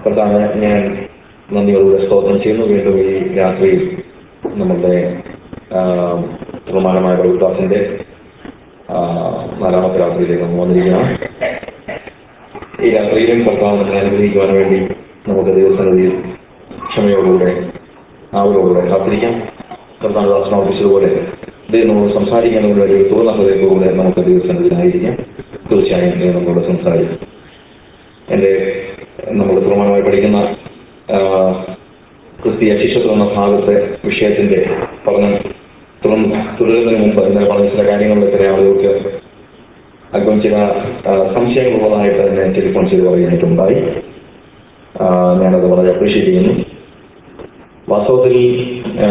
കർത്താവ് ഞാൻ നന്ദിയോടുകൂടെ സ്തോത്രം ചെയ്യുന്നു വീണ്ടും ഈ രാത്രിയിൽ നമ്മളുടെ പ്രമാണമായ ബൈബിൾദാസിന്റെ നാലാമത്തെ രാത്രിയിലേക്ക് നമ്മൾ വന്നിരിക്കുകയാണ് ഈ രാത്രിയിലും കർത്താവ് നമ്മളെ അനുഗ്രഹിക്കുവാൻ വേണ്ടി നമുക്ക് ദൈവസന്നിധിയിൽ ക്ഷമയോടുകൂടെ ആവലോടുകൂടെ കാത്തിരിക്കാം കർത്താവ് ദാസൻ ഓർപ്പിച്ചതുപോലെ ദൈവം നമ്മൾ സംസാരിക്കാനുള്ള ഒരു തുറന്ന ഹൃദയത്തോടെ നമുക്ക് ദൈവസന്നിധിയിലായിരിക്കാം തീർച്ചയായും ദൈവം നമ്മളോട് സംസാരിക്കും എൻ്റെ നമ്മൾ പ്രമാണമായി പഠിക്കുന്ന ആ, ക്രിസ്തീയ ശിഷ്യത്വം എന്ന ഭാഗത്തെ വിഷയത്തിന്റെ പഠനം തുടർന്ന് തുടരുന്നതിന് മുമ്പ് ഇന്നലെ പറഞ്ഞ ചില കാര്യങ്ങളിൽ ചില ആളുകൾക്ക് അല്പം ചില ആ, സംശയങ്ങളുള്ളതായിട്ട് തന്നെ ടെലിഫോൺ ചെയ്ത് പറയാനായിട്ടുണ്ടായി ആ, ഞാനത് വളരെ അപ്രീഷിയേറ്റ് ചെയ്യുന്നു വാസ്തവത്തിൽ ആ,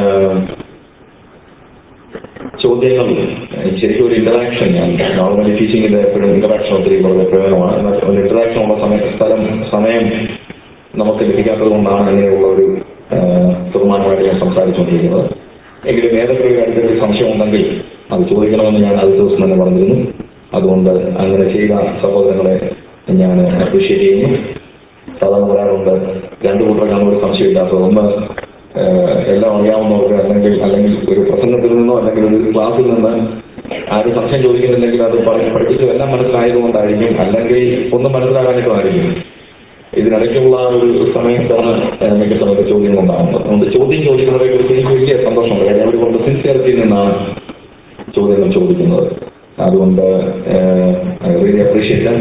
ചോദ്യങ്ങൾ ശരിക്കും ഒരു ഇന്ററാക്ഷൻ ഞാൻ നോർമലി ടീച്ചിങ്ങിന്റെ എപ്പോഴും ഇന്ററാക്ഷൻ ഒത്തിരി വളരെ പ്രയോജനമാണ് എന്നാൽ ഒരു ഇന്ററാക്ഷൻ ഉള്ള സമയ സ്ഥലം സമയം നമുക്ക് ലഭിക്കാത്തത് കൊണ്ടാണ് അങ്ങനെയുള്ള ഒരു തീരുമാനമായിട്ട് ഞാൻ സംസാരിച്ചുകൊണ്ടിരിക്കുന്നത് എങ്കിലും ഏതൊക്കെ ഒരു കാര്യത്തിൽ ഒരു സംശയം ഉണ്ടെങ്കിൽ അത് ചോദിക്കണമെന്ന് ഞാൻ അത് ദിവസം തന്നെ പറഞ്ഞിരുന്നു അതുകൊണ്ട് അങ്ങനെ ചെയ്ത സഹോദരങ്ങളെ ഞാൻ അപ്രീഷിയേറ്റ് ചെയ്യുന്നു സാധാരണ പറയാറുണ്ട് രണ്ടു കൂട്ടർക്കാണ് ഒരു സംശയമില്ലാത്തത് ഒന്ന് ഏഹ്, എല്ലാം അറിയാവുന്നവർക്ക് അല്ലെങ്കിൽ അല്ലെങ്കിൽ ഒരു പ്രസംഗത്തിൽ നിന്നോ അല്ലെങ്കിൽ ഒരു ക്ലാസ്സിൽ നിന്ന് ആരും സംശയം ചോദിക്കുന്നില്ലെങ്കിൽ അത് പറഞ്ഞ് പഠിപ്പിച്ചു എല്ലാം മനസ്സിലായതുകൊണ്ടായിരിക്കും അല്ലെങ്കിൽ ഒന്നും മനസ്സിലാകാനായിട്ടുമായിരിക്കും ഇതിനിടയ്ക്കുള്ള ഒരു സമയത്താണ് ഏഹ്, മിക്ക സമയത്ത് ചോദ്യങ്ങൾ ഉണ്ടാകുന്നത് അതുകൊണ്ട് ചോദ്യം ചോദിക്കുന്നവരെ കുറിച്ച് എനിക്ക് വലിയ സന്തോഷമുണ്ട് കാര്യം അവർ കൊണ്ട് സിൻസിയറിറ്റിയിൽ നിന്നാണ് ചോദ്യങ്ങൾ ചോദിക്കുന്നത് അതുകൊണ്ട് റിയലി അപ്രീഷിയേറ്റ്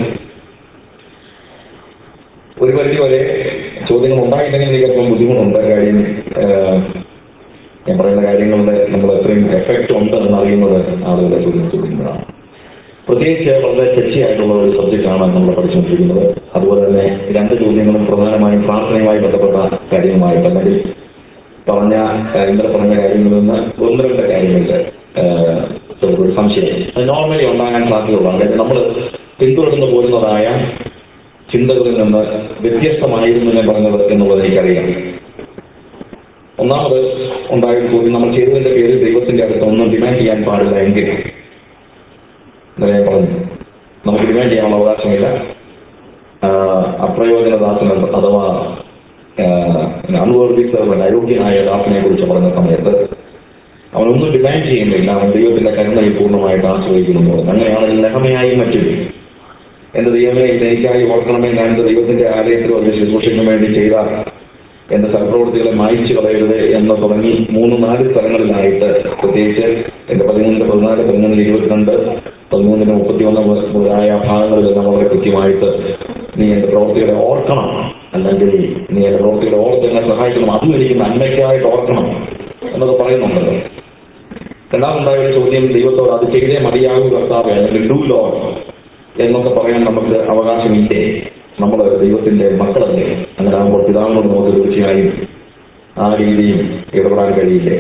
ഒരു പരിധി വരെ ചോദ്യങ്ങൾ ഉണ്ടായില്ലെങ്കിൽ എനിക്ക് അല്പം ബുദ്ധിമുട്ടുണ്ട് കാര്യം ഏഹ്, ഞാൻ പറയുന്ന കാര്യങ്ങളുടെ നമ്മൾ എത്രയും എഫക്റ്റ് ഉണ്ട് എന്ന് അറിയുന്നത് ആളുകളെ ചോദ്യം ചോദിക്കുമ്പോഴാണ് പ്രത്യേകിച്ച് വളരെ ടച്ചി ആയിട്ടുള്ള ഒരു സബ്ജക്റ്റാണ് നമ്മൾ പഠിച്ചുകൊണ്ടിരിക്കുന്നത് അതുപോലെ തന്നെ രണ്ട് ചോദ്യങ്ങളും പ്രധാനമായും പ്രാർത്ഥനയുമായി ബന്ധപ്പെട്ട കാര്യങ്ങളുമായിട്ട് അല്ലെങ്കിൽ പറഞ്ഞ ഏഹ്, ഇന്നലെ പറഞ്ഞ കാര്യങ്ങളിൽ നിന്ന് ഒന്ന് രണ്ട് കാര്യങ്ങളിൽ ഏഹ്, ചിലപ്പോൾ ഒരു സംശയം അത് നോർമലി ഉണ്ടാകാൻ സാധ്യതയുള്ളതാണ് അതായത് നമ്മൾ പിന്തുടർന്നു പോരുന്നതായ ചിന്തകളിൽ നിന്ന് വ്യത്യസ്തമായിരുന്നു ഞാൻ പറഞ്ഞത് എന്നുള്ളത് എനിക്കറിയാം ഒന്നാമത് ഉണ്ടായ ഒരു ചോദ്യം നമ്മൾ ചെയ്തതിന്റെ പേരിൽ ദൈവത്തിന്റെ അടുത്ത് ഒന്നും ഡിമാൻഡ് ചെയ്യാൻ പാടില്ല എങ്കിൽ ഇന്നലെ ഞാൻ പറഞ്ഞു നമുക്ക് ഡിമാൻഡ് ചെയ്യാനുള്ള അവകാശമില്ല ആഹ് അപ്രയോജനദാസൻ എന്ന് അഥവാ അൺവേർതി സെർവൻ അയോഗ്യനായ ദാസനെ കുറിച്ച് പറഞ്ഞ സമയത്ത് അവനൊന്നും ഡിമാൻഡ് ചെയ്യുന്നില്ല അവൻ ദൈവത്തിന്റെ കരുണയിൽ പൂർണ്ണമായിട്ട് ആശ്രയിക്കുന്നു അങ്ങനെയാണെങ്കിൽ നെഹമയായി മറ്റും എന്റെ ദൈവമേ ഇത് എനിക്കായി ഓർക്കണമേ ഞാൻ എന്റെ ദൈവത്തിന്റെ ആലയത്തിലോ അതിന്റെ ശുശ്രൂഷയ്ക്കും വേണ്ടി ചെയ്ത എന്റെ സൽപ്രവൃത്തികളെ മായിച്ചു കളയരുത് എന്ന് തുടങ്ങി മൂന്ന് നാല് സ്ഥലങ്ങളിലായിട്ട് പ്രത്യേകിച്ച് എന്റെ പതിമൂന്നിന് പതിനാല് പതിമൂന്നിന് ഇരുപത്തിരണ്ട് പതിമൂന്നിന് മുപ്പത്തിയൊന്ന് മുതലായ ഭാഗങ്ങളിലെല്ലാം വളരെ കൃത്യമായിട്ട് നീ എന്റെ പ്രവൃത്തികളെ ഓർക്കണം അല്ലെങ്കിൽ നീ എന്റെ പ്രവൃത്തികളെ ഓർത്ത് എന്നെ സഹായിക്കണം അതും എനിക്ക് നന്മയ്ക്കായിട്ട് ഓർക്കണം എന്നൊക്കെ പറയുന്നുണ്ടല്ലോ രണ്ടാമതുണ്ടായ ഒരു ചോദ്യം ദൈവത്തോട് അത് ചെയ്തേ മതിയാകൂ കർത്താവ് അല്ലെങ്കിൽ ഡു ലോ എന്നൊക്കെ പറയാൻ നമുക്ക് അവകാശമില്ലേ നമ്മൾ ദൈവത്തിന്റെ മക്കളല്ലേ അങ്ങനെ ആകുമ്പോൾ പിതാവിനോട് നമുക്ക് തീർച്ചയായും ആ രീതിയിൽ ഇടപെടാൻ കഴിയില്ലേ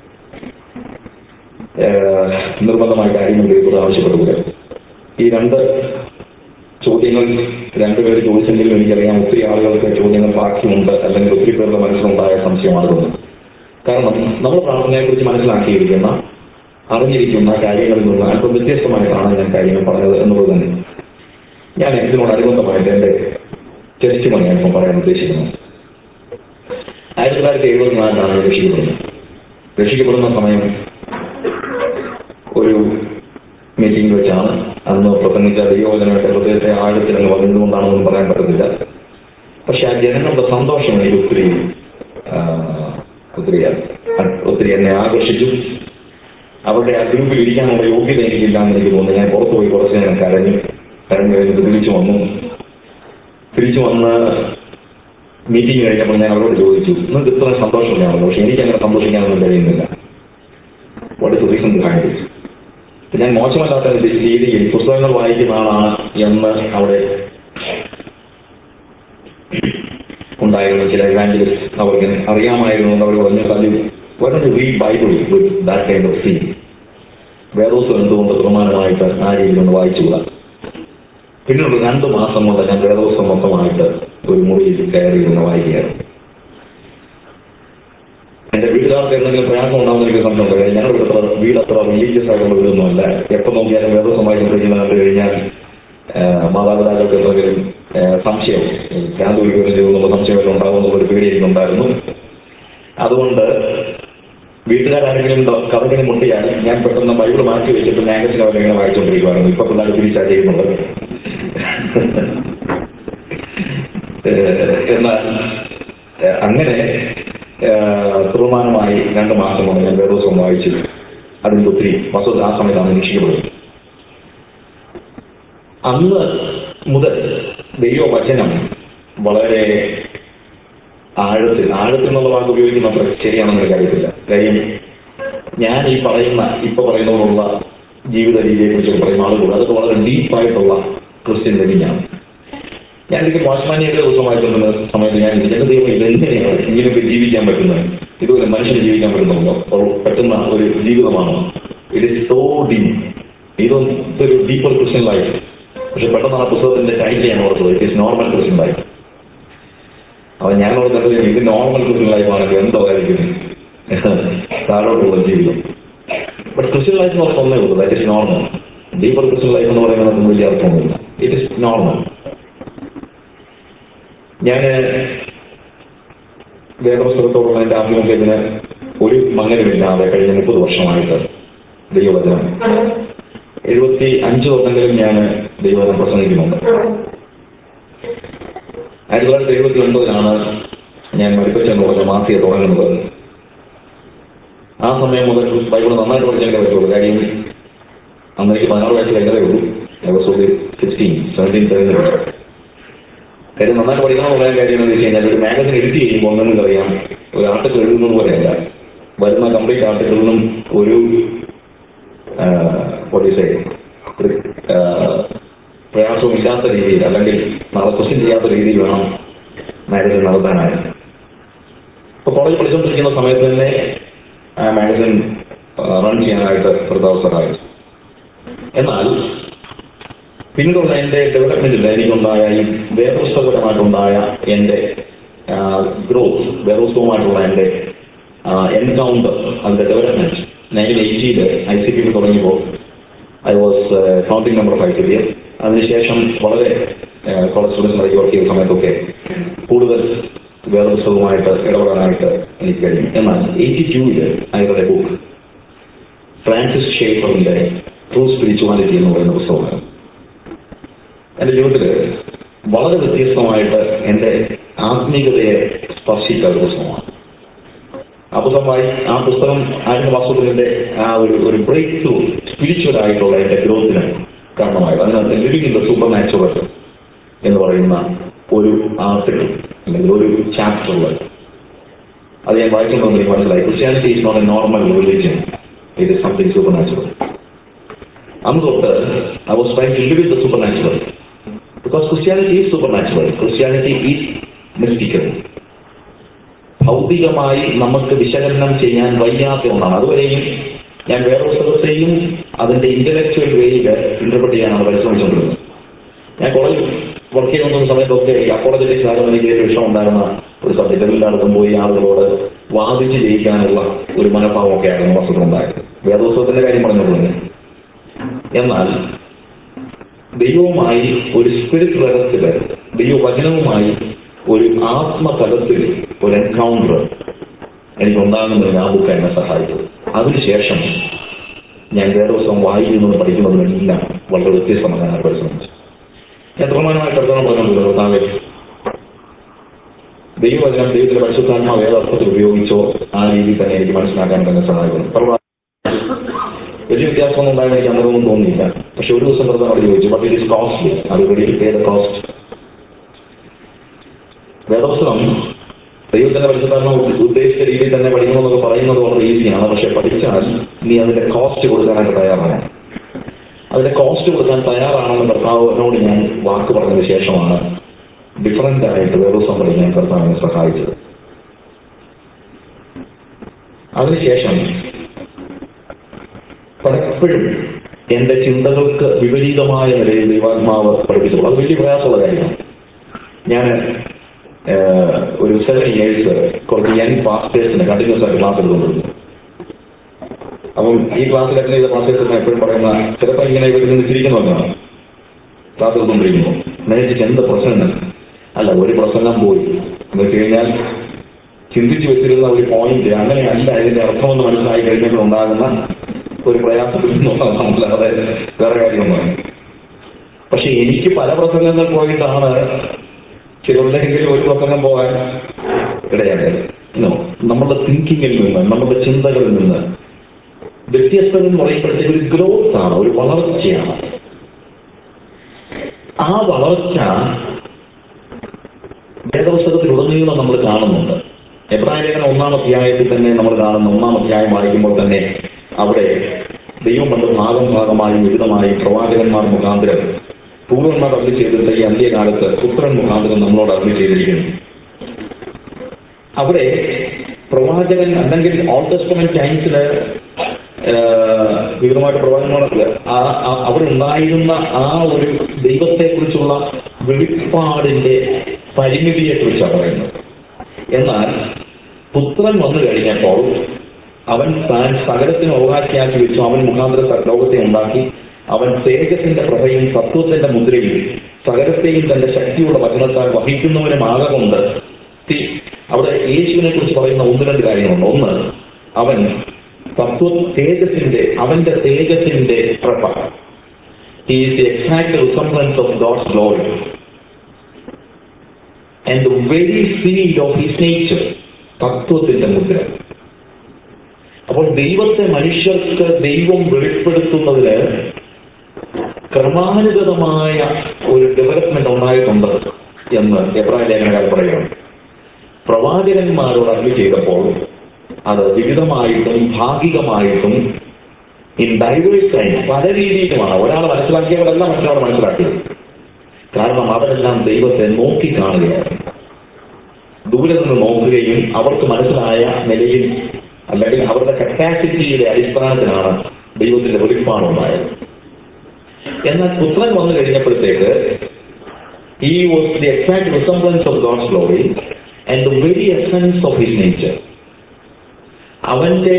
ഏഹ് നിർബന്ധമായ കാര്യങ്ങൾ ദൈവത്തോട് ആവശ്യപ്പെടുക ഈ രണ്ട് ചോദ്യങ്ങൾ രണ്ടുപേർ ചോദിച്ചെങ്കിലും എനിക്കറിയാം ഒത്തിരി ആളുകൾക്ക് ചോദ്യങ്ങൾ ബാക്കിയുണ്ട് അല്ലെങ്കിൽ ഒത്തിരി പേരുടെ മനസ്സിലുണ്ടായ സംശയമാകുന്നു കാരണം നമ്മൾ പ്രാർത്ഥനയെക്കുറിച്ച് മനസ്സിലാക്കിയിരിക്കുന്ന അറിഞ്ഞിരിക്കുന്ന കാര്യങ്ങളിൽ നിന്ന് അല്പം വ്യത്യസ്തമായിട്ടാണ് ഞാൻ കാര്യങ്ങൾ പറഞ്ഞത് എന്നുള്ളത് തന്നെ ഞാൻ ഇതിനോട് അനുബന്ധമായിട്ട് എന്റെ ടെസ്റ്റ് മണി അല്പം പറയാൻ ഉദ്ദേശിക്കുന്നത് ആയിരത്തി തൊള്ളായിരത്തി എഴുപത്തിനാലിലാണ് ഞാൻ രക്ഷിക്കപ്പെടുന്നത് രക്ഷിക്കപ്പെടുന്ന സമയം ഒരു മീറ്റിംഗ് വെച്ചാണ് അന്ന് പ്രസംഗിച്ച ദൈവവചനമായിട്ട് ഹൃദയത്തെ ആഴത്തിൽ അങ്ങ് വന്നതുകൊണ്ടാണെന്നൊന്നും പറയാൻ പറ്റത്തില്ല പക്ഷെ ആ ജനങ്ങളുടെ സന്തോഷം എനിക്ക് ഒത്തിരി ആ, ഒത്തിരി ഒത്തിരി എന്നെ ആകർഷിച്ചു അവരുടെ ആ ഗ്രൂപ്പിൽ ഇരിക്കാനുള്ള യോഗ്യത എനിക്കില്ല എന്ന് എനിക്ക് തോന്നുന്നു ഞാൻ പുറത്തു പോയി കുറച്ച് നേരം കരഞ്ഞു കരഞ്ഞു കഴിഞ്ഞിട്ട് തിരിച്ചു വന്നു തിരിച്ചു വന്ന് മീറ്റിംഗ് കഴിഞ്ഞപ്പോൾ ഞാൻ അവരോട് ചോദിച്ചു നിങ്ങൾക്ക് ഇത്ര സന്തോഷമില്ലാണല്ലോ പക്ഷെ എനിക്ക് അങ്ങനെ സന്തോഷിക്കാനൊന്നും കഴിയുന്നില്ല what is reason behind it ഞാൻ മോശമല്ലാത്ത രീതിയിൽ പുസ്തകങ്ങൾ വായിക്കുന്ന ആളാണ് എന്ന് അവിടെ ഉണ്ടായിരുന്ന ചില ഇവാഞ്ചലിസ്റ്റ് അവർക്ക് അറിയാമായിരുന്നു എന്ന് അവർ പറഞ്ഞു സാജു വരണം read Bible with that kind of scene വേദോസം എന്തുകൊണ്ട് പ്രമാണമായിട്ട് ആ രീതിയിൽ ഒന്ന് വായിച്ചുകൂടാ പിന്നീട് രണ്ട് മാസം കൊണ്ട് ഞാൻ വേദോസം മൊത്തമായിട്ട് ഒരു മുറിയിൽ കയറി ഇരുന്ന് വായിക്കുകയായിരുന്നു എന്റെ വീട്ടുകാർക്ക് എന്തെങ്കിലും പ്രയാസം ഉണ്ടാവുന്ന എനിക്ക് സംശയമുണ്ട് കാര്യം ഞങ്ങളുടെ വീട് അത്ര വീട് അത്ര റിലീജിയസ് ആയിട്ടുള്ള വീടൊന്നുമല്ല എപ്പോൾ നോക്കിയാലും വേദോസം വായിച്ചുകൊണ്ടിരിക്കുന്ന കണ്ടു കഴിഞ്ഞാൽ ഏഹ് മാതാപിതാക്കൾക്ക് എന്തെങ്കിലും ഏഹ് സംശയം ഭ്രാന്ത് പിടിക്കുകയും ചെയ്യുമെന്നുള്ള സംശയം വല്ലതും ഉണ്ടാകുമെന്നുള്ള പേടി എനിക്കുണ്ടായിരുന്നു അതുകൊണ്ട് വീട്ടുകാരാരെങ്കിലും കഥകിന് മുട്ടിയാൽ ഞാൻ പെട്ടെന്ന് ബൈബിൾ മാറ്റി വെച്ചിട്ട് മാഗസിൻ അവരിങ്ങനെ വായിച്ചുകൊണ്ടിരിക്കുവായിരുന്നു ഇപ്പൊ പിള്ളേർ തിരിച്ചാ ചെയ്യുന്നത് ഏഹ് എന്നാൽ ഏഹ് അങ്ങനെ ഏഹ് തീർമാനമായി രണ്ട് മാസം കൊണ്ട് ഞാൻ വേദോസം വായിച്ചു അതിന് ഒത്തിരി വസ്തു ആ സമയത്താണ് രക്ഷിക്കപ്പെടുന്നത് അന്ന് മുതൽ ദൈവവചനം വളരെ ആഴത്തിൽ ആഴത്തിൽ എന്നുള്ള വാക്ക് ഉപയോഗിക്കുന്ന അത്ര ശരിയാണെന്ന് എനിക്കറിയത്തില്ല കാര്യം ഞാൻ ഈ പറയുന്ന ഇപ്പൊ പറയുന്നതിനുള്ള ജീവിത രീതിയെ കുറിച്ച് പറയുന്ന ആളുകൾ അതൊക്കെ വളരെ ഡീപ്പായിട്ടുള്ള ക്രിസ്ത്യൻ ലിവിങ്ങാണ് ഞാൻ ഒരിക്കൽ വാച്ച്മാനിയുടെ ദിവസം വായിച്ചിട്ടുള്ള സമയത്ത് ഞാൻ എന്റെ ദൈവം ഇതെങ്ങനെയാണ് ഇങ്ങനെയൊക്കെ ജീവിക്കാൻ പറ്റുന്നത് ഇതുപോലെ മനുഷ്യന് ജീവിക്കാൻ പറ്റുന്നുണ്ടോ അപ്പോൾ പറ്റുന്ന ഒരു ജീവിതമാണോ ഇറ്റ് ഇസ് സോ ഡീപ് ഇതൊരു ഡീപ്പർ ക്രിസ്ത്യൻ ലൈഫ് പക്ഷെ പെട്ടെന്ന് ആ പുസ്തകത്തിന്റെ ടൈറ്റിൽ ഞാൻ ഓർത്തത് it is normal Christian life അപ്പൊ ഞാൻ ഓർത്തത് ഇത് നോർമൽ ക്രിസ്ത്യൻ ലൈഫ് ആണെങ്കിൽ എന്തോ ആയിരിക്കും താഴോട്ടുള്ള ജീവിതം ബട്ട് ക്രിസ്ത്യൻ ലൈഫ് എന്ന് പറയുന്നത് ഒന്നേ ഉള്ളൂ that is normal deeper Christian life എന്ന് പറയുന്നത് വലിയ അർത്ഥമൊന്നുമില്ല ഇറ്റ് ഇസ് നോർമൽ ഞാൻ വേദപുസ്തകത്തോടുള്ള എൻ്റെ ആഭിമുഖ്യത്തിന് ഒരു മങ്ങലുമില്ലാതെ കഴിഞ്ഞ മുപ്പത് വർഷമായിട്ട് ദൈവവചനം എഴുപത്തി അഞ്ച് തൊട്ടെങ്കിലും ഞാൻ ദൈവവചനം പ്രസംഗിക്കുന്നുണ്ട് ആയിരത്തി തൊള്ളായിരത്തി എഴുപത്തി ഒൻപതിലാണ് ഞാൻ മരിപ്പച്ചെന്ന് പറഞ്ഞ മാസിക തുടങ്ങുന്നത് ആ സമയം മുതൽ ബൈബിൾ നന്നായിട്ട് പഠിച്ചെങ്കിൽ പറ്റുള്ളൂ കാര്യം അന്ന് എനിക്ക് പതിനാറ് വയസ്സ് കഴിഞ്ഞതേ ഉള്ളൂ സിക്സ്റ്റീൻ സെവൻറ്റീൻ സെവൻറ്റീൻ കാര്യം നന്നായിട്ട് പഠിക്കണം എന്ന് പറയാൻ കാര്യം എന്ന് വെച്ച് കഴിഞ്ഞാൽ ഒരു മാഗസിൻ എഡിറ്റ് ചെയ്യുമ്പോൾ ഒന്നും അറിയാം ഒരു ആർട്ടിക്കിൾ എഴുതുന്നത് പോലെയല്ല വരുന്ന കംപ്ലീറ്റ് ആർട്ടിക്കിളിനും ഒരു പോലീസെ പ്രയാസവും ഇല്ലാത്ത രീതിയിൽ അല്ലെങ്കിൽ നാളെ ക്വസ്റ്റ്യൻ ചെയ്യാത്ത രീതിയിൽ വേണം മാഗസിൻ നടത്താനായി ഇപ്പൊ കോളേജ് പഠിച്ചുകൊണ്ടിരിക്കുന്ന സമയത്ത് തന്നെ ആ മാഗസിൻ റൺ ചെയ്യാനായിട്ട് പ്രതാവസരായി എന്നാൽ പിന്നീടുള്ള എൻ്റെ ഡെവലപ്മെന്റിൽ എനിക്കുണ്ടായ ഈ വേദപുസ്തകപരമായിട്ടുണ്ടായ എൻ്റെ ഗ്രോത്ത് വേദപുസ്തകവുമായിട്ടുള്ള എൻ്റെ എൻകൗണ്ടർ അതിന്റെ ഡെവലപ്മെന്റ് നയൻറ്റീൻ എയ്റ്റിയിൽ ഐ സി പി തുടങ്ങിയപ്പോൾ I was founding member of I C P അതിനുശേഷം വളരെ കോളേജ് സ്റ്റുഡൻസിനായി വർക്ക് ചെയ്ത സമയത്തൊക്കെ കൂടുതൽ വേദപുസ്തകവുമായിട്ട് ഇടപെടാനായിട്ട് എനിക്ക് കഴിഞ്ഞു എന്നാൽ എയ്റ്റി ടൂവില് അയാളുടെ ബുക്ക് ഫ്രാൻസിസ് ഷേഫറിന്റെ ട്രൂ സ്പിരിച്വാലിറ്റി എന്ന് പറയുന്ന പുസ്തകമാണ് എൻ്റെ ജീവിതത്തിൽ വളരെ വ്യത്യസ്തമായിട്ട് എൻ്റെ ആത്മീയതയെ സ്പർശിച്ച ഒരു പുസ്തകമാണ് ആ പുസ്തകം വായി ആ പുസ്തകം ആയിരുന്നു വാസ്തുവിന്റെ ആ ഒരു ഒരു ബ്രേക്ക് ത്രൂ സ്പിരിച്വൽ ആയിട്ടുള്ള എൻ്റെ ഗ്രോത്തിന് കാരണമായത് അതിനകത്ത് living in the supernatural എന്ന് പറയുന്ന ഒരു ആർട്ടിക്കിൾ അല്ലെങ്കിൽ ഒരു ചാപ്റ്ററിൽ അത് ഞാൻ വായിക്കുമ്പോൾ എനിക്ക് മനസ്സിലായി Christianity is not a normal religion it is something supernatural അന്ന് തൊട്ട് I was try to live in the supernatural because Christianity is supernatural Christianity is mystical ഭൗതികമായി നമുക്ക് വിശകലനം ചെയ്യാൻ വയ്യാത്ത ഒന്നാണ് അതുവരെയും ഞാൻ വേറെ പുസ്തകത്തെയും അതിന്റെ ഇന്റലക്ച്വൽ വേയിൽ ഇന്റർപ്രറ്റ് ചെയ്യാനാണ് പരിശ്രമിച്ചുകൊണ്ടിരുന്നത് ഞാൻ കോളേജ് വർക്ക് ചെയ്യുന്ന സമയത്തൊക്കെ ഈ അപ്പോളജറ്റിക്സ് ആയിരുന്നു എനിക്ക് ഏറ്റവും ഇഷ്ടമുണ്ടായിരുന്ന ഒരു സബ്ജക്റ്റ് എല്ലായിടത്തും പോയി ആളുകളോട് വാദിച്ച് ജയിക്കാനുള്ള ഒരു മനോഭാവമൊക്കെ ആയിരുന്നു വസ്തുതയുണ്ടായത് വേദോത്സവത്തിന്റെ കാര്യം പറഞ്ഞുകൊണ്ടു എന്നാൽ ദൈവവുമായി ഒരു സ്പിരിറ്റ് തലത്തില് ദൈവവചനവുമായി ഒരു ആത്മതലത്തിൽ ഒരു എൻകൗണ്ടർ എനിക്ക് ഉണ്ടാകുന്നതിന് ആ ബുക്ക് എന്നെ സഹായിച്ചത് അതിനുശേഷം ഞാൻ വേദോത്സവം വായിക്കുന്നതും പഠിക്കുന്നതുമെല്ലാം വളരെ വ്യത്യസ്തമാകാൻ പരിശ്രമിച്ചു ഞാൻ പ്രമാണമായി കർത്താവ് പറഞ്ഞിട്ടുണ്ട് കർത്താവെ ദൈവവചനം ദൈവത്തിന്റെ പരിശുദ്ധാത്മാവ് ഏതർത്ഥത്തിൽ ഉപയോഗിച്ചോ ആ രീതിയിൽ തന്നെ എനിക്ക് മനസ്സിലാക്കാൻ തന്നെ സഹായിക്കുന്നു പ്രവ- വലിയ വ്യത്യാസമൊന്നും ഉണ്ടായെന്ന് എനിക്ക് അന്നൊന്നും തോന്നിയില്ല പക്ഷെ ഒരു ദിവസം കർത്താവ് അവിടെ ചോദിച്ചു ബട്ട് ഇറ്റ് ഇസ് കോസ്റ്റ്ലി അത് വെരി പേ ദ കോസ്റ്റ് വേദോത്സവം ദൈവത്തിന്റെ പരിശുദ്ധാത്മാവ് ഉദ്ദേശിച്ച രീതിയിൽ തന്നെ പഠിക്കണമെന്നൊക്കെ പറയുന്നത് വളരെ ഈസിയാണ് പക്ഷെ പഠിച്ചാൽ നീ അതിന്റെ കോസ്റ്റ് കൊടുക്കാനായിട്ട് തയ്യാറാണ് അതിന്റെ കോസ്റ്റ് കൊടുക്കാൻ തയ്യാറാണെന്ന് കർത്താവിനോട് ഞാൻ വാക്ക് പറഞ്ഞതിന് ശേഷമാണ് ഡിഫറൻ്റ് ആയിട്ട് വേദോത്സവം പഠിക്കാൻ കർത്താവിനെ സഹായിച്ചത് അതിനുശേഷം പലപ്പോഴും എന്റെ ചിന്തകൾക്ക് വിപരീതമായ നിലയിൽ ദൈവാത്മാവ് പഠിപ്പിച്ചു അത് വലിയ പ്രയാസമുള്ള കാര്യമാണ് ഞാൻ ഒരു സെവൻ ഇയേഴ്സ് കുറച്ച് യങ് പാസ്റ്റേഴ്സിന് കണ്ടിന്യൂസ് ആയിട്ട് ക്ലാസ് എടുത്തുകൊണ്ടിരുന്നു അപ്പം ഈ ക്ലാസ്സിൽ അറ്റൻഡ് ചെയ്ത പാസ്റ്റേഴ്സിന് എപ്പോഴും പറയുന്ന ചിലപ്പോൾ ഇങ്ങനെ ഇവിടെ നിന്ന് ചിരിക്കുന്നവരാണ് കാത്തുകൊണ്ടിരിക്കുന്നു നേരത്തെ എന്ത് പ്രസംഗം അല്ല ഒരു പ്രസംഗം പോയി എന്ന് വെച്ച് കഴിഞ്ഞാൽ ചിന്തിച്ചു വെച്ചിരുന്ന ഒരു പോയിന്റ് അങ്ങനെയല്ല ഇതിന്റെ അർത്ഥമെന്ന് മനസ്സിലായി കഴിഞ്ഞപ്പോൾ ഉണ്ടാകുന്ന ഒരു പ്രയാസത്തിൽ നിന്നുള്ളതല്ലാതെ വേറെ കാര്യമൊന്നും പക്ഷെ എനിക്ക് പല പ്രസംഗങ്ങൾ പോയിട്ടാണ് ചിലരുടെയെങ്കിലും ഒരു പ്രസംഗം പോകാൻ ഇടയായത് No. നമ്മുടെ തിങ്കിങ്ങിൽ നിന്ന് നമ്മുടെ ചിന്തകളിൽ നിന്ന് വ്യത്യസ്തത എന്ന് പറയുമ്പോഴത്തേക്ക് ഒരു ഗ്രോത്ത് ആണ് ഒരു വളർച്ചയാണ് ആ വളർച്ച വേദപുസ്തകത്തിലുടനീളം നമ്മൾ കാണുന്നുണ്ട് എബ്രാഹിം ലേഖനം ഒന്നാം അധ്യായത്തിൽ തന്നെ നമ്മൾ കാണുന്ന ഒന്നാം അധ്യായം വായിക്കുമ്പോൾ തന്നെ അവിടെ ദൈവം പണ്ട് ഭാഗം ഭാഗമായി വിവിധമായി പ്രവാചകന്മാർ മുഖാന്തരം പൂർവന്മാർ അർളി ചെയ്തിട്ടുള്ള ഈ അന്ത്യകാലത്ത് പുത്രൻ മുഖാന്തരം നമ്മളോട് അർളി ചെയ്തിരിക്കുന്നു അവിടെ പ്രവാചകൻ അല്ലെങ്കിൽ ഓൾ ടെസ്റ്റമെന്റ് ടൈംസില് വിവിധമായിട്ട് പ്രവാചകന്മാർക്ക് ആ- ആ- അവിടെ ഉണ്ടായിരുന്ന ആ ഒരു ദൈവത്തെക്കുറിച്ചുള്ള വെളിപ്പാടിന്റെ പരിമിതിയെ കുറിച്ചാണ് പറയുന്നത് എന്നാൽ പുത്രൻ വന്നു കഴിഞ്ഞപ്പോൾ അവൻ താൻ സകലത്തിന് അവകാശിയാക്കി വെച്ചു അവൻ മുഖാന്തര സ- ലോകത്തെ ഉണ്ടാക്കി അവൻ തേജത്തിന്റെ പ്രഭയും തത്വത്തിന്റെ മുദ്രയും സകലത്തെയും തന്റെ ശക്തിയുള്ള വചനത്താൽ വഹിക്കുന്നവനുമാകൊണ്ട് തി- അവിടെ യേശുവിനെ കുറിച്ച് പറയുന്ന ഒന്ന് രണ്ട് കാര്യങ്ങളുണ്ട് ഒന്ന് അവൻ തത്വ തേജസിന്റെ അവന്റെ തേജസിന്റെ പ്രഭ is the exact resemblance of God's glory and the very seed of his nature തത്വത്തിന്റെ മുദ്ര അപ്പോൾ ദൈവത്തെ മനുഷ്യർക്ക് ദൈവം വെളിപ്പെടുത്തുന്നതിന് ക്രമാനുഗതമായ ഒരു ഡെവലപ്മെന്റ് ഉണ്ടായിട്ടുണ്ട് എന്ന് എബ്രാഹിം ലേഖനകാർ പറയുകയാണ് പ്രവാചകന്മാരോട് അഗ്നി ചെയ്തപ്പോൾ അത് വിവിധമായിട്ടും ഭാഗികമായിട്ടും ഇൻ ഡൈവേഴ്സ് ടൈം പല രീതിയിലുമാണ് ഒരാൾ മനസ്സിലാക്കിയവരെല്ലാം മറ്റൊരാൾ മനസ്സിലാക്കിയത് കാരണം അവരെല്ലാം ദൈവത്തെ നോക്കി കാണുകയാണ് ദൂരെ നിന്ന് നോക്കുകയും അവർക്ക് മനസ്സിലായ നിലയിൽ അല്ലെങ്കിൽ അവരുടെ കപ്പാസിറ്റിയുടെ അടിസ്ഥാനത്തിലാണ് ദൈവത്തിന്റെ വെളിപ്പാടുണ്ടായത് എന്നാൽ പുത്രൻ വന്നു കഴിഞ്ഞപ്പോഴത്തേക്ക് ഈ was the exact resemblance of God's glory and the very essence of his nature അവന്റെ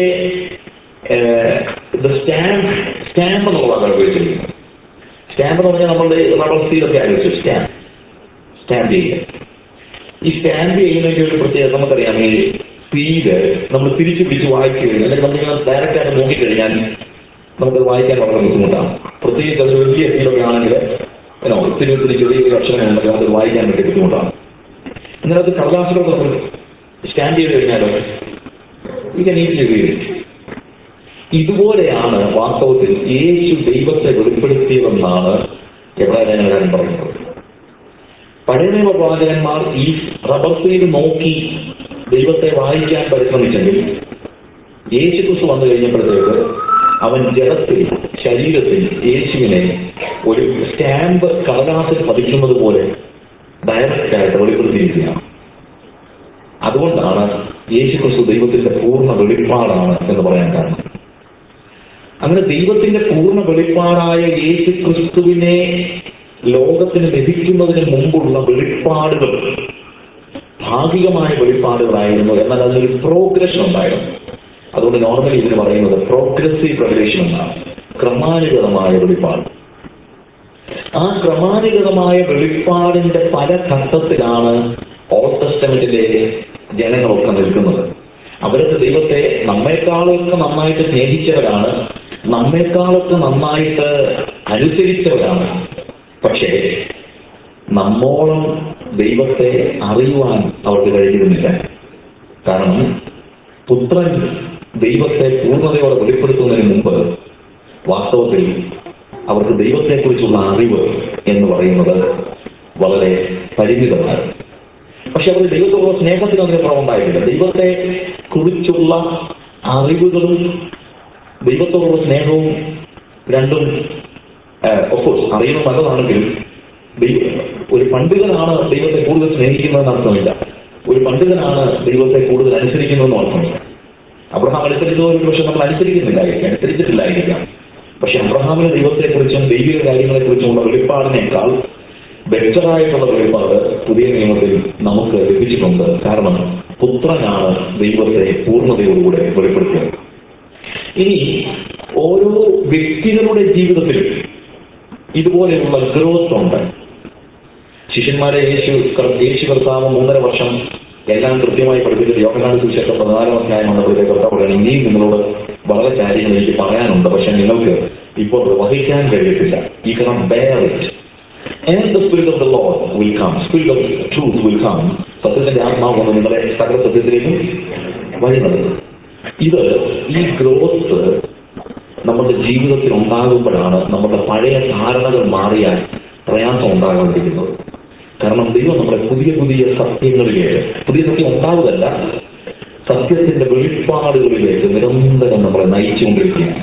സ്റ്റാമ്പ് സ്റ്റാമ്പ് എന്നുള്ളതാണ് ഉപയോഗിച്ചിരിക്കുന്നത് സ്റ്റാമ്പ് എന്ന് പറഞ്ഞാൽ നമ്മളുടെ റബ്ബർ സീലൊക്കെ ആലോചിച്ചു സ്റ്റാമ്പ് സ്റ്റാമ്പ് ചെയ്യുക ഈ സ്റ്റാമ്പ് ചെയ്യുന്നതിന്റെ ഒരു പ്രത്യേകത നമുക്കറിയാം ഈ സീല് നമ്മൾ തിരിച്ചു പിടിച്ച് വായിക്കുകയും അല്ലെങ്കിൽ നമ്മൾ ഡയറക്റ്റ് ആയിട്ട് നോക്കിക്കഴിഞ്ഞാൽ നമുക്കത് വായിക്കാൻ വളരെ ബുദ്ധിമുട്ടാണ് പ്രത്യേകിച്ച് അത് വലിയ സീലൊക്കെ ആണെങ്കിൽ ഏനോ ഒത്തിരി ഒത്തിരി ചെറിയ ചെറിയ അക്ഷരങ്ങളുണ്ടെങ്കിൽ നമുക്കത് വായിക്കാൻ വേണ്ടി ബുദ്ധിമുട്ടാണ് എന്നാൽ അത് കടലാസിലൊക്കെ നമ്മൾ സ്റ്റാമ്പ് ചെയ്ത് കഴിഞ്ഞാലോ ഇത് നീറ്റ് ചെയ്യും ഇതുപോലെയാണ് വാസ്തവത്തിൽ യേശു ദൈവത്തെ വെളിപ്പെടുത്തിയതെന്നാണ് എബ്രാഹിം പറയുന്നത് പഴയ നിയമ പ്രവാചകന്മാർ ഈ റബ്ബർ സീഡ് നോക്കി ദൈവത്തെ വായിക്കാൻ പരിശ്രമിച്ചെങ്കിൽ യേശു ക്രിസ്തു വന്നു കഴിഞ്ഞപ്പോഴത്തേക്ക് അവൻ ജഡത്തിൽ ശരീരത്തിൽ യേശുവിനെ ഒരു സ്റ്റാമ്പ് കടലാസിൽ പതിക്കുന്നത് പോലെ ഡയറക്റ്റ് ആയിട്ട് വെളിപ്പെടുത്തിയിരിക്കുകയാണ് അതുകൊണ്ടാണ് യേശു ക്രിസ്തു ദൈവത്തിന്റെ പൂർണ്ണ വെളിപ്പാടാണ് എന്ന് പറയാൻ കാരണം അങ്ങനെ ദൈവത്തിന്റെ പൂർണ്ണ വെളിപ്പാടായ യേശു ക്രിസ്തുവിനെ ലോകത്തിന് ലഭിക്കുന്നതിന് മുമ്പുള്ള വെളിപ്പാടുകൾ ഭാഗികമായ വെളിപ്പാടുകളായിരുന്നു എന്നാൽ അതിനൊരു പ്രോഗ്രഷൻ ഉണ്ടായിരുന്നു അതുകൊണ്ട് നോർമലി ഇതിന് പറയുന്നത് പ്രോഗ്രസീവ് റെവലേഷൻ എന്നാണ് ക്രമാനുഗതമായ വെളിപ്പാട് ആ ക്രമാനുഗതമായ വെളിപ്പാടിന്റെ പല ഘട്ടത്തിലാണ് ഓൾഡ് ടെസ്റ്റമെന്റിലെ ജനങ്ങളൊക്കെ നിൽക്കുന്നത് അവരൊക്കെ ദൈവത്തെ നമ്മെക്കാളൊക്കെ നന്നായിട്ട് സ്നേഹിച്ചവരാണ് നമ്മെക്കാളൊക്കെ നന്നായിട്ട് അനുസരിച്ചവരാണ് പക്ഷേ നമ്മോളം ദൈവത്തെ അറിയുവാൻ അവർക്ക് കഴിഞ്ഞിരുന്നില്ല കാരണം പുത്രൻ ദൈവത്തെ പൂർണ്ണതയോടെ വെളിപ്പെടുത്തുന്നതിന് മുമ്പ് വാസ്തവത്തിൽ അവർക്ക് ദൈവത്തെക്കുറിച്ചുള്ള അറിവ് എന്ന് പറയുന്നത് വളരെ പരിമിതമാണ് പക്ഷെ അവർ ദൈവത്തോടുള്ള സ്നേഹത്തിന് അതിന് കുറവുണ്ടായിട്ടില്ല ദൈവത്തെ കുറിച്ചുള്ള അറിവുകളും ദൈവത്തോടുള്ള സ്നേഹവും രണ്ടും ഒഫ്കോഴ്സ് അറിയുന്നത് നല്ലതാണെങ്കിൽ ദൈവ- ഒരു പണ്ഡിതനാണ് ദൈവത്തെ കൂടുതൽ സ്നേഹിക്കുന്നതെന്ന് അർത്ഥമില്ല ഒരു പണ്ഡിതനാണ് ദൈവത്തെ കൂടുതൽ അനുസരിക്കുന്നതെന്ന് അർത്ഥമില്ല അബ്രഹാം അനുസരിച്ചത് ഒരു പക്ഷെ നമ്മൾ അനുസരിക്കുന്നില്ലായിരിക്കാം അനുസരിച്ചിട്ടില്ലായിരിക്കാം പക്ഷെ അബ്രഹാമിന് ദൈവത്തെക്കുറിച്ചും ദൈവിക കാര്യങ്ങളെക്കുറിച്ചുമുള്ള വെളിപ്പാടിനേക്കാൾ ബെറ്ററായിട്ടുള്ള വെളിപ്പാട് പുതിയ നിയമത്തിൽ നമുക്ക് ലഭിച്ചിട്ടുണ്ട് കാരണം പുത്രനാണ് ദൈവത്തെ പൂർണ്ണതയോടുകൂടെ വെളിപ്പെടുത്തിയത് ഇനി ഓരോ വ്യക്തികളുടെ ജീവിതത്തിലും ഇതുപോലെയുള്ള ഗ്രോത്ത് ഉണ്ട് ശിഷ്യന്മാരെ യേശു കർ- യേശു കർത്താവ് മൂന്നര വർഷം എല്ലാം കൃത്യമായി പഠിപ്പിച്ചത് യോഹനാട് സുശേഷം പതിനാലാം അധ്യായം വന്നപ്പോഴത്തേക്ക് കർത്താവ് പറയുന്നത് ഇനിയും നിങ്ങളോട് വളരെ കാര്യങ്ങൾ എനിക്ക് പറയാനുണ്ട് പക്ഷെ നിങ്ങൾക്ക് ഇപ്പോൾ അത് വഹിക്കാൻ കഴിയത്തില്ല ഈ കണം bear it and the spirit of the Lord will come spirit of truth will come സത്യത്തിന്റെ ആത്മാവ് വന്ന് നിങ്ങളെ സകല സത്യത്തിലേക്കും വഴി നടത്തും ഇത് ഈ ഗ്രോത്ത് നമ്മുടെ ജീവിതത്തിൽ ഉണ്ടാകുമ്പോഴാണ് നമ്മുടെ പഴയ ധാരണകൾ മാറിയാൽ പ്രയാസം ഉണ്ടാകാതിരിക്കുന്നത് കാരണം ദൈവം നമ്മളെ പുതിയ പുതിയ സത്യങ്ങളിലേക്ക് പുതിയ സത്യം ഉണ്ടാവുകയല്ല സത്യത്തിന്റെ വെളിപ്പാടുകളിലേക്ക് നിരന്തരം നമ്മളെ നയിച്ചുകൊണ്ടിരിക്കുകയാണ്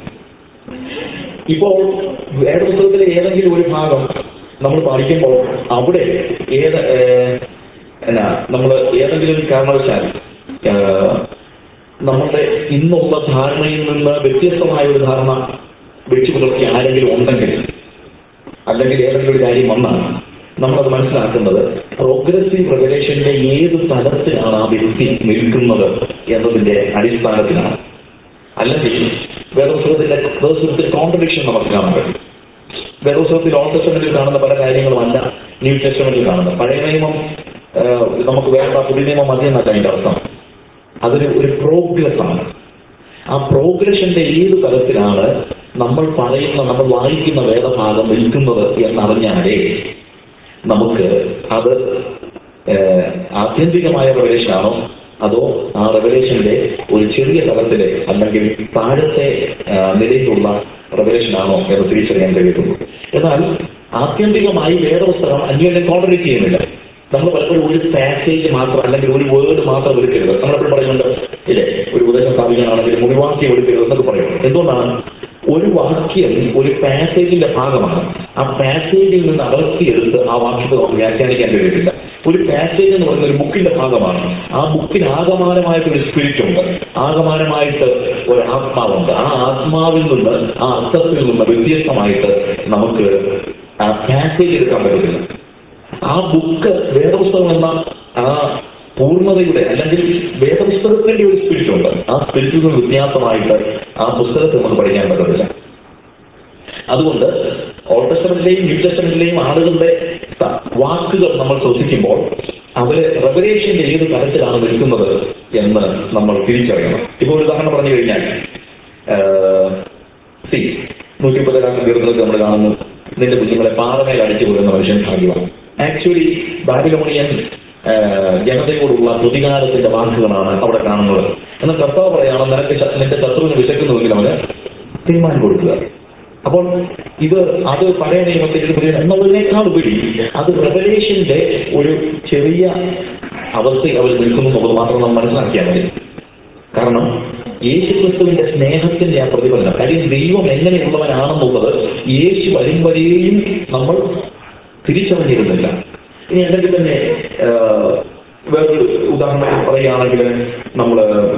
ഇപ്പോൾ വേദപുസ്തകത്തിലെ ഏതെങ്കിലും ഒരു ഭാഗം നമ്മൾ പഠിക്കുമ്പോൾ അവിടെ ഏത് ഏഹ്, എന്നാ നമ്മൾ ഏതെങ്കിലും ഒരു കാരണവശാൽ ഏഹ്, നമ്മളുടെ ഇന്നുള്ള ധാരണയിൽ നിന്ന് വ്യത്യസ്തമായ ഒരു ധാരണ വെച്ചു പുലർത്തി ആരെങ്കിലും ഉണ്ടെങ്കിൽ അല്ലെങ്കിൽ ഏതെങ്കിലും ഒരു കാര്യം വന്നാൽ നമ്മളത് മനസ്സിലാക്കുന്നത് പ്രോഗ്രസീവ് റെഗുലേഷന്റെ ഏത് തലത്തിലാണ് ആ വ്യക്തി നിൽക്കുന്നത് എന്നതിന്റെ അടിസ്ഥാനത്തിലാണ് അല്ലെങ്കിൽ വേദോത്സവത്തിന്റെ വേദോത്സവത്തിൽ കോൺട്രഡിക്ഷൻ നമുക്ക് കാണാൻ കഴിയും വേദോത്സവത്തിൽ ഓൾ ടെസ്റ്റമെന്റിൽ കാണുന്ന പല കാര്യങ്ങളുമല്ല ന്യൂ ടെസ്റ്റമെന്റിൽ കാണുന്നത് പഴയ നിയമം ആ, നമുക്ക് വേണ്ട പുതിയ നിയമം മതി എന്നല്ല അതിന്റെ അർത്ഥം അതൊരു ഒരു പ്രോഗ്രസ് ആണ് ആ പ്രോഗ്രഷന്റെ ഏത് തലത്തിലാണ് നമ്മൾ പറയുന്ന നമ്മൾ വായിക്കുന്ന വേദഭാഗം നിൽക്കുന്നത് എന്നറിഞ്ഞാലേ നമുക്ക് അത് ഏഹ്, ആത്യന്തികമായ റെവലേഷൻ ആണോ അതോ ആ റെവലേഷന്റെ ഒരു ചെറിയ തലത്തിലെ അല്ലെങ്കിൽ താഴത്തെ ആ, നിലയിലുള്ള റെവലേഷൻ ആണോ എന്ന് തിരിച്ചറിയാൻ കഴിയുള്ളൂ എന്നാൽ ആത്യന്തികമായി വേദപുസ്തകം അന്യോന്യം കോൺട്രഡിക്ട് ചെയ്യുന്നില്ല നമ്മൾ പലപ്പോഴും ഒരു പാസേജ് മാത്രം അല്ലെങ്കിൽ ഒരു വേർഡ് മാത്രം എടുക്കരുത് നമ്മളെപ്പോഴും പറയുന്നുണ്ട് ഇല്ലേ ഒരു ഉപദേശം സ്ഥാപിക്കാനാണെങ്കിൽ മുഴുവാക്യം എടുക്കരുത് എന്നൊക്കെ പറയും എന്തുകൊണ്ടാണ് ഒരു വാക്യം ഒരു പാസേജിന്റെ ഭാഗമാണ് ആ പാസേജിൽ നിന്ന് അടർത്തിയെടുത്ത് ആ വാക്യത്തെ നമുക്ക് വ്യാഖ്യാനിക്കാൻ കഴിയത്തില്ല ഒരു പാസേജ് എന്ന് പറയുന്ന ഒരു ബുക്കിന്റെ ഭാഗമാണ് ആ ബുക്കിന് ആകമാനമായിട്ട് ഒരു സ്പിരിറ്റ് ഉണ്ട് ആകമാനമായിട്ട് ഒരു ആത്മാവുണ്ട് ആ ആത്മാവിൽ നിന്ന് ആ അർത്ഥത്തിൽ നിന്ന് വ്യത്യസ്തമായിട്ട് നമുക്ക് ആ പാസേജ് എടുക്കാൻ പറ്റത്തില്ല ആ ബുക്ക് വേദപുസ്തകം എന്ന ആ പൂർണ്ണതയുടെ അല്ലെങ്കിൽ വേദപുസ്തകത്തിന്റെ ഒരു സ്പിരിറ്റ് ഉണ്ട് ആ സ്പിരിറ്റിൽ നിന്ന് വ്യത്യാസമായിട്ട് ആ പുസ്തകത്തെ നമുക്ക് പഠിക്കാൻ പറ്റത്തില്ല അതുകൊണ്ട് ഓൾഡ് ടെസ്റ്റമെന്റിലെയും ന്യൂ ടെസ്റ്റമെന്റിലെയും ആളുകളുടെ സ- വാക്കുകൾ നമ്മൾ ശ്രദ്ധിക്കുമ്പോൾ അവര് റെവലേഷന്റെ ഏത് തരത്തിലാണ് നിൽക്കുന്നത് എന്ന് നമ്മൾ തിരിച്ചറിയണം ഇപ്പോൾ ഒരു ഉദാഹരണം പറഞ്ഞു കഴിഞ്ഞാൽ സി നൂറ്റി മുപ്പത്തിരണ്ടാം കീർത്തനത്തിൽ നമ്മൾ കാണുന്നു നിന്റെ കുഞ്ഞുങ്ങളെ പാറമേൽ അടിച്ചു കൊല്ലുന്ന മനുഷ്യൻ ഭാഗ്യമാണ് ആക്ച്വലി ബാബിലോണിയൻ ആ, ജനതയോടുള്ള പ്രതികാരത്തിന്റെ വാക്കുകളാണ് അവിടെ കാണുന്നത് എന്നാൽ കർത്താവ് പറയാണ് നിനക്ക് ശ- നിന്റെ ശത്രുവിന് വിശക്കുന്നുവെങ്കിൽ അവന് തീരുമാനം കൊടുക്കുക അപ്പോൾ ഇത് അത് പഴയ നിയമത്തിൽ ഇത് പുതിയ എന്നുള്ളതിനേക്കാൾ ഉപരി അത് റെവലേഷന്റെ ഒരു ചെറിയ അവസ്ഥയിൽ അവർ നിൽക്കുന്നു എന്നുള്ളത് മാത്രം നമ്മൾ മനസ്സിലാക്കിയാൽ മതി കാരണം യേശു ക്രിസ്തുവിന്റെ സ്നേഹത്തിന്റെ ആ പ്രതിഫലനം കാര്യം ദൈവം എങ്ങനെയുള്ളവനാണെന്നുള്ളത് യേശു വരും വരെയും നമ്മൾ തിരിച്ചറിഞ്ഞിരുന്നില്ല ഇനി അല്ലെങ്കിൽ തന്നെ ആ, വേറൊരു ഉദാഹരണം പറയുകയാണെങ്കിൽ നമ്മൾ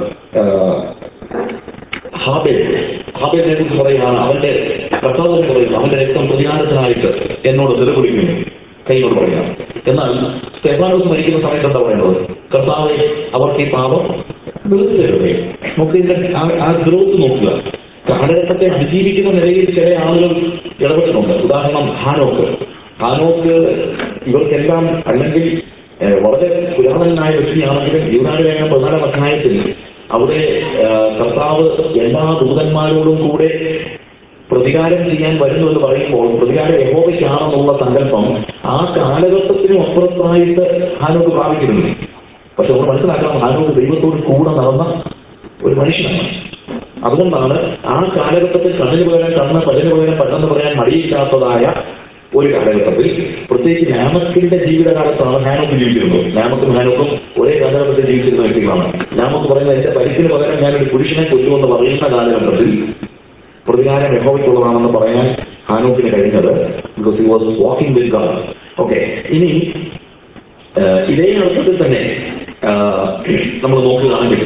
ഹാബേൽ ഹാബേലിനെ കുറിച്ച് പറയുകയാണ് അവന്റെ കർത്താവ് തന്നെ പറയുന്നു അവന്റെ രക്തം പ്രതികാരത്തിനായിട്ട് എന്നോട് നിലവിളിക്കുന്നു കൈയോട് പറയാം എന്നാൽ സ്തെഫാനോസ് മരിക്കുന്ന സമയത്ത് എന്താ പറയുന്നത് കർത്താവെ അവർക്ക് ഈ പാപം വെറുതെ തരുവേ നമുക്ക് ഇതിന്റെ ആ- ആ ഗ്രോത്ത് നോക്കുക കാലഘട്ടത്തെ അതിജീവിക്കുന്ന നിലയിൽ ചില ആളുകൾ ഇടപെടുന്നുണ്ട് ഉദാഹരണം ഹാനോക്ക് ഹാനോക്ക് ഇവർക്കെല്ലാം അല്ലെങ്കിൽ ഏഹ്, വളരെ പുരാതനായ വ്യക്തിയാണെങ്കിലും യുവനാനുവേഗം പതിനാലാം അധ്യായത്തിൽ അവിടെ ഏഹ്, കർത്താവ് എല്ലാ ദൂതന്മാരോടും കൂടെ പ്രതികാരം ചെയ്യാൻ വരുന്നു എന്ന് പറയുമ്പോൾ പ്രതികാരം യഹോവയ്ക്കാണെന്നുള്ള സങ്കല്പം ആ കാലഘട്ടത്തിനും അപ്പുറത്തായിട്ട് ഹാനോക്ക് പ്രാപിക്കുന്നുണ്ട് പക്ഷെ നമ്മൾ മനസ്സിലാക്കണം ഹാനോക്ക് ദൈവത്തോട് കൂടെ നടന്ന ഒരു മനുഷ്യനാണ് അതുകൊണ്ടാണ് ആ കാലഘട്ടത്തിൽ കണ്ണിന് പകരം കണ്ണ് പല്ലിന് പകരം പല്ലെന്ന് പറയാൻ മടിയില്ലാത്തതായ ഒരു കാലഘട്ടത്തിൽ പ്രത്യേകിച്ച് നാമക്കിന്റെ ജീവിതകാലത്താണ് ഹാനോക്ക് ജീവിച്ചിരുന്നത് നാമക്കും ഹാനോക്കും ഒരേ കാലഘട്ടത്തിൽ ജീവിച്ചിരുന്ന വ്യക്തികളാണ് നാമക്ക് പറയുന്നത് എന്റെ പരിക്കിന് പകരം ഞാനൊരു പുരുഷനെ കൊല്ലുമെന്ന് പറയുന്ന കാലഘട്ടത്തിൽ പ്രതികാരം യഹോവയ്ക്കുള്ളതാണെന്ന് പറയാൻ ഹാനോക്കിന് കഴിഞ്ഞത് because he was walking with God okay ഇനി ഏഹ്, ഇതേ അർത്ഥത്തിൽ തന്നെ നമ്മൾ നോക്കുകയാണെങ്കിൽ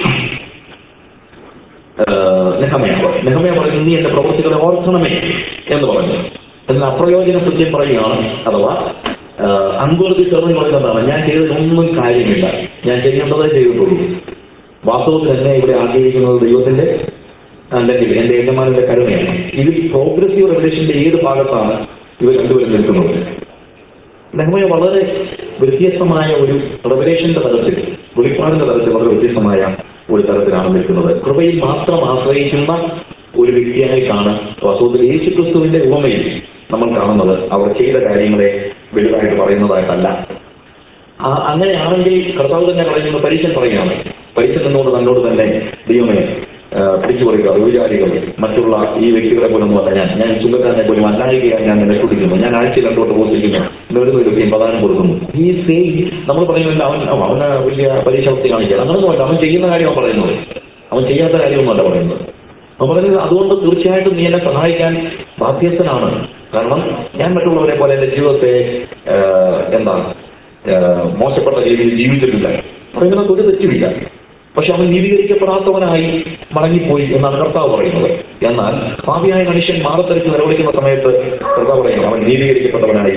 ഏഹ്, നെഹമയ നെഹമയ പറയുന്നു നീ എന്റെ പ്രവൃത്തികളെ ഓർക്കണമേ എന്ന് പറഞ്ഞു എന്നാൽ അപ്രയോജന സത്യം പറയുകയാണ് അഥവാ അൻപത് ചെറുന്ന് പറയുന്നതാണ് ഞാൻ ചെയ്തതിനൊന്നും കാര്യമില്ല ഞാൻ ചെയ്യേണ്ടതേ ചെയ്തിട്ടുള്ളൂ വാസ്തവത്തിൽ എന്നെ ഇവിടെ ആഗ്രഹിക്കുന്നത് ദൈവത്തിന്റെ അല്ലെങ്കിൽ എന്റെ യജമാനന്റെ കരുണയാണ് ഇതിൽ പ്രോഗ്രസീവ് റെവലേഷന്റെ ഏത് ഭാഗത്താണ് ഇവർ രണ്ടുപേരും നിൽക്കുന്നത് നെഹ്മയ വളരെ വ്യത്യസ്തമായ ഒരു റെവലേഷന്റെ തലത്തിൽ വെളിപ്പാടിന്റെ തലത്തിൽ വളരെ വ്യത്യസ്തമായ ഒരു തലത്തിലാണ് നിൽക്കുന്നത് കൃപയിൽ മാത്രം ആശ്രയിക്കുന്ന ഒരു വ്യക്തിയായിട്ടാണ് വാസ്തവത്തിൽ യേശു ക്രിസ്തുവിന്റെ ഉപമയിൽ നമ്മൾ കാണുന്നത് അവർ ചെയ്ത കാര്യങ്ങളെ വലുതായിട്ട് പറയുന്നതായിട്ടല്ല ആ അങ്ങനെയാണെങ്കിൽ കർത്താവ് തന്നെ പറയുന്നത് പരീക്ഷൻ പറയുകയാണ് പരീക്ഷൻ നിന്നുകൊണ്ട് തന്നോട് തന്നെ ദൈവമേ ആ, പിടിച്ചു പറയുക വ്യഭിചാരികൾ മറ്റുള്ള ഈ വ്യക്തികളെ പോലൊന്നും അല്ല ഞാൻ ഞാൻ ചുങ്കക്കാരനെ പോലും അല്ലായികയായി ഞാൻ നിന്നെ കുടിക്കുന്നു ഞാൻ ആഴ്ചയിൽ രണ്ടോട്ട് പോസ്റ്റിക്കുന്നു നിങ്ങളുടെ വ്യക്തിയും പ്രധാനം കൊടുക്കുന്നു ഈ സെയിം നമ്മൾ പറയുന്നില്ല അവൻ അവ- അവന് വലിയ പരീക്ഷ കാണിക്കുക അങ്ങനൊന്നുമല്ല അവൻ ചെയ്യുന്ന കാര്യമാണ് പറയുന്നത് അവൻ ചെയ്യാത്ത കാര്യമൊന്നുമല്ല പറയുന്നത് അവൻ പറയുന്നത് അതുകൊണ്ട് തീർച്ചയായിട്ടും നീ എന്നെ സഹായിക്കാൻ ബാധ്യസ്ഥനാണ് കാരണം ഞാൻ മറ്റുള്ളവരെ പോലെ എന്റെ ജീവിതത്തെ ആ, എന്താ ഏഹ് മോശപ്പെട്ട രീതിയിൽ ജീവിച്ചിട്ടില്ല പറയുന്നത് ഒരു തെറ്റുമില്ല പക്ഷെ അവൻ നീതീകരിക്കപ്പെടാത്തവനായി മടങ്ങിപ്പോയി എന്നാണ് കർത്താവ് പറയുന്നത് എന്നാൽ ഭാവിയായ മനുഷ്യൻ മാറത്തരിച്ച് നിലവിളിക്കുന്ന സമയത്ത് കർത്താവ് പറയുന്നത് അവൻ നീതീകരിക്കപ്പെട്ടവനായി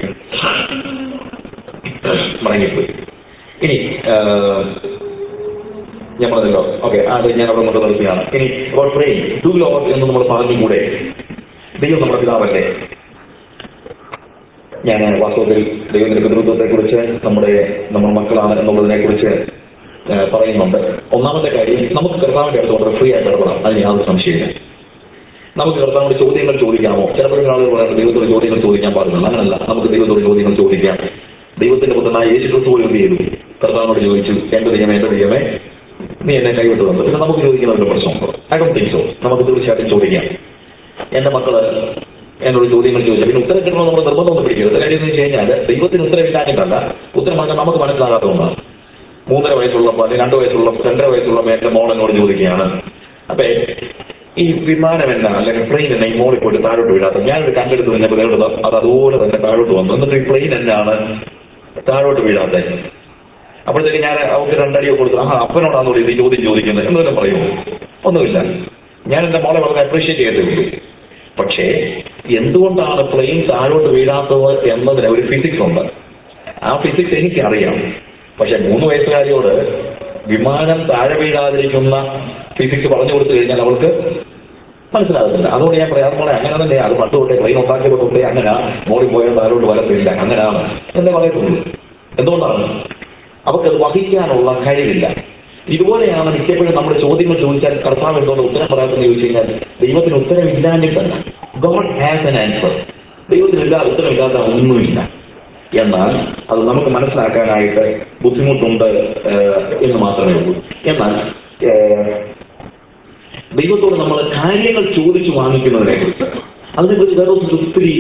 മടങ്ങിപ്പോയി ഇനി ഏഹ്, ഞാൻ പറഞ്ഞല്ലോ ഓക്കെ അത് ഞാൻ അവിടെ കൊണ്ട് നിർത്തുകയാണ് ഇനി പ്രേ ഡു ലോഡ് എന്ന് നമ്മൾ പറഞ്ഞുകൂടെ ദൈവം നമ്മുടെ പിതാവല്ലേ ഞാൻ വാസ്തവത്തിൽ ദൈവത്തിന്റെ പിതൃത്വത്തെ കുറിച്ച് നമ്മുടെ നമ്മുടെ മക്കളാണ് എന്നുള്ളതിനെ കുറിച്ച് പറയുന്നുണ്ട് ഒന്നാമത്തെ കാര്യം നമുക്ക് കർത്താവിന്റെ അടുത്ത് വളരെ ഫ്രീ ആയിട്ട് ഇടപെടാം അതിന് യാതൊരു സംശയമില്ല നമുക്ക് കർത്താവിന്റെ ചോദ്യങ്ങൾ ചോദിക്കാമോ ചിലപ്പോഴും ആളുകൾ പറയാം ദൈവത്തോട് ചോദ്യങ്ങൾ ചോദിക്കാൻ പാടില്ല അങ്ങനല്ല നമുക്ക് ദൈവത്തോട് ചോദ്യങ്ങൾ ചോദിക്കാം ദൈവത്തിന്റെ പുത്രനായ യേശു ക്രിസ്തു പോലും എന്ത് ചെയ്തു കർത്താവിനോട് ചോദിച്ചു എന്റെ ദൈവമേ എന്റെ ദൈവമേ നീ എന്നെ കൈവിട്ട് തന്നു പിന്നെ നമുക്ക് ചോദിക്കുന്ന ഒരു പ്രശ്നമുണ്ടോ ഐ ഡോണ്ട് തിങ്ക് സോ നമുക്ക് തീർച്ചയായിട്ടും ചോദിക്കാം എന്റെ മക്കള് എന്നോട് ചോദ്യങ്ങൾ ചോദിച്ചു പിന്നെ ഉത്തരം കിട്ടണമെന്ന് നമ്മൾ നിർബന്ധമൊന്നും പിടിക്കരുത് കാര്യം എന്ന് വെച്ച് കഴിഞ്ഞാൽ ദൈവത്തിന് ഉത്തരം ഇല്ലാഞ്ഞിട്ടല്ല ഉത്തരം പറഞ്ഞാൽ നമുക്ക് മനസ്സിലാകാത്തതുകൊണ്ടാണ് മൂന്നര വയസ്സുള്ളപ്പോൾ അല്ലെങ്കിൽ രണ്ട് വയസ്സുള്ള രണ്ടര വയസ്സുള്ള എന്റെ മോൾ എന്നോട് ചോദിക്കുകയാണ് അപ്പൊ ഈ വിമാനം എന്നാ അല്ലെങ്കിൽ പ്ലെയിൻ എന്നാ ഈ മോളിൽ പോയിട്ട് താഴോട്ട് വീഴാത്ത ഞാനൊരു കണ്ടെടുത്ത് കഴിഞ്ഞപ്പോൾ ദൈവം അത് അതുപോലെ തന്നെ താഴോട്ട് വന്നു എന്നിട്ട് ഈ പ്ലെയിൻ എന്നാണ് താഴോട്ട് വീഴാത്തത് അപ്പോഴത്തേക്ക് ഞാൻ അവർക്ക് രണ്ടടിയോ കൊടുത്തു ആ അപ്പനോടാന്ന് ഈ ചോദ്യം ചോദിക്കുന്നത് എന്നൊന്നും പറയുമോ ഒന്നുമില്ല ഞാൻ എന്റെ മോളെ വളരെ അപ്രീഷിയേറ്റ് ചെയ്തേ ഉള്ളൂ പക്ഷേ എന്തുകൊണ്ടാണ് പ്ലെയിൻ താഴോട്ട് വീഴാത്തത് എന്നതിന് ഒരു ഫിസിക്സ് ഉണ്ട് ആ ഫിസിക്സ് എനിക്കറിയാം പക്ഷെ മൂന്ന് വയസ്സുകാരിയോട് വിമാനം താഴെ വീഴാതിരിക്കുന്ന ഫിസിക്സ് പറഞ്ഞു കൊടുത്തു കഴിഞ്ഞാൽ അവൾക്ക് മനസ്സിലാകുന്നില്ല അതുകൊണ്ട് ഞാൻ പറയാം മോളെ അങ്ങനെ തന്നെ അത് പണ്ട് തൊട്ടേ പ്ലെയിൻ ഉണ്ടാക്കിയത് തൊട്ടേ അങ്ങനെ മോളിൽ പോയാൽ താഴോട്ട് വരത്തില്ല അങ്ങനെയാണ് എന്നേ പറയത്തുള്ളൂ എന്തുകൊണ്ടാണ് അവർക്കത് വഹിക്കാനുള്ള കഴിവില്ല ഇതുപോലെയാണ് മിക്കപ്പോഴും നമ്മുടെ ചോദ്യങ്ങൾ ചോദിച്ചാൽ കർത്താവ് എന്തോന്ന് ഉത്തരം പറയാമെന്ന് ചോദിച്ചു കഴിഞ്ഞാൽ ദൈവത്തിന് ഉത്തരം ഇല്ലാഞ്ഞിട്ടല്ല ഗോഡ് ഹാസ് എൻ ആൻസർ ദൈവത്തിനില്ല ഉത്തരമില്ലാത്ത ഒന്നുമില്ല എന്നാൽ അത് നമുക്ക് മനസ്സിലാക്കാനായിട്ട് ബുദ്ധിമുട്ടുണ്ട് ഏഹ്, എന്ന് മാത്രമേ ഉള്ളൂ എന്നാൽ ഏഹ്, ദൈവത്തോട് നമ്മൾ കാര്യങ്ങൾ ചോദിച്ചു വാങ്ങിക്കുന്നതിനെ കുറിച്ച് അതിനെക്കുറിച്ച് വേറെ ഒത്തിരി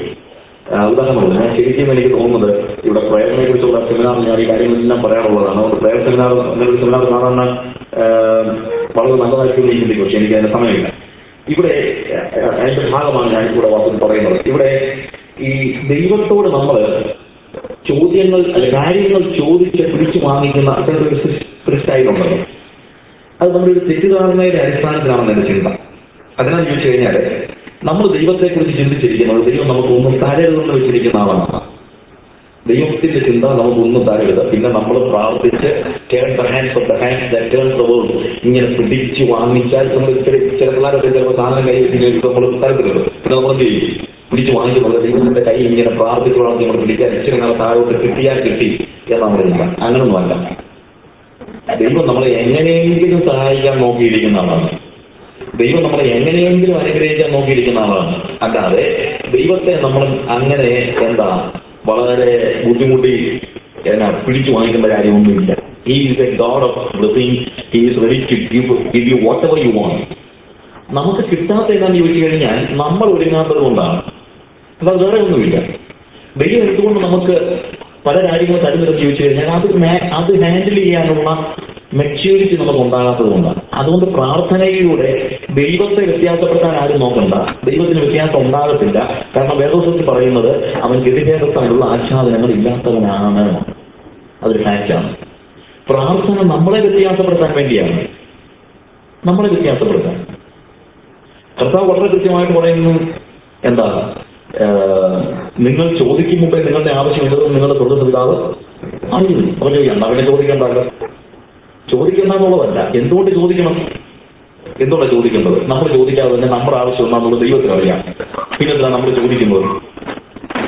ആ, ഉദാഹരണമുണ്ട് ഞാൻ ശരിക്കും എനിക്ക് തോന്നുന്നത് ഇവിടെ പ്രയറിനെ കുറിച്ചുള്ള സെമിനാർ ഞാൻ ഈ കാര്യങ്ങളെല്ലാം പറയാറുള്ളതാണ് അതുകൊണ്ട് പ്രയർ സെമിനാർ എന്നൊരു സെമിനാർ സാധാരണ ആ, വളരെ നല്ലതായിട്ട് ചിന്തിക്കും പക്ഷെ എനിക്ക് അതിന് സമയമില്ല ഇവിടെ ആ, അതിന്റെ ഭാഗമാണ് ഞാൻ ഇവിടെ വാസ്തു പറയുന്നത് ഇവിടെ ഈ ദൈവത്തോട് നമ്മൾ ചോദ്യങ്ങൾ അല്ലെ കാര്യങ്ങൾ ചോദിച്ച് പിടിച്ചു വാങ്ങിക്കുന്ന അത്തരത്തിൽ ഒരു സിസ്- ഒരു സ്റ്റൈലുണ്ടല്ലോ അത് നമ്മുടെ ഒരു തെറ്റിദ്ധാരണയുടെ അടിസ്ഥാനത്തിലാണ് എന്റെ ചിന്ത അതിനാൽ ചോദിച്ചു കഴിഞ്ഞാൽ നമ്മൾ ദൈവത്തെക്കുറിച്ച് ചിന്തിച്ചിരിക്കുന്നത് ദൈവം നമുക്കൊന്നും തരരുതെന്ന് വെച്ചിരിക്കുന്ന ആളാണ് ദൈവത്തിന്റെ ചിന്ത നമുക്കൊന്നും തരരുത് പിന്നെ നമ്മൾ പ്രാർത്ഥിച്ച് turn the hands of the hands the turn the world ഇങ്ങനെ പിടിച്ച് വാങ്ങിച്ചാൽ നമ്മൾ ചില ചില പിള്ളേരൊക്കെ ചിലപ്പോൾ സാധനം കൈ വെച്ച് നമ്മൾ തരത്തിലുണ്ട് പിന്നെ നമ്മൾ എന്ത് ചെയ്യും പിടിച്ച് വാങ്ങിക്കുമ്പോൾ ദൈവത്തിന്റെ കൈ ഇങ്ങനെ പ്രാർത്ഥിച്ച് പ്രാർത്ഥിച്ച് നമ്മൾ പിടിക്കാൻ ഇച്ചിരി നാളെ താഴോട്ട് കിട്ടിയാൽ കിട്ടി എന്ന് നമ്മൾ ചിന്ത അങ്ങനൊന്നുമല്ല ദൈവം നമ്മളെ എങ്ങനെയെങ്കിലും സഹായിക്കാൻ നോക്കിയിരിക്കുന്ന ആളാണ് ദൈവം നമ്മളെ എങ്ങനെയെങ്കിലും അനുഗ്രഹിക്കാൻ നോക്കിയിരിക്കുന്ന ആളാണ് അല്ലാതെ ദൈവത്തെ നമ്മൾ അങ്ങനെ എന്താ വളരെ ബുദ്ധിമുട്ടി എന്നാ പിടിച്ചു വാങ്ങിക്കേണ്ട കാര്യമൊന്നുമില്ല he is a God of blessing he is ready to give give you whatever you want നമുക്ക് കിട്ടാത്ത എന്താണെന്ന് ചോദിച്ചു കഴിഞ്ഞാൽ നമ്മൾ ഒരുങ്ങാത്തത് കൊണ്ടാണ് അല്ലാതെ വേറെ ഒന്നുമില്ല ദൈവം എന്തുകൊണ്ട് നമുക്ക് പല കാര്യങ്ങളും തരുന്നതെന്ന് ചോദിച്ചു കഴിഞ്ഞാൽ അത് മേ- അത് ഹാൻഡിൽ ചെയ്യാനുള്ള മെച്യൂരിറ്റി നമുക്ക് ഉണ്ടാകാത്തത് കൊണ്ടാണ് അതുകൊണ്ട് പ്രാർത്ഥനയിലൂടെ ദൈവത്തെ വ്യത്യാസപ്പെടുത്താൻ ആരും നോക്കണ്ട ദൈവത്തിന് വ്യത്യാസം ഉണ്ടാകത്തില്ല കാരണം വേദോസത്തിൽ പറയുന്നത് അവൻ ഗതിഭേദത്താലുള്ള ആച്ഛാദനങ്ങൾ ഇല്ലാത്തവനാണ് അതൊരു ഫാക്റ്റാണ് പ്രാർത്ഥന നമ്മളെ വ്യത്യാസപ്പെടുത്താൻ വേണ്ടിയാണ് നമ്മളെ വ്യത്യാസപ്പെടുത്താൻ കർത്താവ് വളരെ കൃത്യമായിട്ട് പറയുന്നു എന്താ ഏഹ്, നിങ്ങൾ ചോദിക്കും മുമ്പേ നിങ്ങളുടെ ആവശ്യം ഇല്ലെന്ന് നിങ്ങളുടെ സ്വർഗ പിതാവ് അറിയുന്നു അപ്പൊ ചോദിക്കണ്ട അവനെ ചോദിക്കണ്ടല്ലോ ചോദിക്കണ്ട എന്നുള്ളതല്ല എന്തുകൊണ്ട് ചോദിക്കണം എന്തുകൊണ്ടാണ് ചോദിക്കേണ്ടത് നമ്മൾ ചോദിക്കാതെ തന്നെ നമ്മുടെ ആവശ്യം എന്താണെന്നുള്ളത് ദൈവത്തിന് അറിയാം പിന്നെന്താ നമ്മൾ ചോദിക്കുന്നത്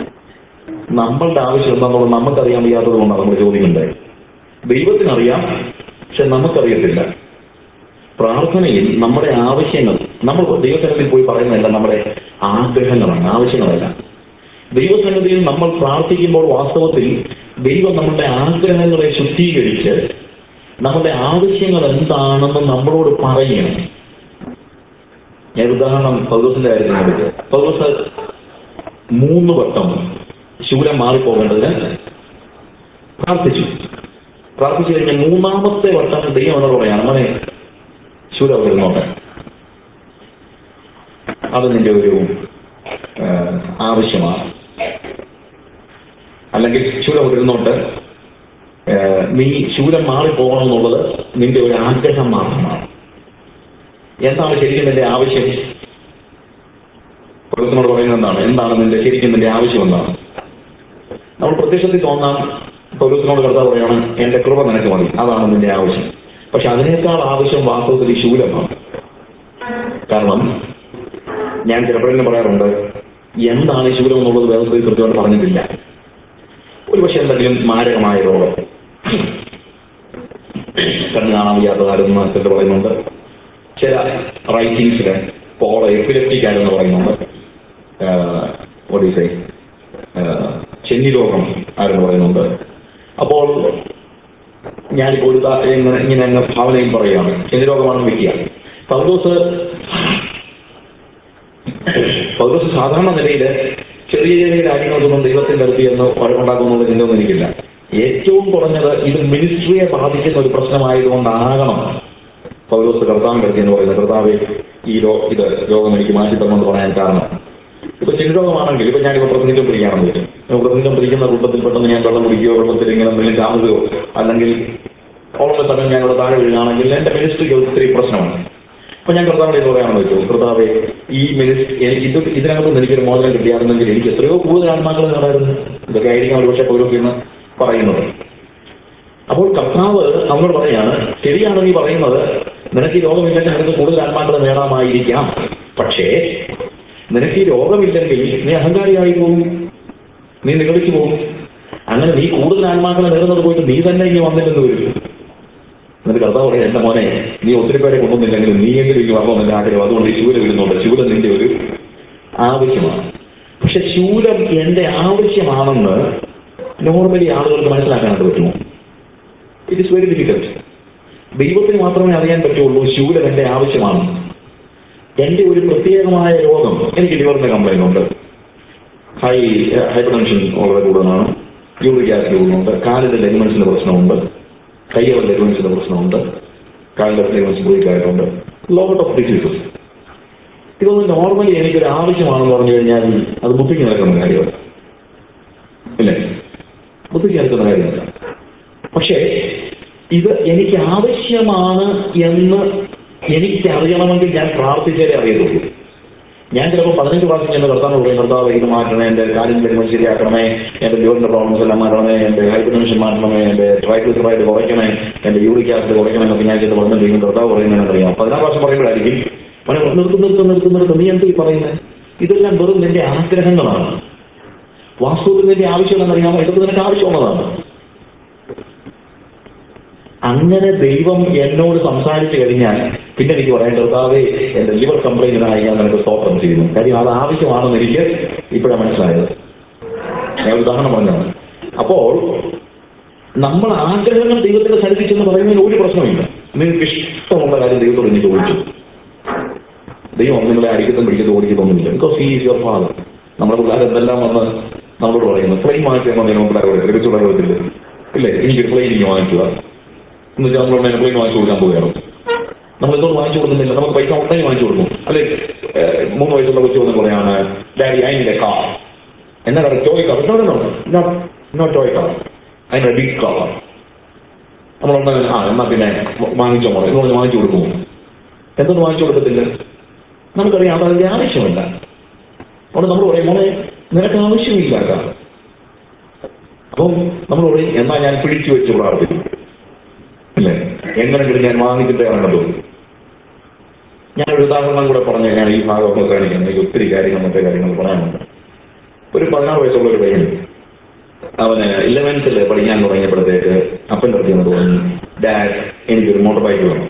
നമ്മളുടെ ആവശ്യം എന്താണെന്നുള്ളത് നമുക്കറിയാൻ വയ്യാത്തത് കൊണ്ടാണ് നമ്മൾ ചോദിക്കുന്നത് ദൈവത്തിനറിയാം പക്ഷെ നമുക്കറിയത്തില്ല പ്രാർത്ഥനയിൽ നമ്മുടെ ആവശ്യങ്ങൾ നമ്മൾ ദൈവസന്നിധിയിൽ പോയി പറയുന്നതല്ല നമ്മുടെ ആഗ്രഹങ്ങളാണ് ആവശ്യങ്ങളല്ല ദൈവസന്നിധിയിൽ നമ്മൾ പ്രാർത്ഥിക്കുമ്പോൾ വാസ്തവത്തിൽ ദൈവം നമ്മുടെ ആഗ്രഹങ്ങളെ ശുദ്ധീകരിച്ച് നമ്മുടെ ആവശ്യങ്ങൾ എന്താണെന്ന് നമ്മളോട് പറയണം ഞാൻ ഉദാഹരണം പൗലോസിന്റെ കാര്യത്തിൽ എടുക്കുക പൗലോസ് മൂന്ന് വട്ടം ശൂലം മാറിപ്പോകേണ്ടതിന് പ്രാർത്ഥിച്ചു പ്രാർത്ഥിച്ചു കഴിഞ്ഞ മൂന്നാമത്തെ വട്ടം ദൈവം എന്നോട് പറയാണ് മോനെ ശൂലം വരുന്നോട്ടെ അത് നിന്റെ ഒരു ആ, ആവശ്യമാണ് അല്ലെങ്കിൽ ശൂലം ഇരുന്നോട്ട് ആ, നീ ശൂലം മാറിപ്പോകണം എന്നുള്ളത് നിന്റെ ഒരു ആഗ്രഹം മാത്രമാണ് എന്താണ് ശരിക്കും നിന്റെ ആവശ്യം പ്രൊഫസറോട് പറയുന്നത് എന്താണ് എന്താണ് നിന്റെ ശരിക്കും നിന്റെ ആവശ്യം എന്താണ് നമ്മൾ പ്രത്യക്ഷത്തിൽ തോന്നാം പൗരത്തിനോട് കർത്താവ് പറയാണ് എന്റെ കൃപ നിനക്ക് മതി അതാണ് നിന്റെ ആവശ്യം പക്ഷെ അതിനേക്കാൾ ആവശ്യം വാസ്തവത്തിൽ ഈ ശൂലമാണ് കാരണം ഞാൻ ചിലപ്പോഴെങ്കിലും പറയാറുണ്ട് എന്താണ് ഈ ശൂലം എന്നുള്ളത് വേദത്തിൽ കൃത്യമായിട്ട് പറഞ്ഞിട്ടില്ല ഒരുപക്ഷെ എന്തെങ്കിലും മാരകമായ രോഗം കണ്ണ് കാണാൻ വയ്യാത്തതാരെന്ന് മനസ്സിൽ പറയുന്നുണ്ട് ചില റൈറ്റിങ്സില് പോള എപ്പിലെപ്റ്റിക് ആരെന്ന് പറയുന്നുണ്ട് ഒഡീസൈ ചെന്നി രോഗം ആരെന്ന് പറയുന്നുണ്ട് അപ്പോൾ ഞാനിപ്പോൾ ഒരു ദാ- ഇങ്ങനെ ഇങ്ങനെ അങ്ങ് ഭാവനയിൽ പറയുകയാണ് ചെന്നി രോഗമാണെന്ന് വെക്കുക പൗലോസ് പൗലോസ് സാധാരണ നിലയിൽ ചെറിയ ചെറിയ കാര്യങ്ങൾക്കൊന്നും ദൈവത്തിന്റെ അടുത്ത് എന്ന് വഴക്കുണ്ടാക്കുന്നുള്ള ചിന്തയൊന്നും എനിക്കില്ല ഏറ്റവും കുറഞ്ഞത് ഇത് മിനിസ്ട്രിയെ ബാധിക്കുന്ന ഒരു പ്രശ്നമായതുകൊണ്ടാകണം പൗലോസ് കർത്താവിന്റെ അടുത്ത് എന്ന് പറയുന്നത് കർത്താവ് ഈ രോ ഇത് രോഗം എനിക്ക് മാറ്റി തരണമെന്ന് പറയാൻ കാരണം ഇപ്പൊ ചെറുരോഗമാണെങ്കിൽ ഇപ്പൊ ഞാനിപ്പോ പ്രസംഗിച്ചും പിടിക്കാണെന്ന് വെച്ചു പ്രസംഗിച്ചും പിടിക്കുന്ന കൂട്ടത്തിൽ പെട്ടെന്ന് ഞാൻ വെള്ളം കുടിക്കുകയോ വെള്ളത്തിൽ ഇങ്ങനെ എന്തെങ്കിലും ചാവുകയോ അല്ലെങ്കിൽ ഓർമ്മ സമയം ഞാൻ ഇവിടെ താഴെ വീഴുകയാണെങ്കിൽ എന്റെ മിനിസ്ട്രിക്ക് ഒത്തിരി പ്രശ്നമാണ് അപ്പൊ ഞാൻ കർത്താവിനെ ഇത് പറയാണെന്ന് വെച്ചു കർത്താവെ ഈ മിനിസ്റ്റ് ഇത് ഇതിനകത്തുനിന്ന് എനിക്കൊരു മോചനം കിട്ടിയായിരുന്നെങ്കിൽ എനിക്ക് എത്രയോ കൂടുതൽ ആത്മാക്കൾ നേടായിരുന്നു ഇതൊക്കെ ആയിരിക്കും ഒരുപക്ഷെ പൗലോസ് എന്ന് പറയുന്നത് അപ്പോൾ കർത്താവ് നമ്മളോട് പറയാണ് ശരിയാണ് നീ പറയുന്നത് നിനക്ക് ഈ രോഗമില്ലെങ്കിൽ നിനക്ക് കൂടുതൽ ആത്മാക്കളെ നേടാമായിരിക്കാം പക്ഷേ നിനക്ക് ഈ രോഗമില്ലെങ്കിൽ നീ അഹങ്കാരിയായി പോകും നീ നിഗളിച്ചു പോകും അങ്ങനെ നീ കൂടുതൽ ആത്മാക്കളെ നേടുന്നത് പോയിട്ട് നീ തന്നെ ഇനി വന്നില്ലെന്ന് വരും എന്നിട്ട് കർത്താവ് പറയാം എന്റെ മോനെ നീ ഒത്തിരി പേരെ കൊണ്ടുവന്നില്ലെങ്കിലും നീ എങ്കിലും ഇനി വരണോ എന്റെ ആഗ്രഹം അതുകൊണ്ട് ഈ ശൂലം ഇടുന്നുണ്ട് ശൂലം നിന്റെ ഒരു ആവശ്യമാണ് പക്ഷെ ശൂലം എന്റെ ആവശ്യമാണെന്ന് നോർമലി ആളുകൾക്ക് മനസ്സിലാക്കാനായിട്ട് പറ്റുമോ ഇറ്റ് ഇസ് വെരി ഡിഫിക്കൽട്ട് ദൈവത്തിന് മാത്രമേ അറിയാൻ പറ്റുള്ളൂ ശൂലം എന്റെ ആവശ്യമാണ് എന്റെ ഒരു പ്രത്യേകമായ രോഗം എനിക്ക് ലിവറിന്റെ കംപ്ലൈന്റ് ഉണ്ട് ഹൈ ഹൈപ്പർ ടെൻഷൻ വളരെ കൂടുതലാണ് യൂറിക് ആസിഡ് കൂടുന്നുണ്ട് കാലിന്റെ ലെഗ്മെന്റ്സിന്റെ പ്രശ്നമുണ്ട് കൈയുടെ ലെഗ്മെന്റ്സിന്റെ പ്രശ്നമുണ്ട് കാലിന്റെ ലെഗ്മെന്റ്സ് വീക്കായിട്ടുണ്ട് ലോട്ട് ഓഫ് ഡിസീസസ് ഇതൊന്നും നോർമലി എനിക്കൊരു ആവശ്യമാണെന്ന് പറഞ്ഞു കഴിഞ്ഞാൽ അത് ബുദ്ധിക്ക് നടക്കുന്ന കാര്യമല്ല ഇല്ലേ ബുദ്ധിക്ക് നടക്കുന്ന കാര്യമല്ല പക്ഷേ ഇത് എനിക്ക് ആവശ്യമാണ് എന്ന് എനിക്ക് അറിയണമെങ്കിൽ ഞാൻ പ്രാർത്ഥിച്ചാലേ അറിയത്തുള്ളൂ ഞാൻ ചിലപ്പോൾ പതിനഞ്ച് പ്രാവശ്യം ചെന്ന് കർത്താവ് പറയും കർത്താവ് ഇത് മാറ്റണമേ എൻ്റെ കാര്യം വരുമ്പോൾ ശരിയാക്കണമേ എൻ്റെ ലിവറിൻ്റെ പ്രോബ്ലംസ് എല്ലാം മാറ്റണമേ എൻ്റെ ഹൈപ്പർ ടെൻഷൻ മാറ്റണമേ എൻ്റെ ട്രൈഗ്ലിസറൈഡ് കുറയ്ക്കണേ എൻ്റെ യൂറിക് ആസിഡ് കുറയ്ക്കണേ എന്നൊക്കെ ഞാൻ ചെന്ന് പറഞ്ഞു കഴിയും കർത്താവ് പറയുന്നതെന്ന് അറിയാം പതിനാറ് പ്രാവശ്യം പറയുമ്പോഴായിരിക്കും അവനെ നിർത്തും നിർത്തും നിർത്തും നിർത്തും നീ എന്ത് ഈ പറയുന്നത് ഇതെല്ലാം വെറും നിന്റെ ആഗ്രഹങ്ങളാണ് വാസ്തവത്തിൽ നിന്റെ ആവശ്യം എന്നറിയാമോ ഇതൊക്കെ നിനക്ക് ആവശ്യമുള്ളതാണ് അങ്ങനെ ദൈവം എന്നോട് സംസാരിച്ചു കഴിഞ്ഞാൽ പിന്നെ എനിക്ക് പറയാൻ കർത്താവേ എന്റെ ലിവർ കംപ്ലൈന്റിനായി ഞാൻ നിനക്ക് സ്തോത്രം ചെയ്യുന്നു കാര്യം അത് ആവശ്യമാണെന്ന് എനിക്ക് ഇപ്പോഴാണ് മനസ്സിലായത് ഞാൻ ഒരു ഉദാഹരണം പറഞ്ഞതാണ് അപ്പോൾ നമ്മൾ ആഗ്രഹങ്ങൾ ദൈവത്തിന്റെ സന്നിധിച്ചെന്ന് പറയുന്നതിന് ഒരു പ്രശ്നമില്ല നിങ്ങൾക്ക് ഇഷ്ടമുള്ള കാര്യം ദൈവത്തോട് എനിക്ക് ചോദിച്ചു ദൈവം നിങ്ങളെ അടിക്കത്തും പിടിക്കത്തും ഓടിക്കത്തൊന്നുമില്ല because he is your father നമ്മുടെ പിള്ളേർ എന്തെല്ലാം വന്ന് നമ്മളോട് പറയുന്നു ഫ്ലെയിം വാങ്ങിക്കാൻ നിങ്ങൾ പിള്ളേർ പറയത്തില്ല കൊച്ചു പിള്ളേർ പറയത്തില്ല ഇല്ലേ എനിക്കൊരു ഫ്ലെയിം വാങ്ങിക്കുക എന്ന് വെച്ചാൽ നമ്മൾ ഉടനെ ഫ്ലെയിം വാങ്ങിച്ചു കൊടുക്കാൻ പോവുകയാണ് നമ്മൾ എന്തുകൊണ്ട് വാങ്ങിച്ചു കൊടുക്കുന്നില്ല നമുക്ക് പൈസ ഉണ്ടെങ്കിൽ വാങ്ങിച്ചു കൊടുക്കും അല്ലെ ഏഹ്, മൂന്ന് വയസ്സുള്ള കൊച്ചു വന്ന് പറയാണ് ഡാഡി അതിന്റെ കാർ എന്നാ car toy car no no toy car അതിന്റെ ബിഗ് കാർ നമ്മളൊന്ന് ആ എന്നാ പിന്നെ വാങ്ങിച്ചോ മോളെ എന്ന് പറഞ്ഞ് വാങ്ങിച്ചു കൊടുക്കുമോ എന്തൊന്നും വാങ്ങിച്ചു കൊടുക്കത്തില്ല നമുക്കറിയാം അത് അതിന്റെ ആവശ്യമല്ല അതുകൊണ്ട് നമ്മൾ പറയും മോനെ നിനക്ക് ആവശ്യമില്ല കാർ അപ്പം നമ്മൾ പറയും എന്നാ ഞാൻ പിടിച്ചു വെച്ച് പ്രാർത്ഥിക്കും അല്ലേ എങ്ങനെങ്കിലും ഞാൻ വാങ്ങിച്ചിട്ടേ ഇറങ്ങുള്ളൂ ഞാനൊരു ഉദാഹരണം കൂടെ പറഞ്ഞു ഞാൻ ഈ ഭാഗമൊക്കെ കാണിക്കുന്നത് എനിക്ക് ഒത്തിരി കാര്യങ്ങൾ മറ്റേ കാര്യങ്ങൾ പറയാനുണ്ട് ഒരു പതിനാറ് വയസ്സുള്ള ഒരു പയ്യൻ അവന് ഇലവൻത്തിൽ പഠിക്കാൻ തുടങ്ങിയപ്പോഴത്തേക്ക് അപ്പൻ്റെ അടുത്ത് നിന്ന് തോന്നി ഡാഡ് എനിക്കൊരു മോട്ടോർ ബൈക്ക് വേണം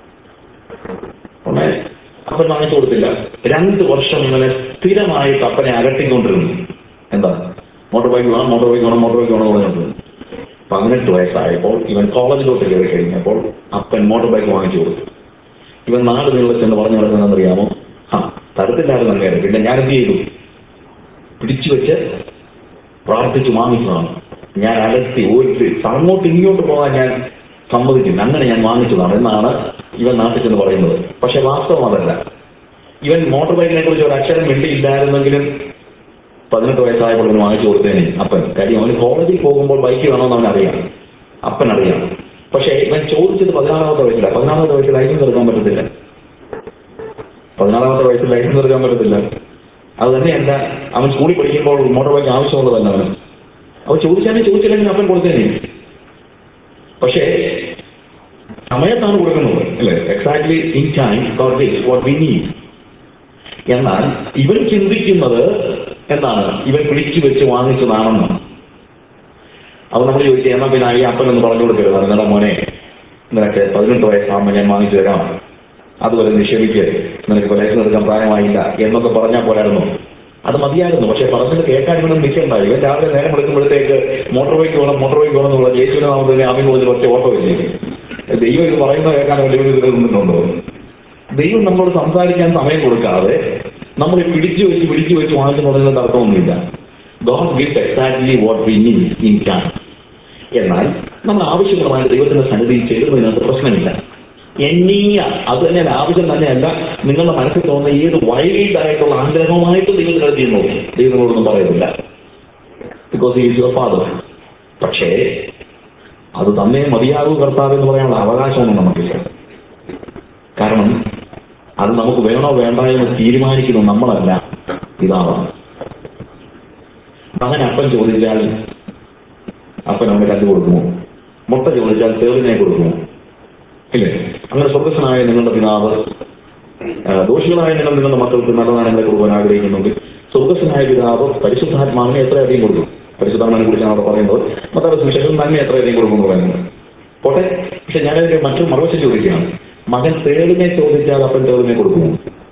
ഉടനെ അപ്പൻ വാങ്ങിച്ചു കൊടുത്തില്ല രണ്ട് വർഷം ഇങ്ങനെ സ്ഥിരമായിട്ട് അപ്പനെ അകട്ടിക്കൊണ്ടിരുന്നു എന്താ മോട്ടോർ ബൈക്ക് വേണം മോട്ടോർ ബൈക്ക് വേണം മോട്ടോർ ബൈക്ക് വേണം എന്ന് പറഞ്ഞിട്ടുണ്ട് പതിനെട്ട് വയസ്സായപ്പോൾ ഇവൻ കോളേജിലോട്ട് കയറി കഴിഞ്ഞപ്പോൾ അപ്പൻ മോട്ടോർ ബൈക്ക് വാങ്ങിച്ചു കൊടുത്തു ഇവൻ നാട് നീളെ ചെന്ന് പറഞ്ഞു നടക്കുന്നതെന്നറിയാമോ ആ തരത്തില്ലായിരുന്നു അങ്ങേരെ പിന്നെ ഞാൻ എന്ത് ചെയ്തു പിടിച്ചു വെച്ച് പ്രാർത്ഥിച്ചു വാങ്ങിച്ചതാണ് ഞാൻ അലത്തി ഓടിച്ച് അങ്ങോട്ട് ഇങ്ങോട്ട് പോകാൻ ഞാൻ സമ്മതിച്ചില്ല അങ്ങനെ ഞാൻ വാങ്ങിച്ചതാണ് എന്നാണ് ഇവൻ നാട്ടിൽ ചെന്ന് പറയുന്നത് പക്ഷെ വാസ്തവം അതല്ല ഇവൻ മോട്ടോർ ബൈക്കിനെ കുറിച്ച് ഒരു അക്ഷരം മിണ്ടിയില്ലായിരുന്നെങ്കിലും പതിനെട്ട് വയസ്സായപ്പോൾ ഇവന് വാങ്ങിച്ചു കൊടുത്തേനെ അപ്പൻ കാര്യം അവന് കോളേജിൽ പോകുമ്പോൾ ബൈക്ക് വേണമെന്ന് അവൻ അറിയാം അപ്പൻ അറിയാം പക്ഷേ ഇവൻ ചോദിച്ചത് പതിനാറാമത്തെ വയസ്സില്ല പതിനാറാമത്തെ വയസ്സിൽ ലൈസൻസ് എടുക്കാൻ പറ്റത്തില്ല പതിനാറാമത്തെ വയസ്സിൽ ലൈസൻസ് എടുക്കാൻ പറ്റത്തില്ല അത് തന്നെയല്ല അവൻ സ്കൂളിൽ പഠിക്കുമ്പോൾ മോട്ടോർ ബൈക്ക് ആവശ്യമുള്ളതല്ല അവന് അവൻ ചോദിച്ചാലും ചോദിച്ചില്ലെങ്കിൽ അപ്പൻ കൊടുത്തേനെ പക്ഷേ സമയത്താണ് കൊടുക്കുന്നത് അല്ലേ exactly in time for this what we need എന്നാൽ ഇവൻ ചിന്തിക്കുന്നത് എന്താണ് ഇവൻ പിടിച്ചു വെച്ച് വാങ്ങിച്ചതാണെന്നാണ് അത് നമ്മൾ ചോദിക്കുക എന്നാൽ പിന്നെ ഈ അപ്പൻ എന്ന് പറഞ്ഞു കൊടുക്കരുത് നിങ്ങളുടെ മോനെ നിനക്ക് പതിനെട്ട് വയസ്സാകുമ്പോൾ ഞാൻ വാങ്ങിച്ചു തരാം അതുവരെ നിക്ഷേപിക്ക് നിനക്ക് ഇപ്പോൾ ലൈസൻസ് എടുക്കാൻ പ്രായമായില്ല എന്നൊക്കെ പറഞ്ഞാൽ പോരായിരുന്നു അത് മതിയായിരുന്നു പക്ഷെ പറഞ്ഞത് കേൾക്കാൻ ഇവിടെ നിൽക്കണ്ട ഇവൻ രാവിലെ നേരം എടുക്കുമ്പോഴത്തേക്ക് മോട്ടോർ ബൈക്ക് വേണം മോട്ടോർ ബൈക്ക് വേണം എന്നുള്ള ജയിച്ചിന് നാമത്തിന് ആമി മുതൽ ഒറ്റ ഓട്ടോ ഇല്ലേ ദൈവം ഇത് പറയുന്നത് കേൾക്കാൻ വലിയ ഇതിൽ നിന്നുണ്ടോ ദൈവം നമ്മളോട് സംസാരിക്കാൻ സമയം കൊടുക്കാതെ നമ്മൾ പിടിച്ചു വെച്ച് പിടിച്ചു വെച്ച് വാങ്ങിച്ചു തുടങ്ങുന്ന അർത്ഥമൊന്നുമില്ല God gift exactly what we need in time എന്നാൽ നമ്മൾ ആവശ്യങ്ങളുമായി ദൈവത്തിന്റെ സന്നിധിയിൽ ചേരുന്നതിനകത്ത് പ്രശ്നമില്ല എന്നീയ അത് തന്നെ ആവശ്യം തന്നെയല്ല നിങ്ങളുടെ മനസ്സിൽ തോന്നുന്ന ഏത് വൈൽഡ് ആയിട്ടുള്ള ആഗ്രഹമായിട്ട് ദൈവത്തിന് ചെയ്യുന്നു ദൈവങ്ങളോടൊന്നും പറയുന്നില്ല ബിക്കോസ് ഈസ് യുവർ ഫാദർ പക്ഷേ അത് തന്നെ മതിയാകൂ കർത്താവ് എന്ന് പറയാനുള്ള അവകാശമൊന്നും നമുക്കില്ല കാരണം അത് നമുക്ക് വേണോ വേണ്ട എന്ന് തീരുമാനിക്കുന്നത് നമ്മളല്ല പിതാവാണ് മകൻ അപ്പൻ ചോദിച്ചാൽ അപ്പൻ അവന് കല്ല് കൊടുക്കുമോ മുട്ട ചോദിച്ചാൽ തേളിനെ കൊടുക്കുമോ ഇല്ലേ അങ്ങനെ സ്വർഗസ്വനായ നിങ്ങളുടെ പിതാവ് ആ, ദോഷികളായ നിങ്ങൾ നിങ്ങളുടെ മക്കൾക്ക് നല്ല നാണയങ്ങളെ കൊടുക്കാൻ ആഗ്രഹിക്കുന്നുണ്ട് സ്വർഗസ്വനായ പിതാവ് പരിശുദ്ധാത്മാവിനെ എത്രയധികം കൊടുക്കും പരിശുദ്ധാത്മാവിനെ കുറിച്ചാണ് അവിടെ പറയുന്നത് മറ്റാരുടെ സുവിശേഷം നന്മ എത്രയധികം കൊടുക്കും എന്ന് പറയുന്നത് പോട്ടെ പക്ഷെ ഞാനതിന്റെ മറ്റൊരു മറുവശം ചോദിക്കുകയാണ് മകൻ തേളിനെ ചോദിച്ചാൽ അപ്പൻ തേളിനെ കൊടുക്കുമോ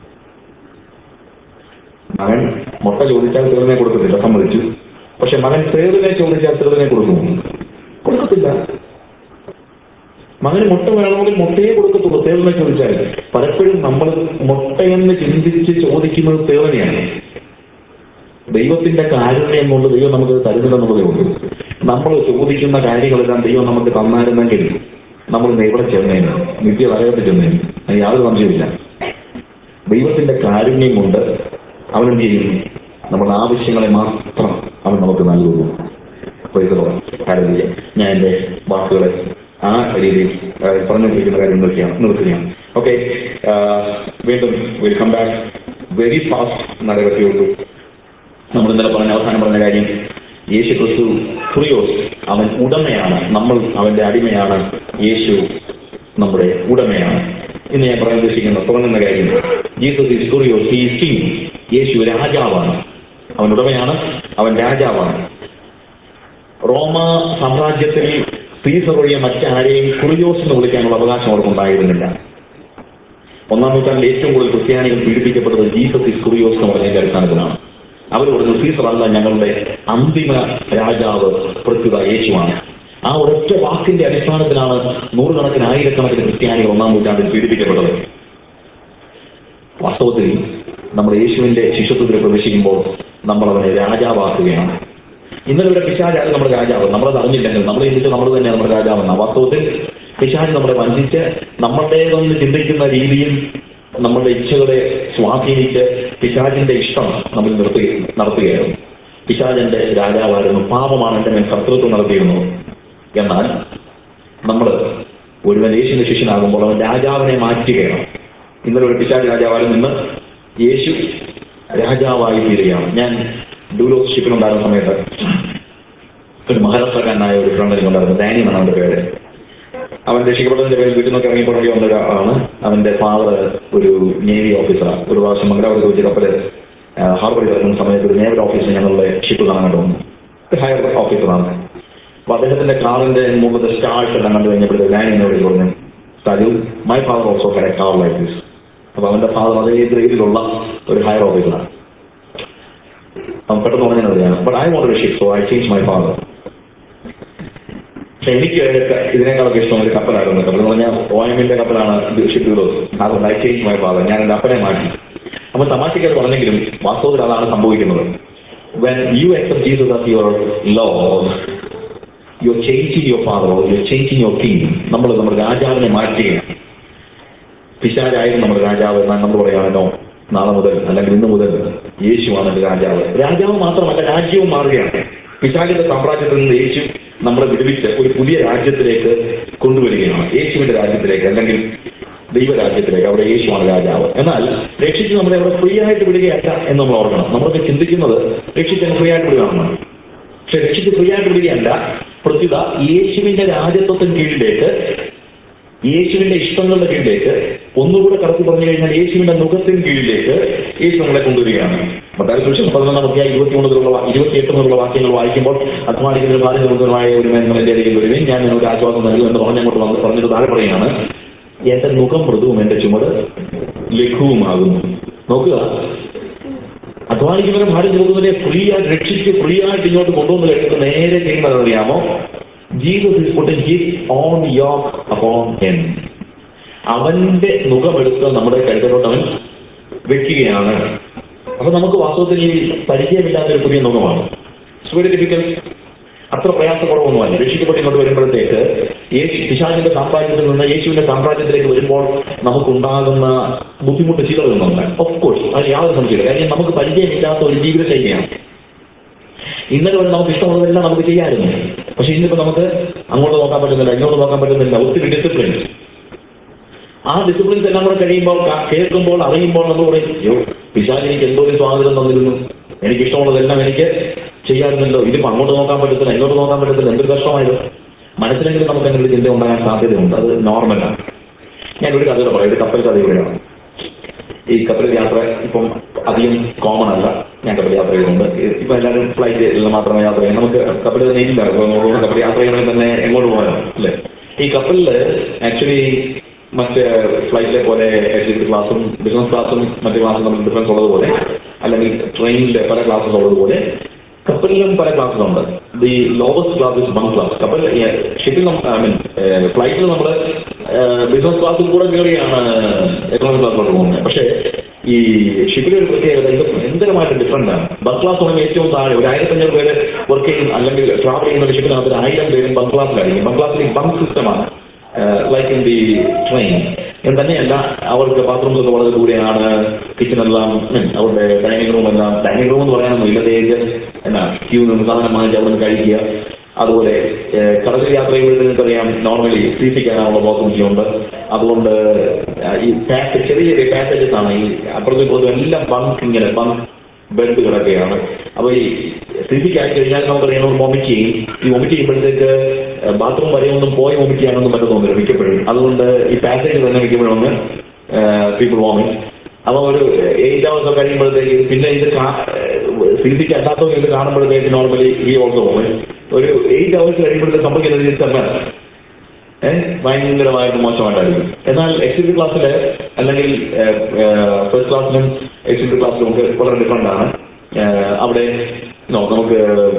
മകൻ മുട്ട ചോദിച്ചാൽ തേളിനെ കൊടുക്കത്തില്ല സമ്മതിച്ചു പക്ഷെ മകൻ തേളിനെ ചോദിച്ചാൽ തേളിനെ കൊടുക്കുമോ കൊടുക്കത്തില്ല മകന് മുട്ട വേണമെങ്കിൽ മുട്ടയെ കൊടുക്കത്തുള്ളൂ തേളിനെ ചോദിച്ചാൽ പലപ്പോഴും നമ്മൾ മുട്ടയെന്ന് ചിന്തിച്ച് ചോദിക്കുന്നത് തേളിനെയാണ് ദൈവത്തിന്റെ കാരുണ്യം കൊണ്ട് ദൈവം നമുക്ക് തരുന്നില്ലെന്നുള്ളതേ ഉള്ളൂ നമ്മൾ ചോദിക്കുന്ന കാര്യങ്ങളെല്ലാം ദൈവം നമുക്ക് തന്നായിരുന്നെങ്കിൽ നമ്മൾ ഇന്ന് എവിടെ ചെന്നേന് നിത്യ നരകത്തിൽ ചെന്നേന് അത് യാതൊരു സംശയമില്ല ദൈവത്തിന്റെ കാരുണ്യം കൊണ്ട് അവൻ എന്ത് ചെയ്യും നമ്മുടെ ആവശ്യങ്ങളെ മാത്രം അവൻ നമുക്ക് നൽകുന്നു Praise the Lord. Hallelujah. ഞാൻ എൻ്റെ വാക്കുകളെ ആ രീതിയിൽ ആ, പറഞ്ഞുകൊണ്ടിരിക്കുന്ന കാര്യം നിർത്തിയാണ് നിർത്തുകയാണ് ഓക്കെ വീണ്ടും will come back very fast എന്നാലേ പറ്റുള്ളൂ നമ്മൾ ഇന്നലെ പറഞ്ഞ അവസാനം പറഞ്ഞ കാര്യം യേശു ക്രിസ്തു ക്രിയോസ് അവൻ ഉടമയാണ് നമ്മൾ അവന്റെ അടിമയാണ് യേശു നമ്മുടെ ഉടമയാണ് ഇന്ന് ഞാൻ പറയാൻ ഉദ്ദേശിക്കുന്ന തുടങ്ങുന്ന കാര്യം Jesus is kyrios he is king യേശു രാജാവാണ് അവൻ ഉടമയാണ് അവൻ രാജാവാണ് റോമ സാമ്രാജ്യത്തിൽ സീസർ ഒഴിയ മറ്റാരെയും കുറിയോസ് എന്ന് വിളിക്കാനുള്ള അവകാശം അവർക്കുണ്ടായിരുന്നില്ല ഒന്നാം നൂറ്റാണ്ടിൽ ഏറ്റവും കൂടുതൽ ക്രിസ്ത്യാനികൾ പീഡിപ്പിക്കപ്പെട്ടത് ജീസസ് ഇസ് കുറിയോസ് എന്ന് പറഞ്ഞതിന്റെ അടിസ്ഥാനത്തിലാണ് അവർ പറഞ്ഞു സീസർ അല്ല ഞങ്ങളുടെ അന്തിമ രാജാവ് പ്രസ്തുത യേശുവാണ് ആ ഒരൊറ്റ വാക്കിന്റെ അടിസ്ഥാനത്തിലാണ് നൂറുകണക്കിന് ആയിരക്കണക്കിന് ക്രിസ്ത്യാനികൾ ഒന്നാം നൂറ്റാണ്ടിൽ പീഡിപ്പിക്കപ്പെട്ടത് വാസ്തവത്തിൽ നമ്മൾ യേശുവിന്റെ ശിഷ്യത്വത്തിൽ പ്രവേശിക്കുമ്പോൾ നമ്മൾ അവനെ രാജാവാക്കുകയാണ് ഇന്നലെ ഇവിടെ പിശാചാണ് നമ്മുടെ രാജാവ് നമ്മളത് അറിഞ്ഞില്ലെങ്കിൽ നമ്മൾ ചിന്തിച്ച് നമ്മൾ തന്നെ നമ്മുടെ രാജാവെന്ന വാസ്തവത്തിൽ പിശാജ് നമ്മളെ വഞ്ചിച്ച് നമ്മളുടേതെന്ന് ചിന്തിക്കുന്ന രീതിയിൽ നമ്മളുടെ ഇച്ഛകളെ സ്വാധീനിച്ച് പിശാജിന്റെ ഇഷ്ടം നമ്മൾ നിർത്തി നടത്തുകയായിരുന്നു പിശാജന്റെ രാജാവായിരുന്നു പാപമാണ് എന്റെ മേൽ കർത്തൃത്വം നടത്തിയിരുന്നത് എന്നാൽ നമ്മൾ ഒരുവൻ യേശുവിന്റെ ശിഷ്യനാകുമ്പോൾ അവൻ രാജാവിനെ മാറ്റുകയാണ് ഇന്നലെ ഒരു പിശാജ് രാജാവായി നിന്ന് യേശു രാജാവായി തീരുകയാണ് ഞാൻ ഡൂലോസ് ഷിപ്പിലുണ്ടായിരുന്ന സമയത്ത് ഒരു മഹാരാഷ്ട്രക്കാരനായ ഒരു ഫ്രണ്ട് എനിക്കുണ്ടായിരുന്നു ഡാനി എന്നാണ് അവന്റെ പേര് അവൻ രക്ഷിക്കപ്പെട്ടതിന്റെ പേരിൽ വീട്ടിൽ നിന്നൊക്കെ ഇറങ്ങി തുടങ്ങി വന്ന ഒരാളാണ് അവന്റെ ഫാദർ ഒരു നേവി ഓഫീസറാണ് ഒരു പ്രാവശ്യം മംഗലാപുരത്ത് വെച്ച് കപ്പല് ഹാർബറിൽ ഇറങ്ങുന്ന സമയത്ത് ഒരു നേവൽ ഓഫീസർ ഞങ്ങളുടെ ഷിപ്പ് കാണാൻ വന്നു ഹയർ ഓഫീസറാണ് അപ്പൊ അദ്ദേഹത്തിന്റെ കാറിന്റെ മുമ്പത്തെ സ്റ്റാർട്ട് എല്ലാം കണ്ടു കഴിഞ്ഞപ്പോഴത്തെ ഞാൻ എന്നോട് പറഞ്ഞു Saju my father also had a car like this അപ്പൊ അവന്റെ ഫാദർ അതേ ഗ്രേഡിലുള്ള ഒരു ഹയർ ഓഫീസറാണ് അവൻ പെട്ടെന്ന് പറഞ്ഞതാണ് but I want ship so I change my father പക്ഷെ എനിക്ക് ഇതിനേക്കാളൊക്കെ ഇഷ്ടം ഒരു കപ്പലായിരുന്നു കപ്പൽ എന്ന് പറഞ്ഞാൽ ഒ എമ്മിന്റെ കപ്പലാണ് ഷിപ്പ് അതുകൊണ്ട് ഐ ചേഞ്ച് മൈ ഫാദർ ഞാൻ എന്റെ അപ്പനെ മാറ്റി അപ്പൊ തമാശയ്ക്ക് അത് പറഞ്ഞെങ്കിലും വാസ്തവത്തിൽ അതാണ് സംഭവിക്കുന്നത് when you accept Jesus as your Lord you are changing your father you are changing your king നമ്മൾ നമ്മുടെ രാജാവിനെ മാറ്റുകയാണ് പിശാചായിരുന്നു നമ്മുടെ രാജാവ് എന്നാൽ നമ്മൾ പറയുകയാണല്ലോ നാളെ മുതൽ അല്ലെങ്കിൽ ഇന്ന് മുതൽ യേശുവാണ് എന്റെ രാജാവ് രാജാവ് മാത്രമല്ല രാജ്യവും മാറുകയാണ് പിശാചിന്റെ സാമ്രാജ്യത്തിൽ നിന്ന് യേശു നമ്മളെ വിടുവിച്ച് ഒരു പുതിയ രാജ്യത്തിലേക്ക് കൊണ്ടുവരികയാണ് യേശുവിന്റെ രാജ്യത്തിലേക്ക് അല്ലെങ്കിൽ ദൈവരാജ്യത്തിലേക്ക് അവിടെ യേശുവാണ് രാജാവ് എന്നാൽ രക്ഷിച്ച് നമ്മളെ അവിടെ ഫ്രീ ആയിട്ട് വിടുകയല്ല എന്ന് നമ്മൾ ഓർക്കണം നമ്മളൊക്കെ ചിന്തിക്കുന്നത് രക്ഷിച്ച് ഫ്രീ ആയിട്ട് വിടുകയാണെന്നാണ് പക്ഷെ രക്ഷിച്ച് ഫ്രീ ആയിട്ട് വിടുകയല്ല പ്രത്യുത യേശുവിന്റെ രാജ്യത്വത്തിന് കീഴിലേക്ക് യേശുവിന്റെ ഇഷ്ടങ്ങളുടെ കീഴിലേക്ക് ഒന്നുകൂടെ കടത്തി പറഞ്ഞു കഴിഞ്ഞാൽ യേശുവിന്റെ മുഖത്തിന് കീഴിലേക്ക് യേശു നമ്മളെ കൊണ്ടുവരികയാണ് മത്തായി സുവിശേഷം പതിനൊന്നാം അധ്യായം ഇരുപത്തി മുതലുള്ള ഇരുപത്തിയെട്ട് മുതലുള്ള വാക്യങ്ങൾ വായിക്കുമ്പോൾ അധ്വാനിക്കുന്ന ഭാരതമായ ഒരു മേന്മന്റെ അരികിൽ വരുകയും ഞാൻ നിന്നൊരു ആശ്വാസം നൽകും എന്ന് പറഞ്ഞങ്ങോട്ട് വന്ന് പറഞ്ഞിട്ട് താഴെ പറയുകയാണ് എന്റെ മുഖം മൃദുവും എന്റെ ചുമട് ലഘുവുമാകുന്നു നോക്കുക അധ്വാനിക്കുന്നവരെ ഭാര്യ നോക്കുന്നതിനെ ഫ്രീ ആയിട്ട് രക്ഷിച്ച് ഫ്രീ ആയിട്ട് ഇങ്ങോട്ട് കൊണ്ടുവന്ന് കഴിഞ്ഞിട്ട് നേരെ ചെയ്യുന്നത് അറിയാമോ Jesus is putting his on yoke upon ഹെൻ അവന്റെ മുഖമെടുത്ത് നമ്മുടെ കരുതലോട്ട് അവൻ വെക്കുകയാണ് അപ്പൊ നമുക്ക് വാസ്തവത്തിൽ ഈ പരിചയമില്ലാത്ത ഒരു പുതിയ മുഖമാണ് ഇറ്റ്സ് വെരി ഡിഫിക്കൽട്ട് അത്ര പ്രയാസക്കുറവൊന്നുമല്ല രക്ഷിക്കപ്പെട്ട് ഇങ്ങോട്ട് വരുമ്പോഴത്തേക്ക് യേശു പിശാചിന്റെ സാമ്രാജ്യത്തിൽ നിന്ന് യേശുവിന്റെ സാമ്രാജ്യത്തിലേക്ക് വരുമ്പോൾ നമുക്കുണ്ടാകുന്ന ബുദ്ധിമുട്ട് ചിലതൊന്നുമില്ല ഓഫ് കോഴ്സ് അത് യാതൊരു സംശയമില്ല കാര്യം നമുക്ക് പരിചയമില്ലാത്ത ഒരു ജീവിത ശൈലിയാണ് ഇന്നലെ വരെ നമുക്ക് ഇഷ്ടമുള്ളതെല്ലാം നമുക്ക് ചെയ്യാമായിരുന്നു പക്ഷെ ഇന്നിപ്പോ നമുക്ക് അങ്ങോട്ട് നോക്കാൻ പറ്റുന്നില്ല ഇങ്ങോട്ട് നോക്കാൻ പറ്റുന്നില്ല ഒത്തിരി ഡിസിപ്ലിൻ ആ ഡിസിപ്ലിൻസ് എല്ലാം കൂടെ കഴിയുമ്പോൾ ക- കേൾക്കുമ്പോൾ അറിയുമ്പോൾ നമ്മൾ പറയും അയ്യോ പിശാച് എനിക്ക് എന്തോ ഒരു സ്വാതന്ത്ര്യം തന്നിരുന്നു എനിക്ക് ഇഷ്ടമുള്ളതെല്ലാം എനിക്ക് ചെയ്യാറുണ്ടല്ലോ ഇതിപ്പോ അങ്ങോട്ട് നോക്കാൻ പറ്റത്തില്ല ഇങ്ങോട്ട് നോക്കാൻ പറ്റത്തില്ല എന്തൊരു കഷ്ടമായത് മനസ്സിലെങ്കിലും നമുക്ക് അങ്ങനെ ഒരു ചിന്ത ഉണ്ടാകാൻ സാധ്യതയുണ്ട് അത് നോർമലാണ് ഞാൻ ഒരു കഥയുടെ പറയാം ഒരു കപ്പൽ കഥ ഇവിടെയാണ് ഈ കപ്പൽ യാത്ര ഇപ്പം അധികം കോമൺ അല്ല ഞാൻ കപ്പൽ യാത്ര ചെയ്യുന്നുണ്ട് ഇ- ഇപ്പൊ എല്ലാവരും ഫ്ലൈറ്റിൽ മാത്രമേ യാത്ര ചെയ്യാം നമുക്ക് കപ്പൽ തന്നെ ഇല്ല ഇപ്പൊ നമുക്ക് കപ്പൽ യാത്ര ചെയ്യണമെങ്കിൽ തന്നെ എങ്ങോട്ട് പോകാനോ അല്ലേ ഈ കപ്പലില് ആക്ച്വലി മറ്റ് ഫ്ലൈറ്റിലെ പോലെ എക്സിക്യൂട്ടീവ് ക്ലാസ്സും ബിസിനസ് ക്ലാസ്സും മറ്റ് ക്ലാസ്സും തമ്മിൽ ഡിഫറൻസ് ഉള്ളതുപോലെ അല്ലെങ്കിൽ ട്രെയിനിൽ പല ക്ലാസ്സുകൾ ഉള്ളതുപോലെ കപ്പലിലും പല ക്ലാസ്സുകളുണ്ട് the lowest class is one class കപ്പൽ ഷിപ്പിൽ ഐ മീൻ ഫ്ലൈറ്റിൽ നമ്മൾ ബിസിനസ് ക്ലാസ്സിൽ കൂടെ കയറിയാണ് എക്കണോമിക് ക്ലാസ്സിലോട്ട് പോകുന്നത് പക്ഷേ ഈ ഷിപ്പിലെ ഒരു പ്രത്യേകത ഇത് ഭയങ്കരമായിട്ട് ഡിഫറെന്റ് ആണ് ബസ് ക്ലാസ് ആണെങ്കിൽ ഏറ്റവും താഴെ ഒരു ആയിരത്തഞ്ഞൂറ് പേര് വർക്ക് ചെയ്യും അല്ലെങ്കിൽ ട്രാവൽ ചെയ്യുന്ന ഒരു ഷിപ്പിനകത്ത് ഒരു ആയിരം പേരും ബസ് ക്ലാസ്സിലായിരിക്കും ബസ് ക്ലാസ്സിൽ ബങ്ക് സിസ്റ്റമാണ് ലൈക്ക് ഇൻ ദി ട്രെയിൻ എന്ന് തന്നെയല്ല അവർക്ക് ബാത്റൂംസ് ഒക്കെ വളരെ ദൂരെയാണ് കിച്ചൺ എല്ലാം ഉം, അവരുടെ ഡൈനിങ് റൂം എല്ലാം ഡൈനിങ് റൂം എന്ന് പറയാനൊന്നും ഇല്ല തേജ് എന്നാ ക്യൂ നിന്ന് സാധനം വാങ്ങിച്ച് അവിടെ നിന്ന് കഴിക്കുക അതുപോലെ ഏഹ്, കടലിൽ യാത്ര ചെയ്യുമ്പോൾ നിങ്ങൾക്കറിയാം നോർമലി സി സി കയറാനുള്ള പോസിബിലിറ്റി ഉണ്ട് അതുകൊണ്ട് ആ, ഈ പാസേജ് ചെറിയ ചെറിയ പാസേജസ് ആണ് ഈ അപ്പുറത്തും ഇപ്പുറത്തും എല്ലാം ബങ്ക് ഇങ്ങനെ ബങ്ക് ബെഡ് കിടക്കുകയാണ് അപ്പൊ ഈ സ്ഥിതിക്ക് ആയി കഴിഞ്ഞാൽ നമുക്കറിയാം നമ്മൾ വൊമിറ്റ് ചെയ്യും ഈ വൊമിറ്റ് ചെയ്യുമ്പോഴത്തേക്ക് ബാത്റൂം വരെ ഒന്നും പോയി വൊമിറ്റ് ചെയ്യാനൊന്നും പറ്റുന്നില്ല മിക്കപ്പോഴും അതുകൊണ്ട് ഈ പാസേജ് തന്നെ മിക്കപ്പോഴും ഒന്ന് പീപ്പിൾ വോമിറ്റ് അപ്പൊ ഒരു എയ്റ്റ് അവേഴ്സ് കഴിയുമ്പോഴത്തേക്ക് പിന്നെ ഇത് സ്ഥിതിക്ക് അല്ലാത്തവർ ഇത് കാണുമ്പോഴത്തേക്ക് നോർമലി ഈ ഓൾസോ വോമിറ്റ് ഒരു എയ്റ്റ് അവേഴ്സ് കഴിയുമ്പോഴത്തേക്ക് സംഭവിക്കുന്നത് തന്നെ ഏഹ് ഭയങ്കരമായിട്ട് മോശമായിട്ടായിരിക്കും എന്നാൽ എക്സിക്യൂട്ടീവ് ക്ലാസ്സിൽ അല്ലെങ്കിൽ ഫസ്റ്റ് ക്ലാസ്സിലും എക്സിക്യൂട്ടീവ് ക്ലാസ്സിലും ഒക്കെ വളരെ ഡിഫറെൻ്റ് ആണ് ഏഹ് അവിടെ no, നമുക്ക്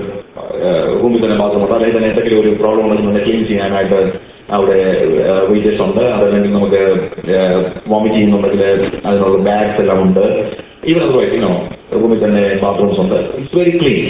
റൂമിൽ തന്നെ ബാത്റൂമുണ്ട് അല്ലെങ്കിൽ തന്നെ എന്തെങ്കിലും ഒരു പ്രോബ്ലം ഉണ്ടെങ്കിൽ ക്ലീൻ ചെയ്യാനായിട്ട് അവിടെ വെയിറ്റേഴ്സ് ഉണ്ട് അതല്ലെങ്കിൽ നമുക്ക് വോമിറ്റ് ചെയ്യുന്നുണ്ടെങ്കിൽ അതിനുള്ള ബാഗ്സ് എല്ലാം ഉണ്ട് ഈവൻ അത് വൈറ്റിനോ റൂമിൽ തന്നെ ബാത്റൂംസ് ഉണ്ട് ഇറ്റ്സ് വെരി ക്ലീൻ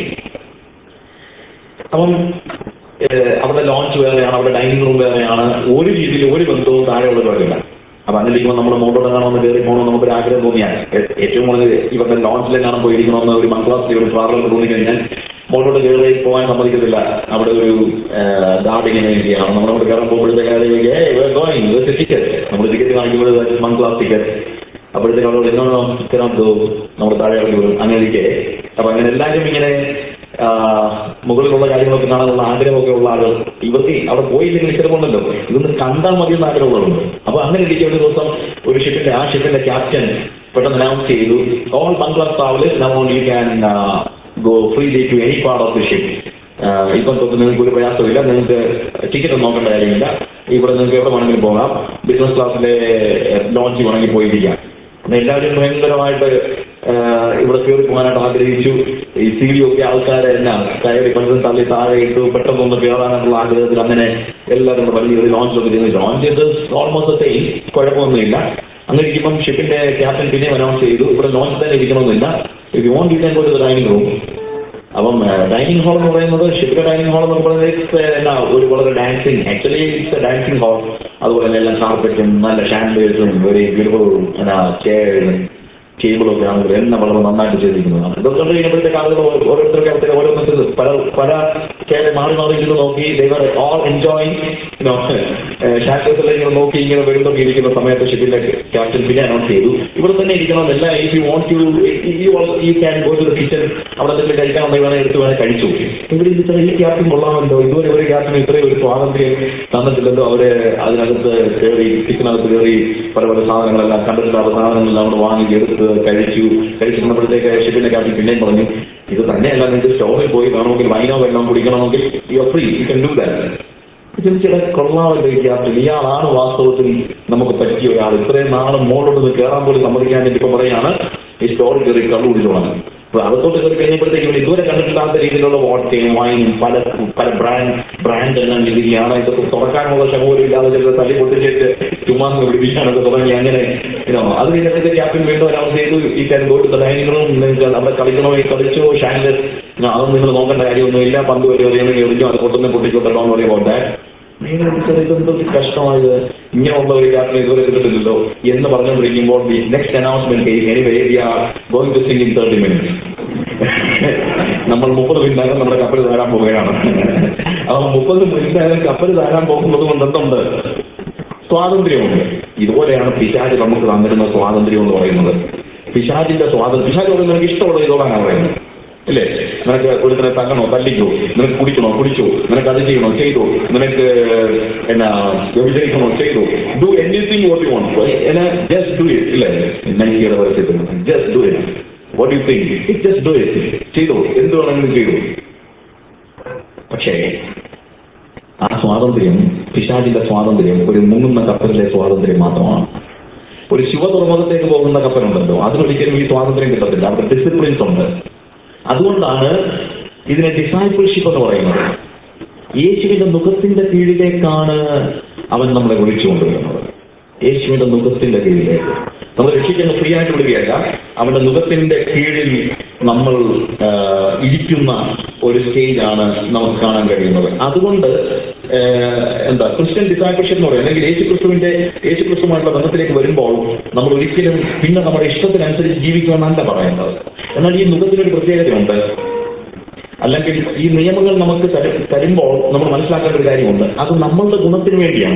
അപ്പം ഏഹ് അവിടെ ലോഞ്ച് വേറെയാണ് അവിടെ ഡൈനിങ് റൂം വേറെയാണ് ഒരു രീതിയിൽ ഒരു ബന്ധവും താഴെയുള്ളവരില്ല അപ്പൊ അങ്ങനെ ഇരിക്കുമ്പോൾ നമ്മൾ മുമ്പോട്ട് കാണുമെന്ന് കയറി പോകണമെന്ന് നമുക്കൊരു ആഗ്രഹം തോന്നിയാൽ ഏ- ഏറ്റവും കൂടുതൽ ഇവരുടെ ലോഞ്ചിലെങ്ങാനും പോയിരിക്കണമെന്ന് ഒരു മംഗളാസ്തി ഒരു ട്രാവലർ തോന്നിക്കഴിഞ്ഞാൽ മുമ്പോട്ട് കയറി പോകാൻ സമ്മതിക്കത്തില്ല അവിടെ ഒരു ഗാർഡ് ഇങ്ങനെ ഇരിക്കുകയാണ് നമ്മളോട് കയറാൻ പോകുമ്പോഴത്തേക്ക് ടിക്കറ്റ് നമ്മൾ ടിക്കറ്റ് കാണിക്കുമ്പോൾ വൺ ക്ലാസ് ടിക്കറ്റ് അപ്പോഴത്തേക്ക് അവരോട് എന്നോ ഇതിനകത്ത് നമ്മൾ താഴെ ഇറങ്ങി വരും അങ്ങനെ ഇരിക്കെ അപ്പൊ അങ്ങനെ എല്ലാവരും ഇങ്ങനെ ആ, മുകളിലുള്ള കാര്യങ്ങളൊക്കെ കാണാനുള്ള ആഗ്രഹമൊക്കെ ഉള്ള ആളുകൾ ഇവർക്ക് അവിടെ പോയില്ലെങ്കിൽ ചിലപ്പോണ്ടല്ലോ ഇതൊന്ന് കണ്ടാൽ മതി എന്ന് ആഗ്രഹമുള്ളവരുണ്ട് അപ്പൊ അങ്ങനെ ഇരിക്കെ ഒരു ദിവസം ഒരു ഷിപ്പിന്റെ ആ ഷിപ്പിന്റെ ക്യാപ്റ്റൻ പെട്ടെന്ന് അനൗൺസ് ചെയ്തു all bunk class travellers now you can go free day to any part of the ship ah ഇപ്പം തൊട്ട് നിങ്ങൾക്ക് ഒരു പ്രയാസമില്ല നിങ്ങൾക്ക് ടിക്കറ്റ് ഒന്നും നോക്കേണ്ട കാര്യമില്ല ഇവിടെ നിങ്ങൾക്ക് എവിടെ വേണമെങ്കിലും പോകാം ബിസിനസ് ക്ലാസ്സിലെ ലോഞ്ച് വേണമെങ്കിൽ പോയിരിക്കാം പിന്നെ എല്ലാവരും ഭയങ്കരമായിട്ട് ആഹ് ഇവിടെ കയറി പോകാനായിട്ട് ആഗ്രഹിച്ചു ഈ സി ഡി ഒക്കെ ആൾക്കാരെ എന്നാ കയറി പലതും തള്ളി താഴെ ഇട്ടു പെട്ടെന്നൊന്ന് കയറാനുള്ള ആഗ്രഹത്തിൽ അങ്ങനെ എല്ലാവരും കൂടെ വലിയ ഒരു ലോഞ്ച് ഒക്കെ ചെയ്തു ലോഞ്ച് ചെയ്ത് ഓൾമോസ്റ്റ് സെയിം കുഴപ്പമൊന്നുമില്ല അങ്ങനെ ഇരിക്കുമ്പം ഷിപ്പിന്റെ ക്യാപ്റ്റൻ പിന്നെയും അനൗൺസ് ചെയ്തു ഇവിടെ ലോഞ്ച് തന്നെ ഇരിക്കണമെന്നില്ല ഇത് ഓൺ ഡീറ്റെയിൽ പോയിട്ട് ഡൈനിങ് റൂം അപ്പം ഡൈനിങ് ഹാൾ എന്ന് പറയുന്നത് ഷിപ്പിന്റെ ഡൈനിങ് ഹാൾ എന്ന് പറയുന്നത് it's, eh, എന്നാ ഒരു വളരെ dancing actually it's dancing hall അതുപോലെ തന്നെ എല്ലാം കാർപ്പറ്റും നല്ല ഷാൻഡേഴ്സും വെരി ബ്യൂട്ടിഫുൾ എന്നാ ചെയറും ടേബിളൊക്കെ ആണെങ്കിലും എല്ലാം വളരെ നന്നായിട്ട് ചെയ്തിരിക്കുന്നതാണ് ഇതൊക്കെ കണ്ടു കഴിഞ്ഞപ്പോഴത്തേക്ക് ആളുകൾ ഓരോ- ഓരോരുത്തർക്ക് അവിടുത്തെ ഓരോരുത്തർ പല പല ചെയർ മാറി മാറി ഇരുന്ന് നോക്കി ദൈവർ ഓൾ എൻജോയിങ് ഷാൻഡേഴ്സിലെ ഇങ്ങനെ നോക്കി ഇങ്ങനെ വെറുതൊക്കെ ഇരിക്കുന്ന സമയത്ത് ഷിപ്പിന്റെ ക്യാപ്റ്റൻ പിന്നെ അനൗൺസ് ചെയ്തു ഇവിടെ തന്നെ ഇരിക്കണമെന്നില്ല if you want to you can go to the kitchen അവിടെ എന്തെങ്കിലും കഴിക്കാൻ ഉണ്ടെങ്കിൽ വേണേൽ എടുത്ത് വേണേൽ കഴിച്ചു ഇവിടെ ഇത്ര ഈ ക്യാപ്റ്റൻ കൊള്ളാമല്ലോ ഇതുവരെ ഒരു ക്യാപ്റ്റൻ ഇത്രയും ഒരു സ്വാതന്ത്ര്യം തന്നിട്ടില്ലല്ലോ അവര് അതിനകത്ത് കയറി കിച്ചനകത്ത് കയറി പല പല സാധനങ്ങളെല്ലാം കണ്ടിട്ടില്ലാത്ത സാധനങ്ങളെല്ലാം അവിടെ വാങ്ങി എടുത്ത് കഴിച്ചു കഴിച്ചിരുന്നപ്പോഴത്തേക്ക് ഷിപ്പിന്റെ ക്യാപ്റ്റൻ പിന്നെയും പറഞ്ഞു ഇത് തന്നെയല്ല നിങ്ങൾക്ക് സ്റ്റോറിൽ പോയി വേണമെങ്കിൽ വൈനോ വെള്ളം കുടിക്കണമെങ്കിൽ you free you can do that ചില കൊള്ളാമല്ലോ ഈ ക്യാപ്റ്റൻ ഇയാളാണ് വാസ്തവത്തിൽ നമുക്ക് പറ്റിയ ഒരാൾ ഇത്രയും നാള് മോളോട് നിന്ന് കയറാൻ പോലും സമ്മതിക്കാൻ വേണ്ടി ഇപ്പൊ പറയാണ് ഈ സ്റ്റോറി കയറി കള്ളു കുടിച്ചോളാം അപ്പൊ അകത്തോട്ട് കയറി കഴിഞ്ഞപ്പോഴത്തേക്കും ഇവർ ഇതുവരെ കണ്ടിട്ടില്ലാത്ത രീതിയിലുള്ള വോട്ടയും വൈനും പല പല ബ്രാൻഡ് ബ്രാൻഡ് എല്ലാം ഇരിക്കുകയാണ് ഇതൊക്കെ തുറക്കാനുള്ള ശമൂലം ഇല്ലാതെ ചിലർ തല്ലി പൊട്ടിച്ചിട്ട് ചുമ്മാ പിടിപ്പിക്കാനൊക്കെ തുടങ്ങി അങ്ങനെ you know, അത് കഴിഞ്ഞിട്ട് ക്യാപ്റ്റൻ വീണ്ടും അനൗൺസ് ചെയ്തു ഈ കാര്യം പോയിട്ട് ഡൈനിങ് റൂം നിങ്ങൾക്ക് അവിടെ കളിക്കണോ ഈ കളിച്ചോ ഷാൻഡ് അതൊന്നും നിങ്ങൾ നോക്കേണ്ട കാര്യമൊന്നുമില്ല പന്ത് വരെ എറിയണമെങ്കിൽ എറിഞ്ഞോ അത് പൊട്ടുന്ന പൊട്ടിച്ചോട്ടെ എന്ന് പറയുമ്പോൾ നിങ്ങൾ ഇതെന്ത് കഷ്ടമായത് ഇങ്ങനെയുള്ള ഒരു യാത്ര ഇതുവരെ എടുത്തിട്ടില്ലല്ലോ എന്ന് പറഞ്ഞുകൊണ്ടിരിക്കുമ്പോൾ the next announcement anyway we are going to sing in thirty minutes നമ്മൾ മുപ്പത് മിനിറ്റ് നമ്മുടെ കപ്പൽ താരാൻ പോവുകയാണ് അപ്പോൾ മുപ്പത് മിനിറ്റ് കപ്പൽ താരാൻ പോകുന്നത് കൊണ്ട് എന്തുണ്ട് സ്വാതന്ത്ര്യമുണ്ട് ഇതുപോലെയാണ് പിശാജ് നമുക്ക് തന്നിരുന്ന സ്വാതന്ത്ര്യം എന്ന് പറയുന്നത് പിശാജിന്റെ സ്വാതന്ത്ര്യം പിശാജ് പറയുന്നത് നിനക്ക് ഇഷ്ടമുള്ള ഇതോടാണ് പറയുന്നത് ഇല്ലേ നിനക്ക് ഒരുത്തനെ തല്ലണോ തല്ലിക്കോ നിനക്ക് കുടിക്കണോ കുടിച്ചോ നിനക്ക് അത് ചെയ്യണോ ചെയ്തോ നിനക്ക് എന്നാ വ്യഭിചരിക്കണോ ചെയ്തോ do anything what you want എന്നാ ജസ്റ്റ് ഡു ഇറ്റ് ഇല്ലേ നൈകിയുടെ പരസ്യത്തിൽ just do it what you think just do it ചെയ്തോ എന്ത് വേണമെങ്കിലും ചെയ്തോ പക്ഷേ ആ സ്വാതന്ത്ര്യം പിശാചിന്റെ സ്വാതന്ത്ര്യം ഒരു മുങ്ങുന്ന കപ്പലിലെ സ്വാതന്ത്ര്യം മാത്രമാണ് ഒരു ശിവതുറമുഖത്തേക്ക് പോകുന്ന കപ്പലുണ്ടല്ലോ അതിനൊരിക്കലും ഈ സ്വാതന്ത്ര്യം കിട്ടത്തില്ല അവിടെ ഡിസിപ്ലിൻസ് ഉണ്ട് അതുകൊണ്ടാണ് ഇതിനെ ഡിസൈപ്പിൾഷിപ്പ് എന്ന് പറയുന്നത് യേശുവിന്റെ മുഖത്തിന്റെ കീഴിലേക്കാണ് അവൻ നമ്മളെ വിളിച്ചു കൊണ്ടുവരുന്നത് യേശുവിന്റെ മുഖത്തിന്റെ കീഴിലേക്ക് നമ്മൾ രക്ഷിക്കുന്ന ഫ്രീ ആയിട്ട് വിടുകയല്ല അവന്റെ മുഖത്തിന്റെ കീഴിൽ നമ്മൾ ആ, ഇരിക്കുന്ന ഒരു സ്റ്റേജാണ് നമുക്ക് കാണാൻ കഴിയുന്നത് അതുകൊണ്ട് ആ, എന്താ ക്രിസ്ത്യൻ ഡിസൈപ്പിൾഷിപ്പ് എന്ന് പറയും അല്ലെങ്കിൽ യേശു ക്രിസ്തുവിന്റെ യേശു ക്രിസ്തുമായിട്ടുള്ള ബന്ധത്തിലേക്ക് വരുമ്പോൾ നമ്മൾ ഒരിക്കലും പിന്നെ നമ്മുടെ ഇഷ്ടത്തിനനുസരിച്ച് ജീവിക്കുമെന്നല്ല പറയുന്നത് എന്നാൽ ഈ മുഖത്തിനൊരു പ്രത്യേകതയുണ്ട് അല്ലെങ്കിൽ ഈ നിയമങ്ങൾ നമുക്ക് തരു- തരുമ്പോൾ നമ്മൾ മനസ്സിലാക്കേണ്ട ഒരു കാര്യമുണ്ട് അത് നമ്മളുടെ ഗുണത്തിന് വേണ്ടിയാണ്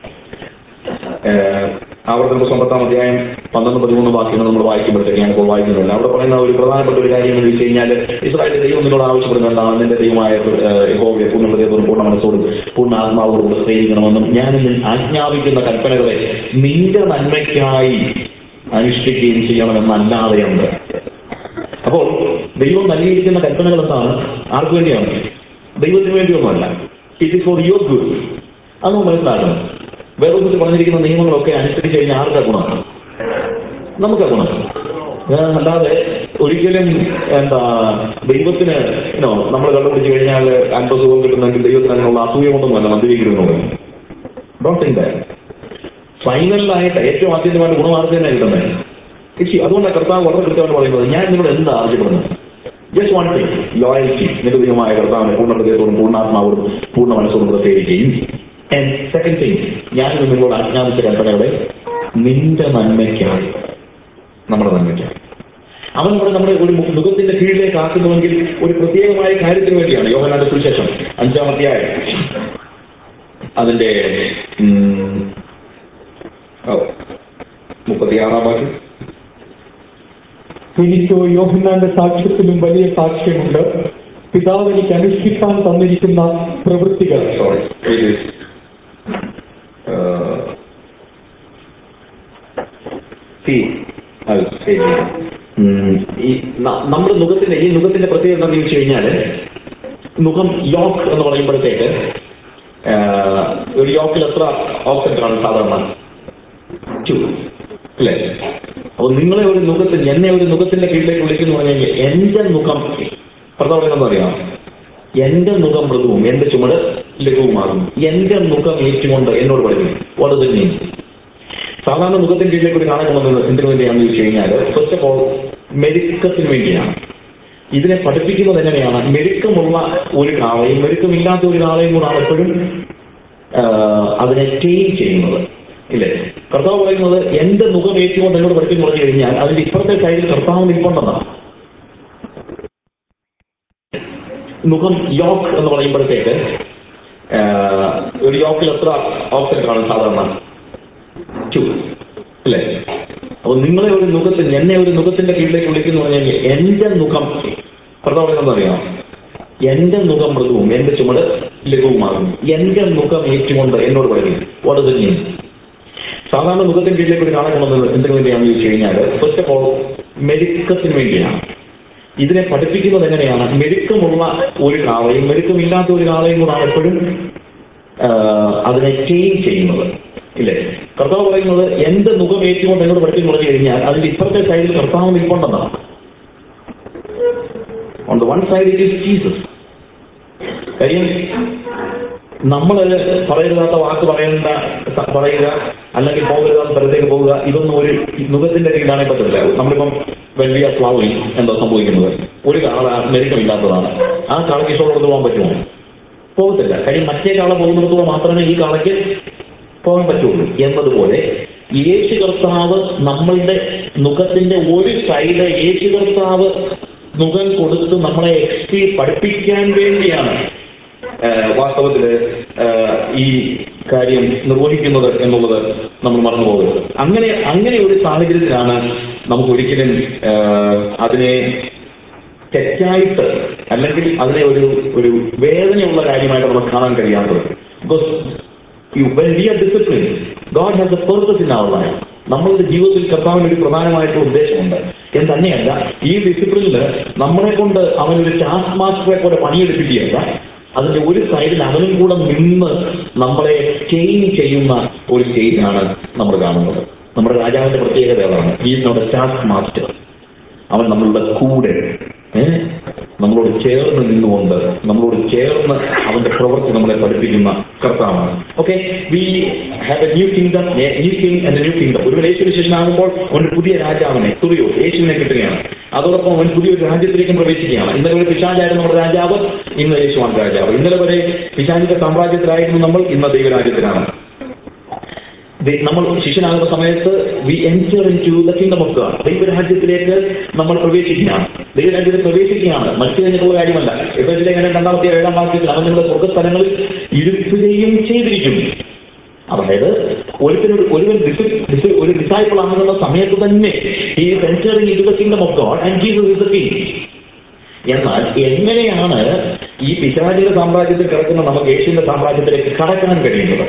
ഏഹ് ആവർത്തന പുസ്തകം അധ്യായം പന്ത്രണ്ട് പതിമൂന്ന് വാക്യങ്ങൾ നമ്മൾ വായിക്കുമ്പോഴത്തേക്ക് ഞാനിപ്പോൾ വായിക്കുന്നില്ല അവിടെ പറയുന്ന ഒരു പ്രധാനപ്പെട്ട ഒരു കാര്യം എന്ന് വെച്ച് കഴിഞ്ഞാൽ ഇസ്രായേലിന്റെ ദൈവം നിന്നോട് ആവശ്യപ്പെടുന്ന എന്താണ് നിന്റെ ദൈവമായ ഏഹ് യഹോവയെ പൂർണ്ണ ഹൃദയത്തോടും പൂർണ്ണ മനസ്സോടും പൂർണ്ണ ആത്മാവോടും കൂടെ സ്നേഹിക്കണമെന്നും ഞാൻ നിന്നിൽ ആജ്ഞാപിക്കുന്ന കൽപ്പനകളെ നിന്റെ നന്മയ്ക്കായി അനുഷ്ഠിക്കുകയും ചെയ്യണമെന്നല്ലാതെയുണ്ട് അപ്പോൾ ദൈവം നൽകിയിരിക്കുന്ന കൽപ്പനകൾ എന്താണ് ആർക്ക് വേണ്ടിയാണ് ദൈവത്തിന് വേണ്ടിയൊന്നുമല്ല it is for your good അത് നമ്മൾ മനസ്സിലാക്കണം വേദത്തിൽ പറഞ്ഞിരിക്കുന്ന നിയമങ്ങളൊക്കെ അനുസരിച്ച് കഴിഞ്ഞാൽ ആർക്കാ ഗുണം നമുക്കാ ഗുണം ഏ, അല്ലാതെ ഒരിക്കലും എന്താ ദൈവത്തിന് നോ നമ്മൾ കണ്ടുപിടിച്ച് കഴിഞ്ഞാൽ അൻപത് സുഖം കിട്ടുന്നെങ്കിൽ ദൈവത്തിന് അതിനുള്ള അസൂയ കൊണ്ടൊന്നുമല്ല മന്ത്രിക്കുന്നത് ഡോണ്ട് തിങ്ക് ദാറ്റ് ഫൈനലായിട്ട് ഏറ്റവും ആദ്യമായിട്ട് ഗുണം ആർക്ക് തന്നെ കിട്ടുന്നത് ഇച്ചി അതുകൊണ്ടാണ് കർത്താവ് വളരെ കൃത്യമായിട്ട് പറയുന്നത് ഞാൻ നിന്നോട് എന്താ ആവശ്യപ്പെടുന്നത് ജസ്റ്റ് വൺ തിങ് ലോയൽറ്റി നിന്റെ ദൈവമായ കർത്താവിനെ പൂർണ്ണ ഹൃദയത്തോടും പൂർണ്ണാത്മാവോടും പൂർണ്ണ മനസ്സോടും കൂടെ സേവിക്കുകയും ആൻഡ് സെക്കൻഡ് തിങ് ഞാൻ ഇന്ന് നിങ്ങളോട് ആജ്ഞാപിച്ച കൽപ്പനകളെ നിന്റെ നന്മയ്ക്കായി നമ്മുടെ നന്മയ്ക്കായി അവൻ ഇവിടെ നമ്മുടെ ഒരു മു- മുഖത്തിന്റെ കീഴിലേക്ക് ആക്കുന്നുവെങ്കിൽ ഒരു പ്രത്യേകമായ കാര്യത്തിന് വേണ്ടിയാണ് യോഹനാന്റെ സുവിശേഷം അഞ്ചാം അധ്യായം അതിന്റെ ഉം, ഓ, മുപ്പത്തിയാറാം വാക്യം എനിക്കോ യോഹന്നാന്റെ സാക്ഷ്യത്തിലും വലിയ സാക്ഷ്യമുണ്ട് പിതാവ് എനിക്ക് അനുഷ്ഠിക്കാൻ തന്നിരിക്കുന്ന പ്രവൃത്തികൾ sorry, it is uh, see, I'll say it. ഉം, ഈ ന- നമ്മുടെ മുഖത്തിന്റെ ഈ മുഖത്തിന്റെ പ്രത്യേകത എന്താണെന്ന് വെച്ച് കഴിഞ്ഞാല് മുഖം യോക്ക് എന്ന് പറയുമ്പോഴത്തേക്ക് ആ, ഒരു യോക്കിൽ എത്ര ഓപ്ഷൻ കാണും സാധാരണ ടു അല്ലേ അപ്പൊ നിങ്ങളെ ഒരു മുഖത്തിൽ എന്നെ ഒരു മുഖത്തിന്റെ കീഴിലേക്ക് വിളിക്കുന്നു പറഞ്ഞാൽ എന്റെ മുഖം പ്രധാനം അറിയാം എന്റെ മുഖം മൃദുവും എന്റെ ചുമട് ലഘുവുമാകും എന്റെ മുഖം ഏറ്റുകൊണ്ട് എന്നോട് പഠിക്കും വാട്ട് ഡസ് മീൻ സാധാരണ മുഖത്തിന്റെ കീഴിലേക്ക് ഒരു കാണാൻ കൊണ്ടുവന്നത് എന്തിനു വേണ്ടിയാണെന്ന് ചോദിച്ചു കഴിഞ്ഞാൽ ഫസ്റ്റ് ഓഫ് ഓൾ മെരുക്കത്തിന് വേണ്ടിയാണ് ഇതിനെ പഠിപ്പിക്കുന്നത് എങ്ങനെയാണ് മെരുക്കമുള്ള ഒരു കാളയും മെരുക്കമില്ലാത്ത ഒരു കാളയും കൂടാണ് എപ്പോഴും ആഹ്, അതിനെ ടെയിൻ ചെയ്യുന്നത് ഇല്ലേ കർത്താവ് പറയുന്നത് എന്റെ മുഖം ഏറ്റുകൊണ്ട് എന്നോട് പഠിക്കുന്നു പറഞ്ഞു കഴിഞ്ഞാൽ അതിന്റെ ഇപ്പുറത്തെ സൈഡിൽ കർത്താവ് നിൽപ്പുണ്ടെന്നാണ് മുഖം യോക്ക് എന്ന് പറയുമ്പോഴത്തേക്ക് ആഹ്, ഒരു യോക്കിൽ എത്ര ഓപ്ഷൻ കാണും സാധാരണ ടു അല്ലേ അപ്പൊ നിങ്ങളെ ഒരു മുഖത്തിൽ എന്നെ ഒരു മുഖത്തിന്റെ കീഴിലേക്ക് വിളിക്കുന്നു പറഞ്ഞാൽ എന്റെ മുഖം പ്രധാനം അറിയാം എന്റെ മുഖം മൃദുവും എന്റെ ചുമട് ലഘുവുമാകും എന്റെ മുഖം ഏറ്റുകൊണ്ട് എന്നോട് പറയും വാട്ട് ഡസ് മീൻ സാധാരണ മുഖത്തിന്റെ കീഴിലേക്ക് ഒരു കാണാൻ കൊണ്ടുവന്നത് എന്തിനു വേണ്ടിയാണെന്ന് ചോദിച്ചു കഴിഞ്ഞാൽ ഫസ്റ്റ് ഓഫ് ഓൾ മെരുക്കത്തിന് വേണ്ടിയാണ് ഇതിനെ പഠിപ്പിക്കുന്നത് എങ്ങനെയാണ് മെരുക്കമുള്ള ഒരു കാളയും മെരുക്കമില്ലാത്ത ഒരു കാളയും കൂടാണ് എപ്പോഴും ആഹ്, അതിനെ ടെയിൻ ചെയ്യുന്നത് ഇല്ലേ കർത്താവ് പറയുന്നത് എന്റെ മുഖം ഏറ്റുകൊണ്ട് എന്നോട് പഠിക്കുന്നു പറഞ്ഞു കഴിഞ്ഞാൽ അതിന്റെ ഇപ്പുറത്തെ സൈഡിൽ കർത്താവ് നിൽപ്പുണ്ടെന്നാണ് on the one side it is Jesus കാര്യം നമ്മൾ പറയരുതാത്ത വാക്ക് പറയേണ്ട സ- പറയുക അല്ലെങ്കിൽ പോകരുതാത്ത സ്ഥലത്തേക്ക് പോവുക ഇതൊന്നും ഒരു മുഖത്തിന്റെ കീഴിലാണെ പറ്റില്ല നമ്മളിപ്പം വലിയ ഫ്ലവറിൽ എന്താ സംഭവിക്കുന്നത് ഒരു കാള മെരുക്കമില്ലാത്തതാണ് ആ കാളയ്ക്ക് ഇഷ്ടമുള്ളത് പോകാൻ പറ്റുമോ പോകത്തില്ല കാര്യം മറ്റേ കാള പോകുന്നിടത്തോളം മാത്രമേ ഈ കാളയ്ക്ക് പോകാൻ പറ്റുള്ളൂ എന്നതുപോലെ യേശു കർത്താവ് നമ്മളുടെ മുഖത്തിന്റെ ഒരു സൈഡ് യേശു കർത്താവ് മുഖം കൊടുത്ത് നമ്മളെ എക്സ്പി പഠിപ്പിക്കാൻ വേണ്ടിയാണ് ആഹ് വാസ്തവത്തില് ആഹ് ഈ കാര്യം നിർവഹിക്കുന്നത് എന്നുള്ളത് നമ്മൾ മറന്നു പോകരുത് അങ്ങനെ അങ്ങനെ ഒരു സാഹചര്യത്തിലാണ് നമുക്ക് ഒരിക്കലും ആഹ് അതിനെ തെറ്റായിട്ട് അല്ലെങ്കിൽ അതിനെ ഒരു ഒരു വേദനയുള്ള കാര്യമായിട്ട് നമുക്ക് കാണാൻ കഴിയാത്തത് because you when we are discipline God has a purpose in our life നമ്മളുടെ ജീവിതത്തിൽ കർത്താവിന് ഒരു പ്രധാനമായിട്ടുള്ള ഉദ്ദേശമുണ്ട് എന്ന് തന്നെയല്ല ഈ ഡിസിപ്ലിനിൽ നമ്മളെ കൊണ്ട് അവനൊരു ടാസ്ക് മാസ്റ്ററെ പോലെ പണിയെടുപ്പിക്കുകയല്ല അതിന്റെ ഒരു സൈഡിൽ അവനും കൂടെ നിന്ന് നമ്മളെ ചെയിൻ ചെയ്യുന്ന ഒരു സ്റ്റേജാണ് നമ്മൾ കാണുന്നത് നമ്മുടെ രാജാവിന്റെ പ്രത്യേകത അതാണ് ഈ നമ്മുടെ ടാസ്ക് മാസ്റ്റർ അവൻ നമ്മളുടെ കൂടെ ഏ? നമ്മളോട് ചേർന്ന് നിന്നുകൊണ്ട് നമ്മളോട് ചേർന്ന് അവന്റെ പ്രവൃത്തി നമ്മളെ പഠിപ്പിക്കുന്ന കർത്താവാണ് okay we have a new kingdom new king and new kingdom ഒരു യേശുവിന് ശേഷനാകുമ്പോൾ അവൻ പുതിയ രാജാവിനെ തുറിയോ യേശുവിനെ കിട്ടുകയാണ് അതോടൊപ്പം അവൻ പുതിയൊരു രാജ്യത്തിലേക്കും പ്രവേശിക്കുകയാണ് ഇന്നലെ ഒരു പിശാചായിരുന്നു നമ്മുടെ രാജാവ് ഇന്ന് യേശുവാണ് രാജാവ് ഇന്നലെ വരെ പിശാചിന്റെ സാമ്രാജ്യത്തിലായിരുന്നു നമ്മൾ ഇന്ന് ദൈവരാജ്യത്തിലാണ് ദൈ- നമ്മൾ ശിഷ്യനാകുന്ന സമയത്ത് we enter into the kingdom of God ദൈവരാജ്യത്തിലേക്ക് നമ്മൾ പ്രവേശിക്കുകയാണ് ദൈവരാജ്യത്തിൽ പ്രവേശിക്കുകയാണ് മറ്റു കഴിഞ്ഞിട്ടുള്ള കാര്യമല്ല എപ്പോഴത്തെ എങ്ങനെ രണ്ടാമത്തെ ഏഴാം വാക്യത്തിൽ അവൻ നിങ്ങളുടെ സ്വർഗസ്ഥലങ്ങളിൽ ഇരുത്തുകയും ചെയ്തിരിക്കുന്നു അതായത് ഒരുത്തിനൊരു ഒരുവൻ ഡിസി- ഡിസി- ഒരു ഡിസൈപ്പിൾ ആകുന്ന സമയത്ത് തന്നെ ഈ entering in the kingdom of God and Jesus is the king എന്നാൽ എങ്ങനെയാണ് ഈ പിശാചിന്റെ സാമ്രാജ്യത്തിൽ കിടക്കുന്ന നമുക്ക് യേശുവിന്റെ സാമ്രാജ്യത്തിലേക്ക് കടക്കാൻ കഴിയുന്നത്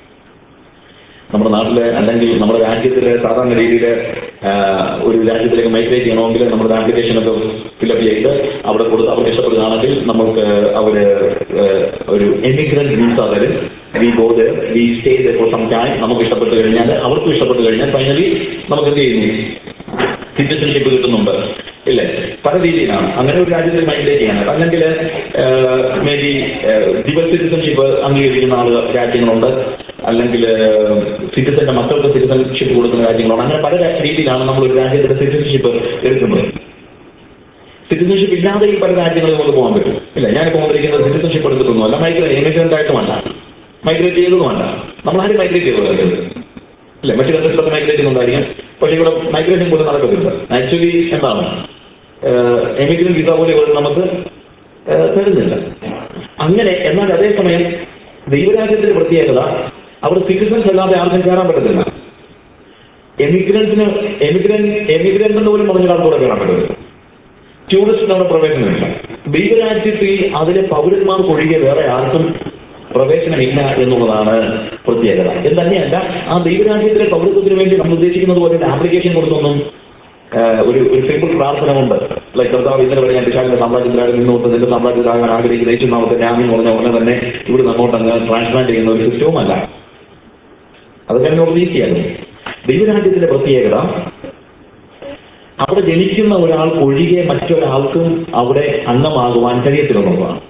നമ്മുടെ നാട്ടില് അല്ലെങ്കിൽ നമ്മുടെ രാജ്യത്തില് സാധാരണ രീതിയിൽ ഒരു രാജ്യത്തിലേക്ക് മൈഗ്രേറ്റ് ചെയ്യണമെങ്കിൽ നമ്മുടെ ആപ്ലിക്കേഷൻ ഒക്കെ ഫിലപ്പ് ചെയ്ത് അവിടെ കൊടുത്ത് അവർക്ക് ഇഷ്ടപ്പെടുകയാണെങ്കിൽ നമുക്ക് അവര് ആഹ്, ഒരു എമിഗ്രന്റ് വിസ തരും we go there we stay there for some time നമുക്ക് ഇഷ്ടപ്പെട്ട് കഴിഞ്ഞാൽ അവർക്കും ഇഷ്ടപ്പെട്ട് കഴിഞ്ഞാൽ ഫൈനലി നമുക്ക് എന്ത് ചെയ്യുന്നു സിറ്റിസൺഷിപ്പ് കിട്ടുന്നുണ്ട് ഇല്ലേ പല രീതിയിലാണ് അങ്ങനെ ഒരു രാജ്യത്തിൽ മൈഗ്രേറ്റ് ചെയ്യാനായിട്ട് അല്ലെങ്കിൽ മേ ബി ഡിവൽ സിറ്റിസൺഷിപ്പ് അംഗീകരിക്കുന്ന ആളുകൾ രാജ്യങ്ങളുണ്ട് അല്ലെങ്കിൽ സിറ്റിസന്റെ മക്കൾക്ക് സിറ്റിസൺഷിപ്പ് കൊടുക്കുന്ന രാജ്യങ്ങളുണ്ട് അങ്ങനെ പല രാ- രീതിയിലാണ് നമ്മൾ ഒരു രാജ്യത്തിന്റെ സിറ്റിസൺഷിപ്പ് എടുക്കുന്നത് സിറ്റിസൺഷിപ്പ് ഇല്ലാതെ ഈ പല രാജ്യങ്ങളിൽ നമുക്ക് പോകാൻ പറ്റും ഇല്ല ഞാനിപ്പോൾ വന്നിരിക്കുന്നത് സിറ്റിസൺഷിപ്പ് എടുത്തിട്ടൊന്നുമല്ല മൈഗ്രേറ്റ് എമിഗ്രന്റ് ആയിട്ടുമല്ല മൈഗ്രേറ്റ് ചെയ്തതുമല്ല നമ്മൾ ആരും മൈഗ്രേറ്റ് ചെയ്തതല്ല ഇല്ല മറ്റു കൺട്രീസിലൊക്കെ മൈഗ്രേറ്റ് ചെയ്യുന്നുണ്ടായിരിക്കും പക്ഷേ ഇവിടെ മൈഗ്രേഷൻ പോലും നടക്കത്തില്ല ആക്ച്വലി എന്താണ് എമിഗ്രന്റ് വിസ പോലെ പോലും നമുക്ക് ഏഹ്, തരുന്നില്ല അങ്ങനെ എന്നാൽ അതേസമയം ദൈവരാജ്യത്തിന്റെ പ്രത്യേകത അവിടെ സിറ്റിസൺസ് അല്ലാതെ ആർക്കും കയറാൻ പറ്റത്തില്ല എമിഗ്രന്റിന് എമിഗ്രന്റ് എമിഗ്രന്റ് എന്ന് പോലും പറഞ്ഞ ഒരാൾക്ക് കൂടെ കയറാൻ പറ്റത്തില്ല ടൂറിസ്റ്റിന് അവിടെ പ്രവേശനമില്ല ദൈവരാജ്യത്തിൽ അതിലെ പൗരന്മാർക്ക് ഒഴികെ വേറെ ആർക്കും പ്രവേശനമില്ല എന്നുള്ളതാണ് പ്രത്യേകത എന്ന് തന്നെയല്ല ആ ദൈവരാജ്യത്തിലെ പൗരത്വത്തിന് വേണ്ടി നമ്മൾ ഉദ്ദേശിക്കുന്നത് പോലെ ഒരു ആപ്ലിക്കേഷൻ കൊടുത്തൊന്നും ഏഹ് ഒരു ഒരു സിമ്പിൾ പ്രാർത്ഥന കൊണ്ട് ലൈക്ക് കർത്താവ് ഇന്നലെ വരെ ഞാൻ പിശാചിന്റെ സാമ്രാജ്യത്തിലാണ് നിന്നുകൊണ്ട് നിന്റെ സാമ്രാജ്യത്തിലാകാൻ ആഗ്രഹിക്കുന്ന യേശു നാമത്തെ ഞാൻ എന്ന് പറഞ്ഞ ഉടനെ തന്നെ ഇവിടെ അങ്ങോട്ട് അങ്ങ് ട്രാൻസ്പ്ലാന്റ് ചെയ്യുന്ന ഒരു സിസ്റ്റവുമല്ല അത് കഴിഞ്ഞ ഈസിയാണ് ദൈവരാജ്യത്തിന്റെ പ്രത്യേകത അവിടെ ജനിക്കുന്ന ഒരാൾക്ക് ഒഴികെ മറ്റൊരാൾക്കും അവിടെ അംഗമാകുവാൻ കഴിയത്തില്ലെന്നുള്ളതാണ്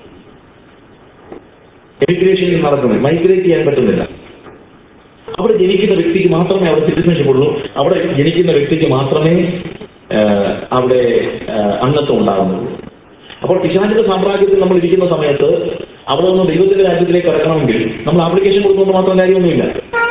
എമിഗ്രേഷൻ നടക്കുന്നില്ല മൈഗ്രേറ്റ് ചെയ്യാൻ പറ്റുന്നില്ല അവിടെ ജനിക്കുന്ന വ്യക്തിക്ക് മാത്രമേ അവിടെ സിറ്റിസൺഷിപ്പ് ഉള്ളൂ അവിടെ ജനിക്കുന്ന വ്യക്തിക്ക് മാത്രമേ ആഹ്, അവിടെ ആഹ്, അംഗത്വം ഉണ്ടാകുന്നുള്ളൂ അപ്പോൾ പിശാചിന്റെ സാമ്രാജ്യത്തിൽ നമ്മൾ ഇരിക്കുന്ന സമയത്ത് അവിടെ നിന്ന് ദൈവത്തിന്റെ രാജ്യത്തിലേക്ക് കടക്കണമെങ്കിൽ നമ്മൾ ആപ്ലിക്കേഷൻ കൊടുക്കുന്നത് മാത്രം കാര്യമൊന്നുമില്ല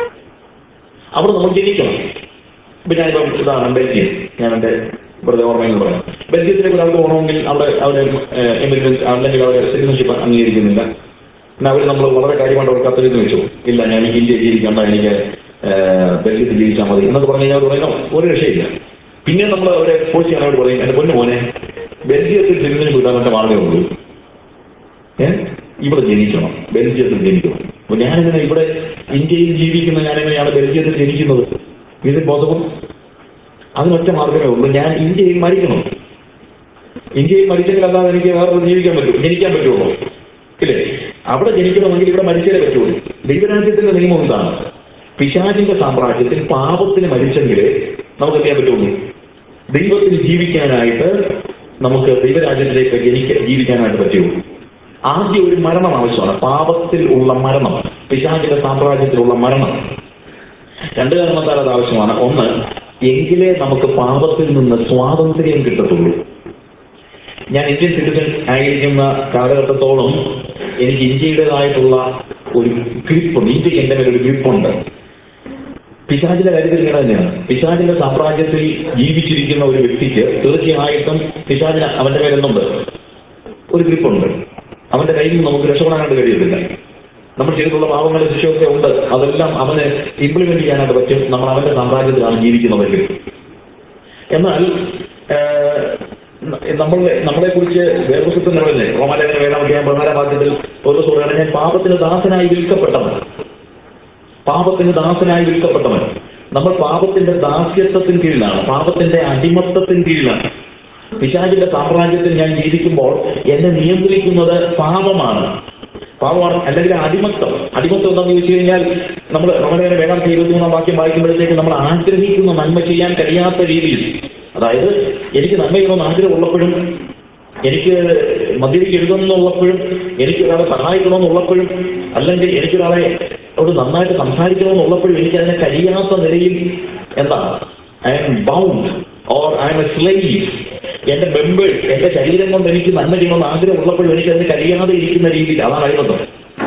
അവിടെ നമ്മൾ ജനിക്കണം ഇപ്പൊ ഞാനിപ്പം ഇതാണ് ബെൽജിയം ഞാൻ എൻ്റെ വെറുതെ ഓർമ്മയിൽ നിന്ന് പറയാം ബെൽജിയത്തിലേക്ക് ഒരാൾക്ക് പോകണമെങ്കിൽ അവിടെ അവരെ എമിഗ്രൻസ് അല്ലെങ്കിൽ അവരെ സിറ്റിസൺഷിപ്പ് അംഗീകരിക്കുന്നില്ല പിന്നെ അവർ നമ്മൾ വളരെ കാര്യമായിട്ട് അവർ കത്തെഴുതി വെച്ചു ഇല്ല ഞാൻ ഇന്ത്യ ജീവിക്കണ്ട എനിക്ക് ഏഹ്, ബെൽജിയത്തിൽ ജീവിച്ചാൽ മതി എന്നൊക്കെ പറഞ്ഞു കഴിഞ്ഞാൽ അവർ പറയുന്നു ഒരു രക്ഷയില്ല പിന്നെ നമ്മൾ അവരെ ഫോഴ്സ് ചെയ്യാനോട് പറയും എൻ്റെ പൊന്നു മോനെ ബെൽജിയത്തിൽ സിറ്റിസൺഷിപ്പ് കിട്ടാൻ എൻ്റെ മാർഗ്ഗമേ ഉള്ളൂ ഏഹ് ഇവിടെ ജനിക്കണം ബെൽജിയത്തിൽ ജനിക്കണം അപ്പൊ ഞാനിങ്ങനെ ഇവിടെ ഇന്ത്യയിൽ ജീവിക്കുന്ന ഞാനെങ്ങനെയാണ് ബെൽജിയത്തിൽ ജനിക്കുന്നത് ഇത് പോസിബിൾ അതിനൊറ്റ മാർഗമേ ഉള്ളൂ ഞാൻ ഇന്ത്യയിൽ മരിക്കണം ഇന്ത്യയിൽ മരിച്ചെങ്കിൽ അല്ലാതെ എനിക്ക് വേറെ ജീവിക്കാൻ പറ്റും ജനിക്കാൻ പറ്റുള്ളൂ ഇല്ലേ അവിടെ ജനിക്കണമെങ്കിൽ ഇവിടെ മരിച്ചാലേ പറ്റുള്ളൂ ദൈവരാജ്യത്തിന്റെ നിയമം എന്താണ് പിശാചിന്റെ സാമ്രാജ്യത്തിൽ പാപത്തിന് മരിച്ചെങ്കിലേ നമുക്ക് എന്ത് ചെയ്യാൻ പറ്റുള്ളൂ ദൈവത്തിന് ജീവിക്കാനായിട്ട് നമുക്ക് ദൈവരാജ്യത്തിലേക്ക് ജനിക്ക ജീവിക്കാനായിട്ട് പറ്റുള്ളൂ ആദ്യം ഒരു മരണം ആവശ്യമാണ് പാപത്തിൽ ഉള്ള മരണം പിശാചിന്റെ സാമ്രാജ്യത്തിലുള്ള മരണം രണ്ട് കാരണത്താൽ അത് ആവശ്യമാണ് ഒന്ന് എങ്കിലേ നമുക്ക് പാപത്തിൽ നിന്ന് സ്വാതന്ത്ര്യം കിട്ടത്തുള്ളൂ ഞാൻ ഇന്ത്യൻ സിറ്റിസൺ ആയിരിക്കുന്ന കാലഘട്ടത്തോളം എനിക്ക് ഇന്ത്യയുടേതായിട്ടുള്ള ഒരു ഗ്രിപ്പുണ്ട് ഇന്ത്യക്ക് എൻ്റെ മേലെ ഒരു ഗ്രിപ്പുണ്ട് പിശാചിന്റെ കാര്യത്തിൽ ഇങ്ങനെ തന്നെയാണ് പിശാചിന്റെ സാമ്രാജ്യത്തിൽ ജീവിച്ചിരിക്കുന്ന ഒരു വ്യക്തിക്ക് തീർച്ചയായിട്ടും പിശാചിന് അവന്റെ മേലെന്നുണ്ട് ഒരു ഗ്രിപ്പുണ്ട് അവന്റെ കയ്യിൽ നിന്ന് നമുക്ക് രക്ഷപ്പെടാനായിട്ട് കഴിയത്തില്ല നമ്മൾ ചെയ്തിട്ടുള്ള പാവങ്ങളുടെ ശിക്ഷയൊക്കെ ഉണ്ട് അതെല്ലാം അവനെ ഇംപ്ലിമെന്റ് ചെയ്യാനായിട്ട് പറ്റും നമ്മൾ അവന്റെ സാമ്രാജ്യത്തിലാണ് ജീവിക്കുന്നതെങ്കിൽ എന്നാൽ ഏഹ്, നമ്മൾ നമ്മളെ കുറിച്ച് വേർപുസ്തകം നിറവല്ലേ റോമാലേഖന വേണം അധ്യായം പതിനാലാം വാക്യത്തിൽ ഒരു സുഹൃത്താണ് ഞാൻ പാപത്തിന് ദാസനായി വിൽക്കപ്പെട്ടവൻ പാപത്തിന് ദാസനായി വിൽക്കപ്പെട്ടവൻ നമ്മൾ പാപത്തിന്റെ ദാസ്യത്വത്തിന് കീഴിലാണ് പാപത്തിന്റെ അടിമത്തത്തിന് കീഴിലാണ് പിശാചിന്റെ സാമ്രാജ്യത്തിൽ ഞാൻ ജീവിക്കുമ്പോൾ എന്നെ നിയന്ത്രിക്കുന്നത് പാപമാണ് പാപമാണ് അല്ലെങ്കിൽ അടിമത്തം അടിമത്തം എന്താണെന്ന് ചോദിച്ചു കഴിഞ്ഞാൽ നമ്മൾ റമലേഖന വേണം ഇരുപത്തിമൂന്നാം വാക്യം വായിക്കുമ്പോഴത്തേക്ക് നമ്മൾ ആഗ്രഹിക്കുന്ന നന്മ ചെയ്യാൻ കഴിയാത്ത രീതിയിൽ അതായത് എനിക്ക് നന്മ ചെയ്യണമെന്ന് ആഗ്രഹമുള്ളപ്പോഴും എനിക്ക് മദ്യപിക്ക് എഴുതണമെന്നുള്ളപ്പോഴും എനിക്ക് ഒരാളെ സഹായിക്കണമെന്നുള്ളപ്പോഴും അല്ലെങ്കിൽ എനിക്കൊരാളെ അവിടെ നന്നായിട്ട് സംസാരിക്കണമെന്നുള്ളപ്പോഴും എനിക്ക് അതിനെ കഴിയാത്ത നിലയിൽ എന്താ I'm bound or I'm a slave എന്റെ മെമ്പേഴ്സ് എന്റെ ശരീരം കൊണ്ട് എനിക്ക് നന്മ ചെയ്യണമെന്ന് ആഗ്രഹമുള്ളപ്പോഴും എനിക്ക് അതിന് കഴിയാതെ ഇരിക്കുന്ന രീതിയിൽ അതാണ് അഴിമത്തം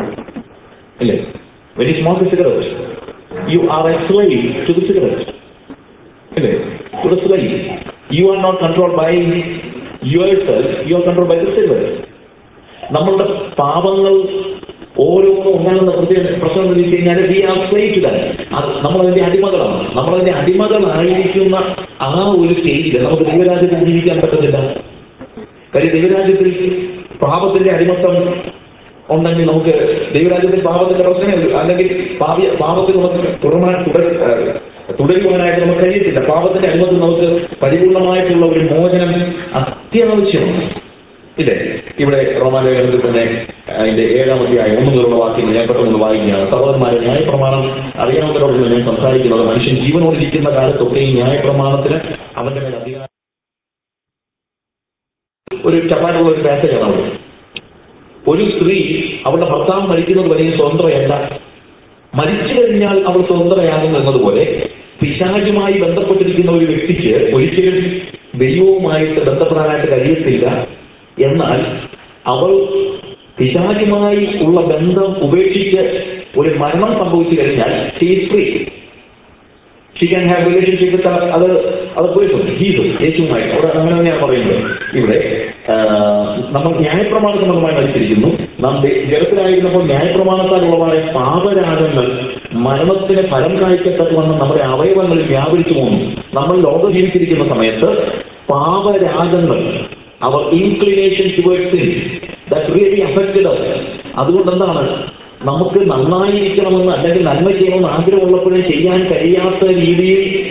അല്ലേ very small cigarette you are a slave to the cigarette അല്ലേ to the slave you are not control by yourself you are control by the cigarette നമ്മളുടെ പാപങ്ങൾ ഓരോന്നും ഉണ്ടാകുന്ന പ്രത്യേക പ്രശ്നം എന്ന് വെച്ച് കഴിഞ്ഞാൽ വി ആർ സ്ലൈവ് ടു അത് നമ്മളതിന്റെ അടിമകളാണ് നമ്മളതിന്റെ അടിമകളായിരിക്കുന്ന ആ ഒരു സ്റ്റേജിൽ നമുക്ക് ദൈവരാജ്യത്തിൽ ജീവിക്കാൻ പറ്റത്തില്ല കാര്യം ദൈവരാജ്യത്തിൽ പാപത്തിന്റെ അടിമത്തം ഉണ്ടെങ്കിൽ നമുക്ക് ദൈവരാജ്യത്തിൽ പാപത്തിന്റെ പ്രശ്നമേ ഉള്ളൂ അല്ലെങ്കിൽ പാപി പാപത്തിൽ നമുക്ക് തുടരാൻ തുടർ ഏഹ് തുടരുവാനായിട്ട് നമുക്ക് കഴിയത്തില്ല പാപത്തിന്റെ അടിമത്തിൽ നമുക്ക് പരിപൂർണമായിട്ടുള്ള ഒരു മോചനം അത്യാവശ്യമാണ് ഇല്ലേ ഇവിടെ റോമാലേഖനത്തിൽ തന്നെ അതിന്റെ ഏഴാമത്തെയായ ഒന്ന് മുതലുള്ള വാക്യങ്ങൾ ഞാൻ പെട്ടെന്ന് വായിക്കുകയാണ് സഹോദരന്മാരെ ന്യായപ്രമാണം അറിയാവുന്നവരോട് ഞാൻ സംസാരിക്കുന്നത് മനുഷ്യൻ ജീവനോടിരിക്കുന്ന കാലത്തൊക്കെ ഈ ന്യായപ്രമാണത്തിന് അവന്റെ മേൽ അധികാരം ഒരു ചപ്പാനുള്ള ഒരു പാസേജാണ് അവിടെ ഒരു സ്ത്രീ അവളുടെ ഭർത്താവ് മരിക്കുന്നത് വരെയും സ്വതന്ത്രയല്ല മരിച്ചു കഴിഞ്ഞാൽ അവൾ സ്വതന്ത്രയാകുന്നു എന്നതുപോലെ പിശാചുമായി ബന്ധപ്പെട്ടിരിക്കുന്ന ഒരു വ്യക്തിക്ക് ഒരിക്കലും ദൈവവുമായിട്ട് ബന്ധപ്പെടാനായിട്ട് കഴിയത്തില്ല എന്നാൽ അവൾ പിശാചുമായി ഉള്ള ബന്ധം ഉപേക്ഷിച്ച് ഒരു മരണം സംഭവിച്ചു കഴിഞ്ഞാൽ free she can have relationship with അത് അത് പേഴ്സൺ ജീസസ് യേശുവുമായി അവിടെ അങ്ങനെ തന്നെയാണ് പറയുന്നത് ഇവിടെ ആ, നമ്മൾ ന്യായപ്രമാണ സംബന്ധമായി മരിച്ചിരിക്കുന്നു നാം ദേ- ജലത്തിലായിരുന്നപ്പോൾ ന്യായപ്രമാണത്താൽ ഉള്ളതായ പാപരാഗങ്ങൾ മരണത്തിന് ഫലം കായ്ക്കത്തക്കവണ്ണം നമ്മുടെ അവയവങ്ങളിൽ വ്യാപരിച്ചു പോകുന്നു നമ്മൾ ലോകം ജീവിച്ചിരിക്കുന്ന സമയത്ത് പാപരാഗങ്ങൾ അവർ inclination towards that really affected us അതുകൊണ്ട് എന്താണ് നമുക്ക് നന്നായിരിക്കണമെന്ന് അല്ലെങ്കിൽ നന്മ ചെയ്യണമെന്ന് ആഗ്രഹമുള്ളപ്പോഴും ചെയ്യാൻ കഴിയാത്ത രീതിയിൽ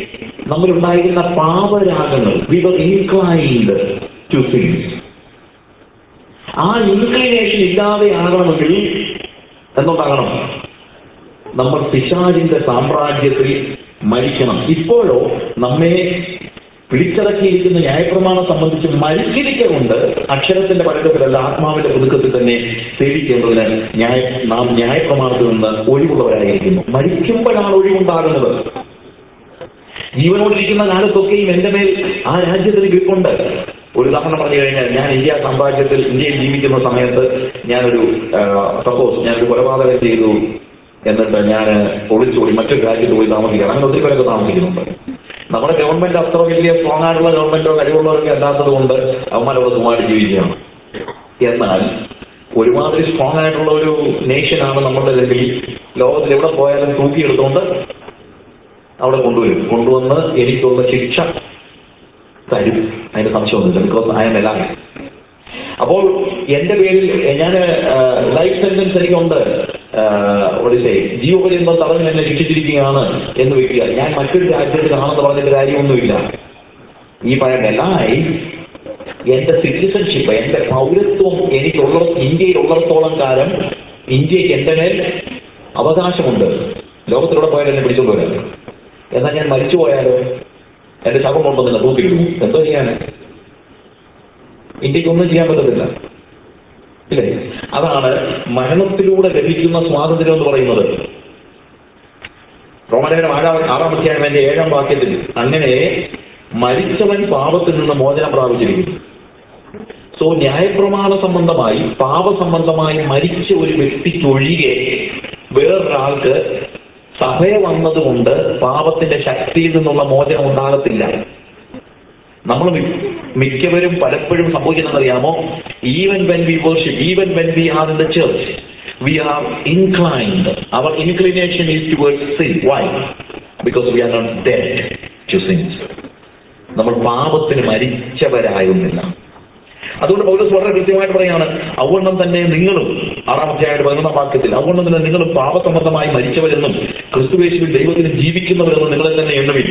നമ്മളുണ്ടായിരുന്ന പാപരാഗങ്ങൾ we were inclined to things ആ ഇൻക്ലിനേഷൻ ഇല്ലാതെയാകണമെങ്കിൽ എന്തുണ്ടാകണം നമ്മൾ പിശാചിന്റെ സാമ്രാജ്യത്തിൽ മരിക്കണം ഇപ്പോഴോ നമ്മെ പിടിച്ചടക്കിയിരിക്കുന്ന ന്യായപ്രമാണം സംബന്ധിച്ച് മരിച്ചിരിക്കൊണ്ട് അക്ഷരത്തിന്റെ പഴക്കത്തിലല്ല ആത്മാവിന്റെ പുതുക്കത്തിൽ തന്നെ സേവിക്കേണ്ടതിന് ന്യായ നാം ന്യായപ്രമാണത്തിൽ നിന്ന് ഒഴിവുള്ളവരായിരിക്കുന്നു മരിക്കുമ്പോഴാണ് ഒഴിവുണ്ടാകുന്നത് ജീവനോടിരിക്കുന്ന കാലത്തൊക്കെയും എന്റെ മേൽ ആ രാജ്യത്തിന് ഗ്രിപ്പുണ്ട് ഒരു ഉദാഹരണം പറഞ്ഞു കഴിഞ്ഞാൽ ഞാൻ ഇന്ത്യ സാമ്രാജ്യത്തിൽ ഇന്ത്യയിൽ ജീവിക്കുന്ന സമയത്ത് ഞാനൊരു സപ്പോസ് ഞാനൊരു കൊലപാതകം ചെയ്തു എന്നിട്ട് ഞാൻ ഒളിച്ചോടി മറ്റൊരു രാജ്യത്ത് പോയി താമസിക്കണം അങ്ങനെ ഒത്തിരി പേരൊക്കെ താമസിക്കുന്നുണ്ട് നമ്മുടെ ഗവൺമെന്റ് അത്ര വലിയ സ്ട്രോങ് ആയിട്ടുള്ള ഗവൺമെന്റോ കഴിവുള്ളവരൊക്കെ അല്ലാത്തത് കൊണ്ട് അവന്മാരവിടെ സുഖമായിട്ട് ജീവിക്കുകയാണ് എന്നാൽ ഒരുമാതിരി സ്ട്രോങ് ആയിട്ടുള്ള ഒരു നേഷനാണ് നമ്മുടെ ഡൽഹി ലോകത്തിൽ എവിടെ പോയാലും തൂക്കിയെടുത്തുകൊണ്ട് അവിടെ കൊണ്ടുവരും കൊണ്ടുവന്ന് എനിക്കുള്ള ശിക്ഷ തരും അതിന്റെ സംശയമൊന്നുമില്ല ബിക്കോസ് ഐ എം എലായി അപ്പോൾ എന്റെ പേരിൽ ഞാൻ ലൈഫ് സെന്റൻസ് എനിക്കുണ്ട് ഒടിസേ ജീവപര്യന്തം തടവിൽ എന്നെ ശിക്ഷിച്ചിരിക്കുകയാണ് എന്ന് വെക്കുക ഞാൻ മറ്റൊരു രാജ്യത്തിലാണെന്ന് പറഞ്ഞിട്ട് കാര്യമൊന്നുമില്ല ഈ പറയുന്ന എല്ലായി എന്റെ സിറ്റിസൺഷിപ്പ് എന്റെ പൗരത്വം എനിക്കുള്ള ഇന്ത്യയിൽ ഉള്ളിടത്തോളം കാലം ഇന്ത്യക്ക് എന്റെ മേൽ അവകാശമുണ്ട് ലോകത്തിലൂടെ പോയാൽ എന്നെ പിടിച്ചുകൊണ്ട് വരാം എന്നാൽ ഞാൻ മരിച്ചു പോയാലോ എന്റെ ശവം കൊണ്ടുവന്ന് എന്നെ തൂക്കിയിടുന്നു എന്തോ ചെയ്യാന് ഇന്ത്യക്ക് ഒന്നും ചെയ്യാൻ പറ്റത്തില്ല ഇല്ലേ അതാണ് മരണത്തിലൂടെ ലഭിക്കുന്ന സ്വാതന്ത്ര്യം എന്ന് പറയുന്നത് റോമലേഖനം ആറാം ആറാം അധ്യായം എന്റെ ഏഴാം വാക്യത്തിൽ അങ്ങനെ മരിച്ചവൻ പാപത്തിൽ നിന്ന് മോചനം പ്രാപിച്ചിരിക്കുന്നു സോ ന്യായപ്രമാണ സംബന്ധമായി പാപസംബന്ധമായി മരിച്ച ഒരു വ്യക്തിക്കൊഴികെ വേറൊരാൾക്ക് സഭയ വന്നതുകൊണ്ട് പാപത്തിന്റെ ശക്തിയിൽ നിന്നുള്ള മോചനം ഉണ്ടാകത്തില്ല നമ്മൾ മി- മിക്കവരും പലപ്പോഴും സംഭവിക്കുന്നറിയാമോ even when we worship even when we are in the church we are inclined our inclination is towards sin why because we are not dead to sins നമ്മൾ പാപത്തിന് മരിച്ചവരാകുന്നില്ല അതുകൊണ്ട് പൗലോസ് വളരെ കൃത്യമായിട്ട് പറയാണ് ഔവണ്ണം തന്നെ നിങ്ങളും ആറാം അധ്യായയുടെ പതിനൊന്നാം വാക്യത്തിൽ ഔവണ്ണം തന്നെ നിങ്ങളും പാപസംബന്ധമായി മരിച്ചവരെന്നും ക്രിസ്തുവേശുവിൽ ദൈവത്തിന് ജീവിക്കുന്നവരെന്നും നിങ്ങളെ തന്നെ എണ്ണുവിൻ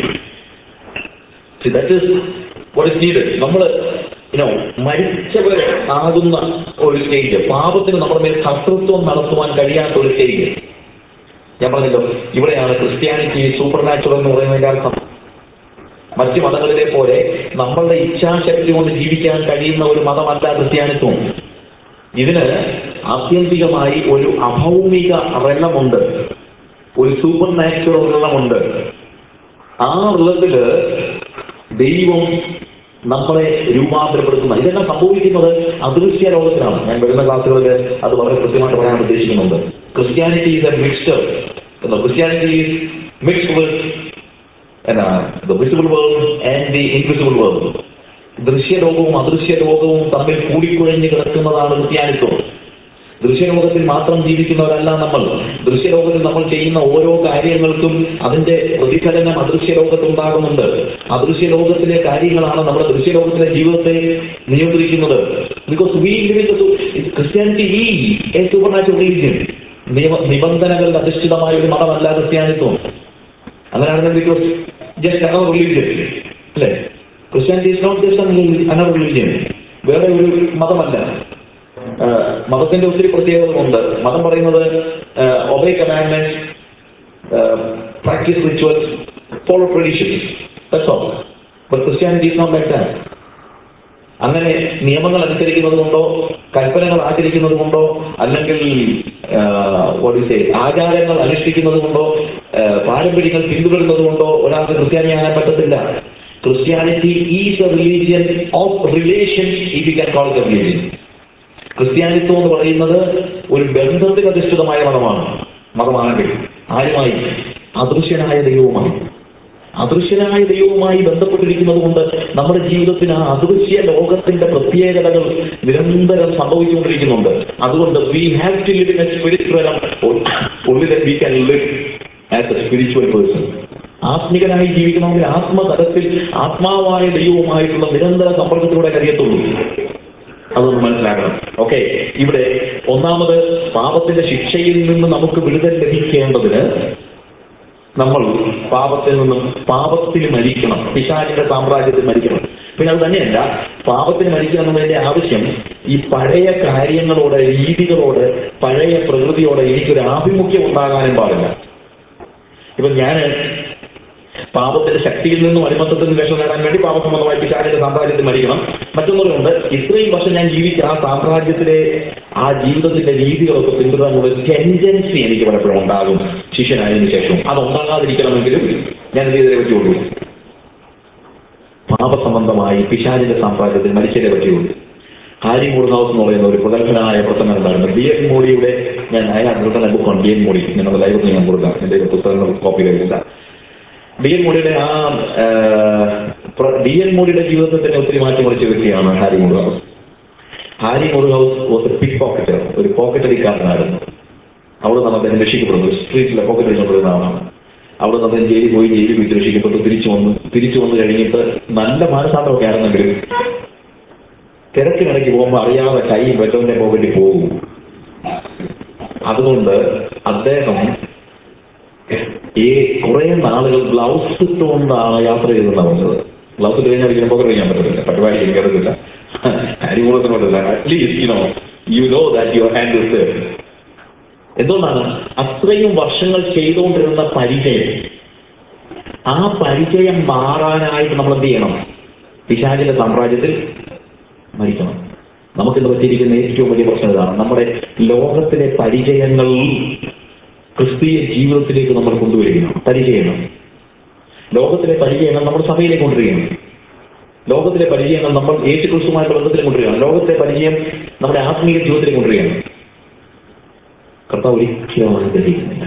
See, that is what is needed. നമ്മൾ യുനോ മരിച്ചവർ ആകുന്ന ഒരു സ്റ്റേജ് പാപത്തിന് നമ്മുടെ മേൽ കർത്തൃത്വം നടത്തുവാൻ കഴിയാത്ത ഒരു സ്റ്റേജ് ഞാൻ പറഞ്ഞല്ലോ ഇവിടെയാണ് ക്രിസ്ത്യാനിറ്റി സൂപ്പർ നാച്ചുറൽ എന്ന് പറയുന്നതിന്റെ അർത്ഥം മറ്റ് മതങ്ങളിലെ പോലെ നമ്മളുടെ ഇച്ഛാശക്തി കൊണ്ട് ജീവിക്കാൻ കഴിയുന്ന ഒരു മതമല്ല ക്രിസ്ത്യാനിത്വം ഇതിന് ആത്യന്തികമായി ഒരു അഭൗമിക റെല്ലമുണ്ട് ഒരു സൂപ്പർ നാച്ചുറൽ റെല്ലമുണ്ട് ആ ഉള്ളതില് ദൈവം നമ്മളെ രൂപാന്തരപ്പെടുത്തുന്ന ഇതെല്ലാം സംഭവിക്കുന്നത് അദൃശ്യ ലോകത്തിലാണ് ഞാൻ വരുന്ന ക്ലാസ്സുകളിൽ അത് വളരെ കൃത്യമായിട്ട് പറയാൻ ഉദ്ദേശിക്കുന്നുണ്ട് Christianity is a mixture Christianity is mixed with എന്നാ the visible world and the invisible world ദൃശ്യലോകവും അദൃശ്യ ലോകവും തമ്മിൽ കൂടിക്കുഴഞ്ഞ് കിടക്കുന്നതാണ് ക്രിസ്ത്യാനിത്വം ദൃശ്യലോകത്തിൽ മാത്രം ജീവിക്കുന്നവരല്ല നമ്മൾ ദൃശ്യലോകത്തിൽ നമ്മൾ ചെയ്യുന്ന ഓരോ കാര്യങ്ങൾക്കും അതിന്റെ പ്രതിഫലനം അദൃശ്യലോകത്തുണ്ടാകുന്നുണ്ട് അദൃശ്യലോകത്തിലെ കാര്യങ്ങളാണ് നമ്മുടെ ദൃശ്യലോകത്തിലെ ജീവിതത്തെ നിയന്ത്രിക്കുന്നത് because we Christianity is a supernatural religion നിയമ നിബന്ധനകളിൽ അധിഷ്ഠിതമായ ഒരു മതമല്ല ക്രിസ്ത്യാനിത്വം അങ്ങനെയാണെങ്കിൽ ബിക്കോസ് ജസ്റ്റ് അനർ റിലീജിയൻ അല്ലേ Christianity is not just another religion വേറെ ഒരു മതമല്ല ആ, മതത്തിന്റെ ഒത്തിരി പ്രത്യേകതകളുണ്ട് മതം പറയുന്നത് obey commandment practice rituals follow traditions that's all but Christianity is not like that അങ്ങനെ നിയമങ്ങൾ അനുസരിക്കുന്നത് കൊണ്ടോ കൽപ്പനകൾ ആചരിക്കുന്നത് കൊണ്ടോ അല്ലെങ്കിൽ what do you say, ആചാരങ്ങൾ അനുഷ്ഠിക്കുന്നത് കൊണ്ടോ ആ, പാരമ്പര്യങ്ങൾ പിന്തുടരുന്നത് കൊണ്ടോ ഒരാൾക്ക് ക്രിസ്ത്യാനിയാകാൻ പറ്റത്തില്ല Christianity is a religion of relation if you can call a religion ക്രിസ്ത്യാനിത്വം എന്ന് പറയുന്നത് ഒരു ബന്ധത്തിൽ അധിഷ്ഠിതമായ മതമാണ് മതമാണെങ്കിൽ ആരുമായി അദൃശ്യനായ ദൈവവുമായി അദൃശ്യനായ ദൈവവുമായി ബന്ധപ്പെട്ടിരിക്കുന്നത് കൊണ്ട് നമ്മുടെ ജീവിതത്തിൽ ആ അദൃശ്യ ലോകത്തിന്റെ പ്രത്യേകതകൾ നിരന്തരം സംഭവിച്ചുകൊണ്ടിരിക്കുന്നുണ്ട് അതുകൊണ്ട് we have to live in a spiritual only that we can live as a spiritual person ആത്മികനായി ജീവിക്കണമെങ്കിൽ ആത്മതലത്തിൽ ആത്മാവായ ദൈവവുമായിട്ടുള്ള നിരന്തര സമ്പർക്കത്തിലൂടെ കഴിയത്തുള്ളൂ അതൊന്ന് മനസ്സിലാക്കണം ഓക്കെ ഇവിടെ ഒന്നാമത് പാപത്തിന്റെ ശിക്ഷയിൽ നിന്ന് നമുക്ക് വിടുതൽ ലഭിക്കേണ്ടതിന് നമ്മൾ പാപത്തിൽ നിന്നും പാപത്തിന് മരിക്കണം പിശാചിന്റെ സാമ്രാജ്യത്തിൽ മരിക്കണം പിന്നെ അത് തന്നെയല്ല പാപത്തിന് മരിക്കുക എന്നുള്ളതിന്റെ ആവശ്യം ഈ പഴയ കാര്യങ്ങളോട് രീതികളോട് പഴയ പ്രകൃതിയോട് എനിക്കൊരു ആഭിമുഖ്യം ഉണ്ടാകാനും പാടില്ല ഇപ്പൊ ഞാൻ പാപത്തിന്റെ ശക്തിയിൽ നിന്നും അടിമത്തത്തിൽ നിന്ന് രക്ഷ നേടാൻ വേണ്ടി പാപസംബന്ധമായി പിശാചിന്റെ സാമ്രാജ്യത്തിൽ മരിക്കണം മറ്റൊന്നുകൂടെ ഇത്രയും വർഷം ഞാൻ ജീവിച്ച ആ സാമ്രാജ്യത്തിലെ ആ ജീവിതത്തിന്റെ രീതികളൊക്കെ പിന്തുടരാനുള്ള ഒരു ടെൻഡൻസി എനിക്ക് പലപ്പോഴും ഉണ്ടാകും ശിഷ്യനായതിനു ശേഷം അത് ഉണ്ടാകാതിരിക്കണമെങ്കിലും ഞാൻ എന്ത് ചെയ്തേ പറ്റുള്ളൂ പാപസംബന്ധമായി പിശാചിന്റെ സാമ്രാജ്യത്തിൽ മരിച്ചതേ പറ്റുള്ളൂ ഹാരി മൂർഹൗസ് എന്ന് പറയുന്ന ഒരു പ്രഗത്ഭനായ പ്രസംഗം ഉണ്ടായിരുന്നു ഡി എൻ മോഡിയുടെ ഞാൻ അതിനകത്ത് ബുക്കാണ് ഡി എൻ മോഡി നിങ്ങളുടെ ലൈബ്രറി ഞാൻ കൊടുക്കാം എന്റെ പുസ്തകങ്ങൾ കോപ്പി കഴിച്ചില്ല ഡി എൻ മോഡിയുടെ ആ ഡി എൻ മോഡിയുടെ ജീവിതത്തിൽ തന്നെ ഒത്തിരി മാറ്റി മറിച്ച വ്യക്തിയാണ് Harry Moorhouse Harry Moorhouse was a pick pocketer ഒരു പോക്കറ്റ് അടിക്കാരനായിരുന്നു അവിടെ നിന്ന് അദ്ദേഹം രക്ഷിക്കപ്പെടുന്നു സ്ട്രീറ്റിലെ പോക്കറ്റ് അടിച്ചുകൊണ്ടിരുന്ന ആളാണ് അവിടെ നിന്ന് അദ്ദേഹം ജയിലിൽ പോയി ജയിലിൽ വെച്ച് രക്ഷിക്കപ്പെട്ടു തിരിച്ചു വന്നു തിരിച്ചു വന്നു കഴിഞ്ഞിട്ട് നല്ല മാനസാന്തമൊക്കെ ആണെന്നെങ്കിലും തിരക്കിനിടയ്ക്ക് പോകുമ്പോൾ അറിയാതെ കൈ വെറ്റോന്റെ പോക്കറ്റിൽ പോകും അതുകൊണ്ട് അദ്ദേഹം ഈ കുറെ നാളുകൾ ഗ്ലൗസ് ഇട്ടുകൊണ്ടാണ് യാത്ര ചെയ്തെന്ന് പറഞ്ഞത് ഗ്ലൗസ് ഇട്ട് കഴിഞ്ഞാൽ ഒരിക്കലും പോക്കറ്റ് കഴിക്കാൻ പറ്റത്തില്ല പട്ടുപാടി എനിക്കറിയത്തില്ല അരിമൂലത്തിന് പറ്റില്ല at least you know you know that your hand is എന്തുകൊണ്ടാണ് അത്രയും വർഷങ്ങൾ ചെയ്തുകൊണ്ടിരുന്ന പരിചയം ആ പരിചയം മാറാനായിട്ട് നമ്മൾ എന്ത് ചെയ്യണം പിശാചിന്റെ സാമ്രാജ്യത്തിൽ മരിക്കണം നമുക്കിന്ന് പറ്റിയിരിക്കുന്ന ഏറ്റവും വലിയ പ്രശ്നം ഇതാണ് നമ്മുടെ ലോകത്തിലെ പരിചയങ്ങൾ ക്രിസ്തീയ ജീവിതത്തിലേക്ക് നമ്മൾ കൊണ്ടുവരികയാണ് പരിചയങ്ങൾ ലോകത്തിലെ പരിചയങ്ങൾ നമ്മൾ സഭയിലേക്ക് കൊണ്ടുവരികയാണ് ലോകത്തിലെ പരിചയങ്ങൾ നമ്മൾ യേശു ക്രിസ്തുമായിട്ട് ബന്ധത്തിൽ കൊണ്ടുവരികയാണ് ലോകത്തിലെ പരിചയം നമ്മുടെ ആത്മീയ ജീവിതത്തിൽ കൊണ്ടുവരികയാണ് കർത്താവ് ഒരിക്കലും ആഗ്രഹിക്കുന്നില്ല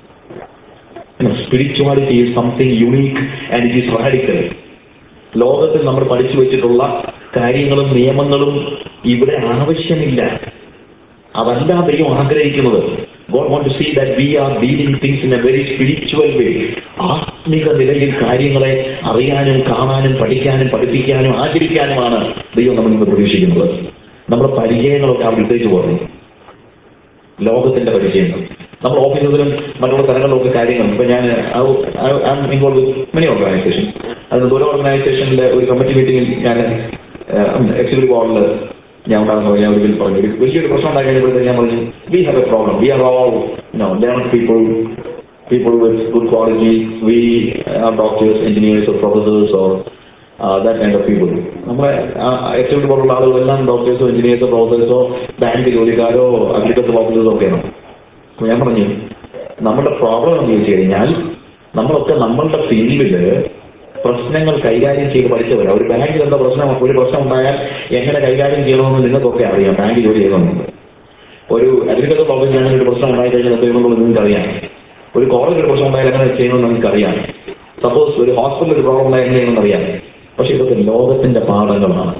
spirituality is something unique and it is radical ലോകത്തിൽ നമ്മൾ പഠിച്ചു വെച്ചിട്ടുള്ള കാര്യങ്ങളും നിയമങ്ങളും ഇവിടെ ആവശ്യമില്ല അതല്ല ദൈവം ആഗ്രഹിക്കുന്നത് God want to see that we are dealing things in a very spiritual way. ആത്മിക നിലയിൽ കാര്യങ്ങളെ അറിയാനും കാണാനും പഠിക്കാനും പഠിപ്പിക്കാനും ആചരിക്കാനുമാണ് ദൈവം നമ്മൾ ഇന്ന് പ്രതീക്ഷിക്കുന്നത് നമ്മുടെ പരിചയങ്ങളൊക്കെ അവിടെ ഇട്ടേക്ക് പോകുന്നു ലോകത്തിന്റെ പരിചയങ്ങൾ നമ്മൾ ഓഫീസിലും മറ്റുള്ള സ്ഥലങ്ങളിലൊക്കെ കാര്യങ്ങൾ ഇപ്പൊ ഞാൻ ഇൻവോൾവ് മെനി ഓർഗനൈസേഷൻ അതിന് ഒരു ഓർഗനൈസേഷനിലെ ഒരു കമ്മിറ്റി മീറ്റിംഗിൽ ഞാൻ എക്സിക്യൂട്ടീവ് ബോർഡിൽ ഞാൻ ഉണ്ടാകുന്ന ഞാൻ ഒരിക്കൽ പറഞ്ഞു ഒരു വലിയൊരു പ്രശ്നം ഉണ്ടായി കഴിഞ്ഞപ്പോഴത്തേക്ക് ഞാൻ പറഞ്ഞു we have a problem we are all no learn people people with good quality, we are doctors, engineers, or professors, or uh, that kind of people. നമ്മളെ എക്സിക്യൂട്ടീവ് പോലുള്ള ആളുകളെല്ലാം ഡോക്ടേഴ്സോ എഞ്ചിനീയേഴ്സോ പ്രൊഫസേഴ്സോ ബാങ്ക് ജോലിക്കാരോ അഗ്രികൾച്ചർ ഓഫീസേഴ്സോ ഒക്കെയാണ് അപ്പൊ ഞാൻ പറഞ്ഞു നമ്മുടെ പ്രോബ്ലം എന്ന് ചോദിച്ചു കഴിഞ്ഞാൽ നമ്മളൊക്കെ നമ്മളുടെ ഫീൽഡില് പ്രശ്നങ്ങൾ കൈകാര്യം ചെയ്ത് പഠിച്ചവരാ ഒരു ബാങ്കിൽ എന്താ പ്രശ്നം ഒരു പ്രശ്നം ഉണ്ടായാൽ എങ്ങനെ കൈകാര്യം ചെയ്യണമെന്ന് നിങ്ങൾക്കൊക്കെ അറിയാം ബാങ്ക് ജോലി ചെയ്യുന്നുണ്ട് ഒരു അഗ്രികൾച്ചർ ഓഫീസിൽ അങ്ങനെ ഒരു പ്രശ്നം ഉണ്ടായി കഴിഞ്ഞാൽ എന്ത് ചെയ്യണമെന്നുള്ളത് നിങ്ങൾക്ക് അറിയാം ഒരു കോളേജ് ഒരു പ്രശ്നം ഉണ്ടായാൽ എങ്ങനെ ചെയ്യണമെന്ന് നിങ്ങൾക്ക് അറിയാം സപ്പോസ് ഒരു ഹോസ്പിറ്റലിൽ ഒരു പ്രോബ്ലം ഉണ്ടായാൽ എങ്ങനെ ചെയ്യണമെന്ന് അറിയാം പക്ഷെ ഇതൊക്കെ ലോകത്തിന്റെ പാഠങ്ങളാണ്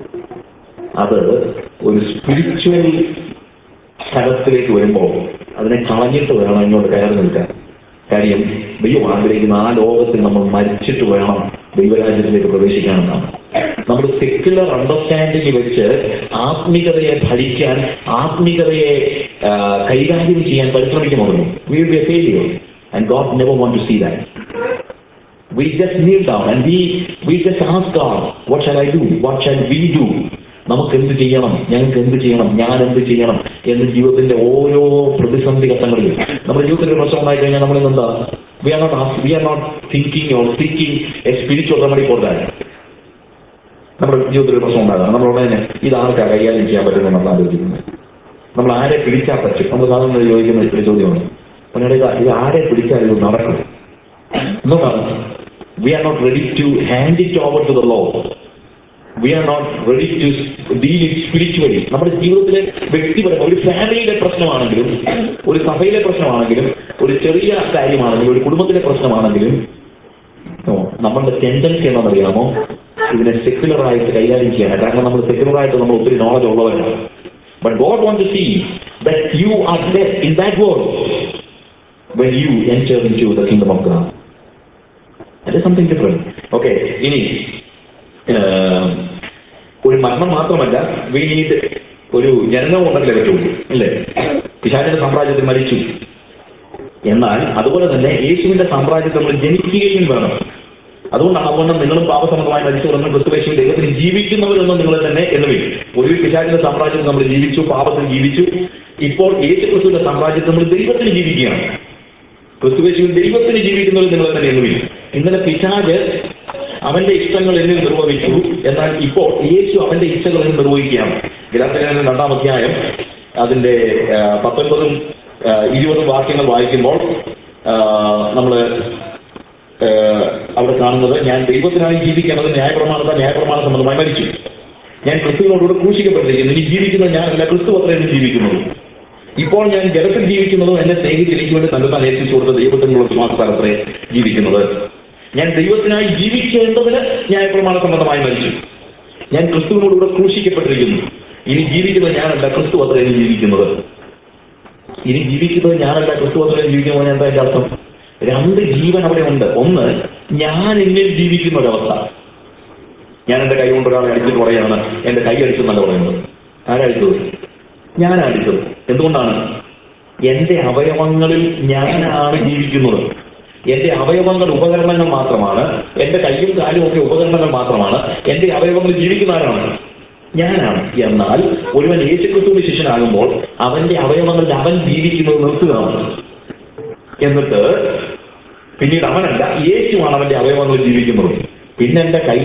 അത് ഒരു സ്പിരിച്വൽ സ്ഥലത്തിലേക്ക് വരുമ്പോൾ അതിനെ കളഞ്ഞിട്ട് വേണം ഇങ്ങോട്ട് കയറി നിൽക്കാൻ കാര്യം ദൈവം ആഗ്രഹിക്കുന്ന ആ ലോകത്തിൽ നമ്മൾ മരിച്ചിട്ട് വേണം ദൈവരാജ്യത്തിലേക്ക് പ്രവേശിക്കാനെന്നാണ് നമ്മൾ സെക്യുലർ അണ്ടർസ്റ്റാൻഡിംഗ് വെച്ച് ആത്മീകതയെ ഭരിക്കാൻ ആത്മീകതയെ ആ, കൈകാര്യം ചെയ്യാൻ പരിശ്രമിക്കുന്നുള്ളൂ we be a failure and God never want to see that we just kneel down and we we just ask God, what shall I do? What shall we do? നമുക്ക് എന്ത് ചെയ്യണം ഞങ്ങൾക്ക് എന്ത് ചെയ്യണം ഞാൻ എന്ത് ചെയ്യണം എന്ന് ജീവിതത്തിന്റെ ഓരോ പ്രതിസന്ധി ഘട്ടങ്ങളിലും നമ്മുടെ ജീവിതത്തിൽ ഒരു പ്രശ്നം ഉണ്ടായി കഴിഞ്ഞാൽ നമ്മൾ എന്താ we are not we are not thinking or seeking a spiritual remedy for that നമ്മുടെ ജീവിതത്തിൽ ഒരു പ്രശ്നം ഉണ്ടാകാം നമ്മൾ ഉടനെ ഇത് ആർക്കാ കൈകാര്യം ചെയ്യാൻ പറ്റുന്നത് നമ്മൾ ആലോചിക്കുന്നത് നമ്മൾ ആരെ പിടിച്ചാൽ പറ്റും നമ്മൾ സാധാരണ ചോദിക്കുന്ന ഒരു ചോദ്യമാണ് പിന്നീട് ഇത് ഇത് ആരെ പിടിച്ചാൽ ഇത് നടക്കും എന്തുകൊണ്ടാണ് we are not ready to hand it over to the Lord we are not ready to deal it spiritually നമ്മുടെ ജീവിതത്തിലെ വ്യക്തിപരം ഒരു ഫാമിലിയിലെ പ്രശ്നമാണെങ്കിലും ഒരു സഭയിലെ പ്രശ്നമാണെങ്കിലും ഒരു ചെറിയ കാര്യമാണെങ്കിലും ഒരു കുടുംബത്തിലെ പ്രശ്നമാണെങ്കിലും ഓ, നമ്മളുടെ ടെൻഡൻസി എന്താണെന്നറിയാമോ ഇതിനെ സെക്യുലർ ആയിട്ട് കൈകാര്യം ചെയ്യാൻ കാരണം നമ്മൾ സെക്യുലർ ആയിട്ട് നമ്മൾ ഒത്തിരി നോളജ് ഉള്ളവരാണ് but God want to see that you are less in that world when you enter into the kingdom of God. That is something different. Okay, ഇനി ഏഹ്, ഒരു മരണം മാത്രമല്ല വി നീഡ് ഒരു ജനനം ഉണ്ടെങ്കിലേ പറ്റുള്ളൂ അല്ലേ പിശാചിന്റെ സാമ്രാജ്യത്തിൽ മരിച്ചു എന്നാൽ അതുപോലെ തന്നെ യേശുവിന്റെ സാമ്രാജ്യത്തിൽ നമ്മൾ ജനിക്കുകയും വേണം അതുകൊണ്ടാണ് അതുകൊണ്ട് നിങ്ങളും പാപസംബന്ധമായി മരിച്ചു തുടർന്ന് ക്രിസ്തുവേശു ദൈവത്തിന് ജീവിക്കുന്നവരെന്ന് നിങ്ങൾ തന്നെ എന്നുവിൽ ഒടുവിൽ പിശാചിന്റെ സാമ്രാജ്യത്തിൽ നമ്മൾ ജീവിച്ചു പാപത്തിൽ ജീവിച്ചു ഇപ്പോൾ യേശു ക്രിസ്തുവിന്റെ സാമ്രാജ്യത്തിൽ നമ്മൾ ദൈവത്തിന് ജീവിക്കുകയാണ് ക്രിസ്തുവേശുവിൽ ദൈവത്തിന് ജീവിക്കുന്നവർ നിങ്ങൾ തന്നെ എന്നുവിൽ ഇന്നലെ പിശാജ് അവന്റെ ഇഷ്ടങ്ങൾ എന്നിൽ നിർവഹിച്ചു എന്നാൽ ഇപ്പോൾ യേശു അവന്റെ ഇച്ഛകൾ എന്നിൽ നിർവഹിക്കുകയാണ് ഗലാത്തിലെ രണ്ടാം അധ്യായം അതിന്റെ ആ, പത്തൊൻപതും ആ, ഇരുപതും വാക്യങ്ങൾ വായിക്കുമ്പോൾ നമ്മൾ അവിടെ കാണുന്നത് ഞാൻ ദൈവത്തിനായി ജീവിക്കുന്നത് ന്യായപ്രമാണത്തെ ന്യായപ്രമാണ സംബന്ധമായി മരിച്ചു ഞാൻ ക്രിസ്തുവിനോടുകൂടെ ക്രൂശിക്കപ്പെട്ടിരിക്കുന്നു ഇനി ജീവിക്കുന്നത് ഞാനല്ല ക്രിസ്തു അത്രയും ജീവിക്കുന്നത് ഇപ്പോൾ ഞാൻ ജലത്തിൽ ജീവിക്കുന്നതും എന്നെ സ്നേഹിച്ചിരിക്കും വേണ്ടി തന്റെ താൻ ഏൽപ്പിച്ചു കൊടുത്ത ദൈവത്തിനുള്ള വിശ്വാസത്താലത്രേ ജീവിക്കുന്നത് ഞാൻ ദൈവത്തിനായി ജീവിക്കേണ്ടതിന് ന്യായപ്രമാണ സംബന്ധമായി മരിച്ചു ഞാൻ ക്രിസ്തുവിനോടുകൂടെ ക്രൂശിക്കപ്പെട്ടിരിക്കുന്നു ഇനി ജീവിക്കുന്നത് ഞാനല്ല ക്രിസ്തു അത്രയും ജീവിക്കുന്നത് ഇനി ജീവിക്കുന്നത് ഞാനല്ല ക്രിസ്തു അത്രയും ജീവിക്കുന്നത് എന്താ എന്റെ അർത്ഥം രണ്ട് ജീവൻ അവിടെ ഉണ്ട് ഒന്ന് ഞാൻ എന്നിൽ ജീവിക്കുന്ന ഒരവസ്ഥ ഞാൻ എന്റെ കൈ കൊണ്ട് ഒരാളെ അടിച്ചിട്ട് പറയാണ് എന്റെ കൈ അടിച്ചെന്നല്ല പറയുന്നത് ആരടിച്ചത് ഞാൻ അടിച്ചത് എന്തുകൊണ്ടാണ് എന്റെ അവയവങ്ങളിൽ ഞാനാണ് ജീവിക്കുന്നത് എന്റെ അവയവങ്ങൾ ഉപകരണങ്ങൾ മാത്രമാണ് എന്റെ കൈയും കാലും ഒക്കെ ഉപകരണങ്ങൾ മാത്രമാണ് എന്റെ അവയവങ്ങൾ ജീവിക്കുന്ന ആരാണ് ഞാനാണ് എന്നാൽ ഒരുവൻ യേശുക്രിസ്തുവിന്റെ ശിഷ്യനാകുമ്പോൾ അവന്റെ അവയവങ്ങളിൽ അവൻ ജീവിക്കുന്നത് നിർത്തുകയാണ് എന്നിട്ട് പിന്നീട് അവനല്ല യേശുവാണ് അവന്റെ അവയവങ്ങളിൽ ജീവിക്കുന്നത് പിന്നെ എന്റെ കൈ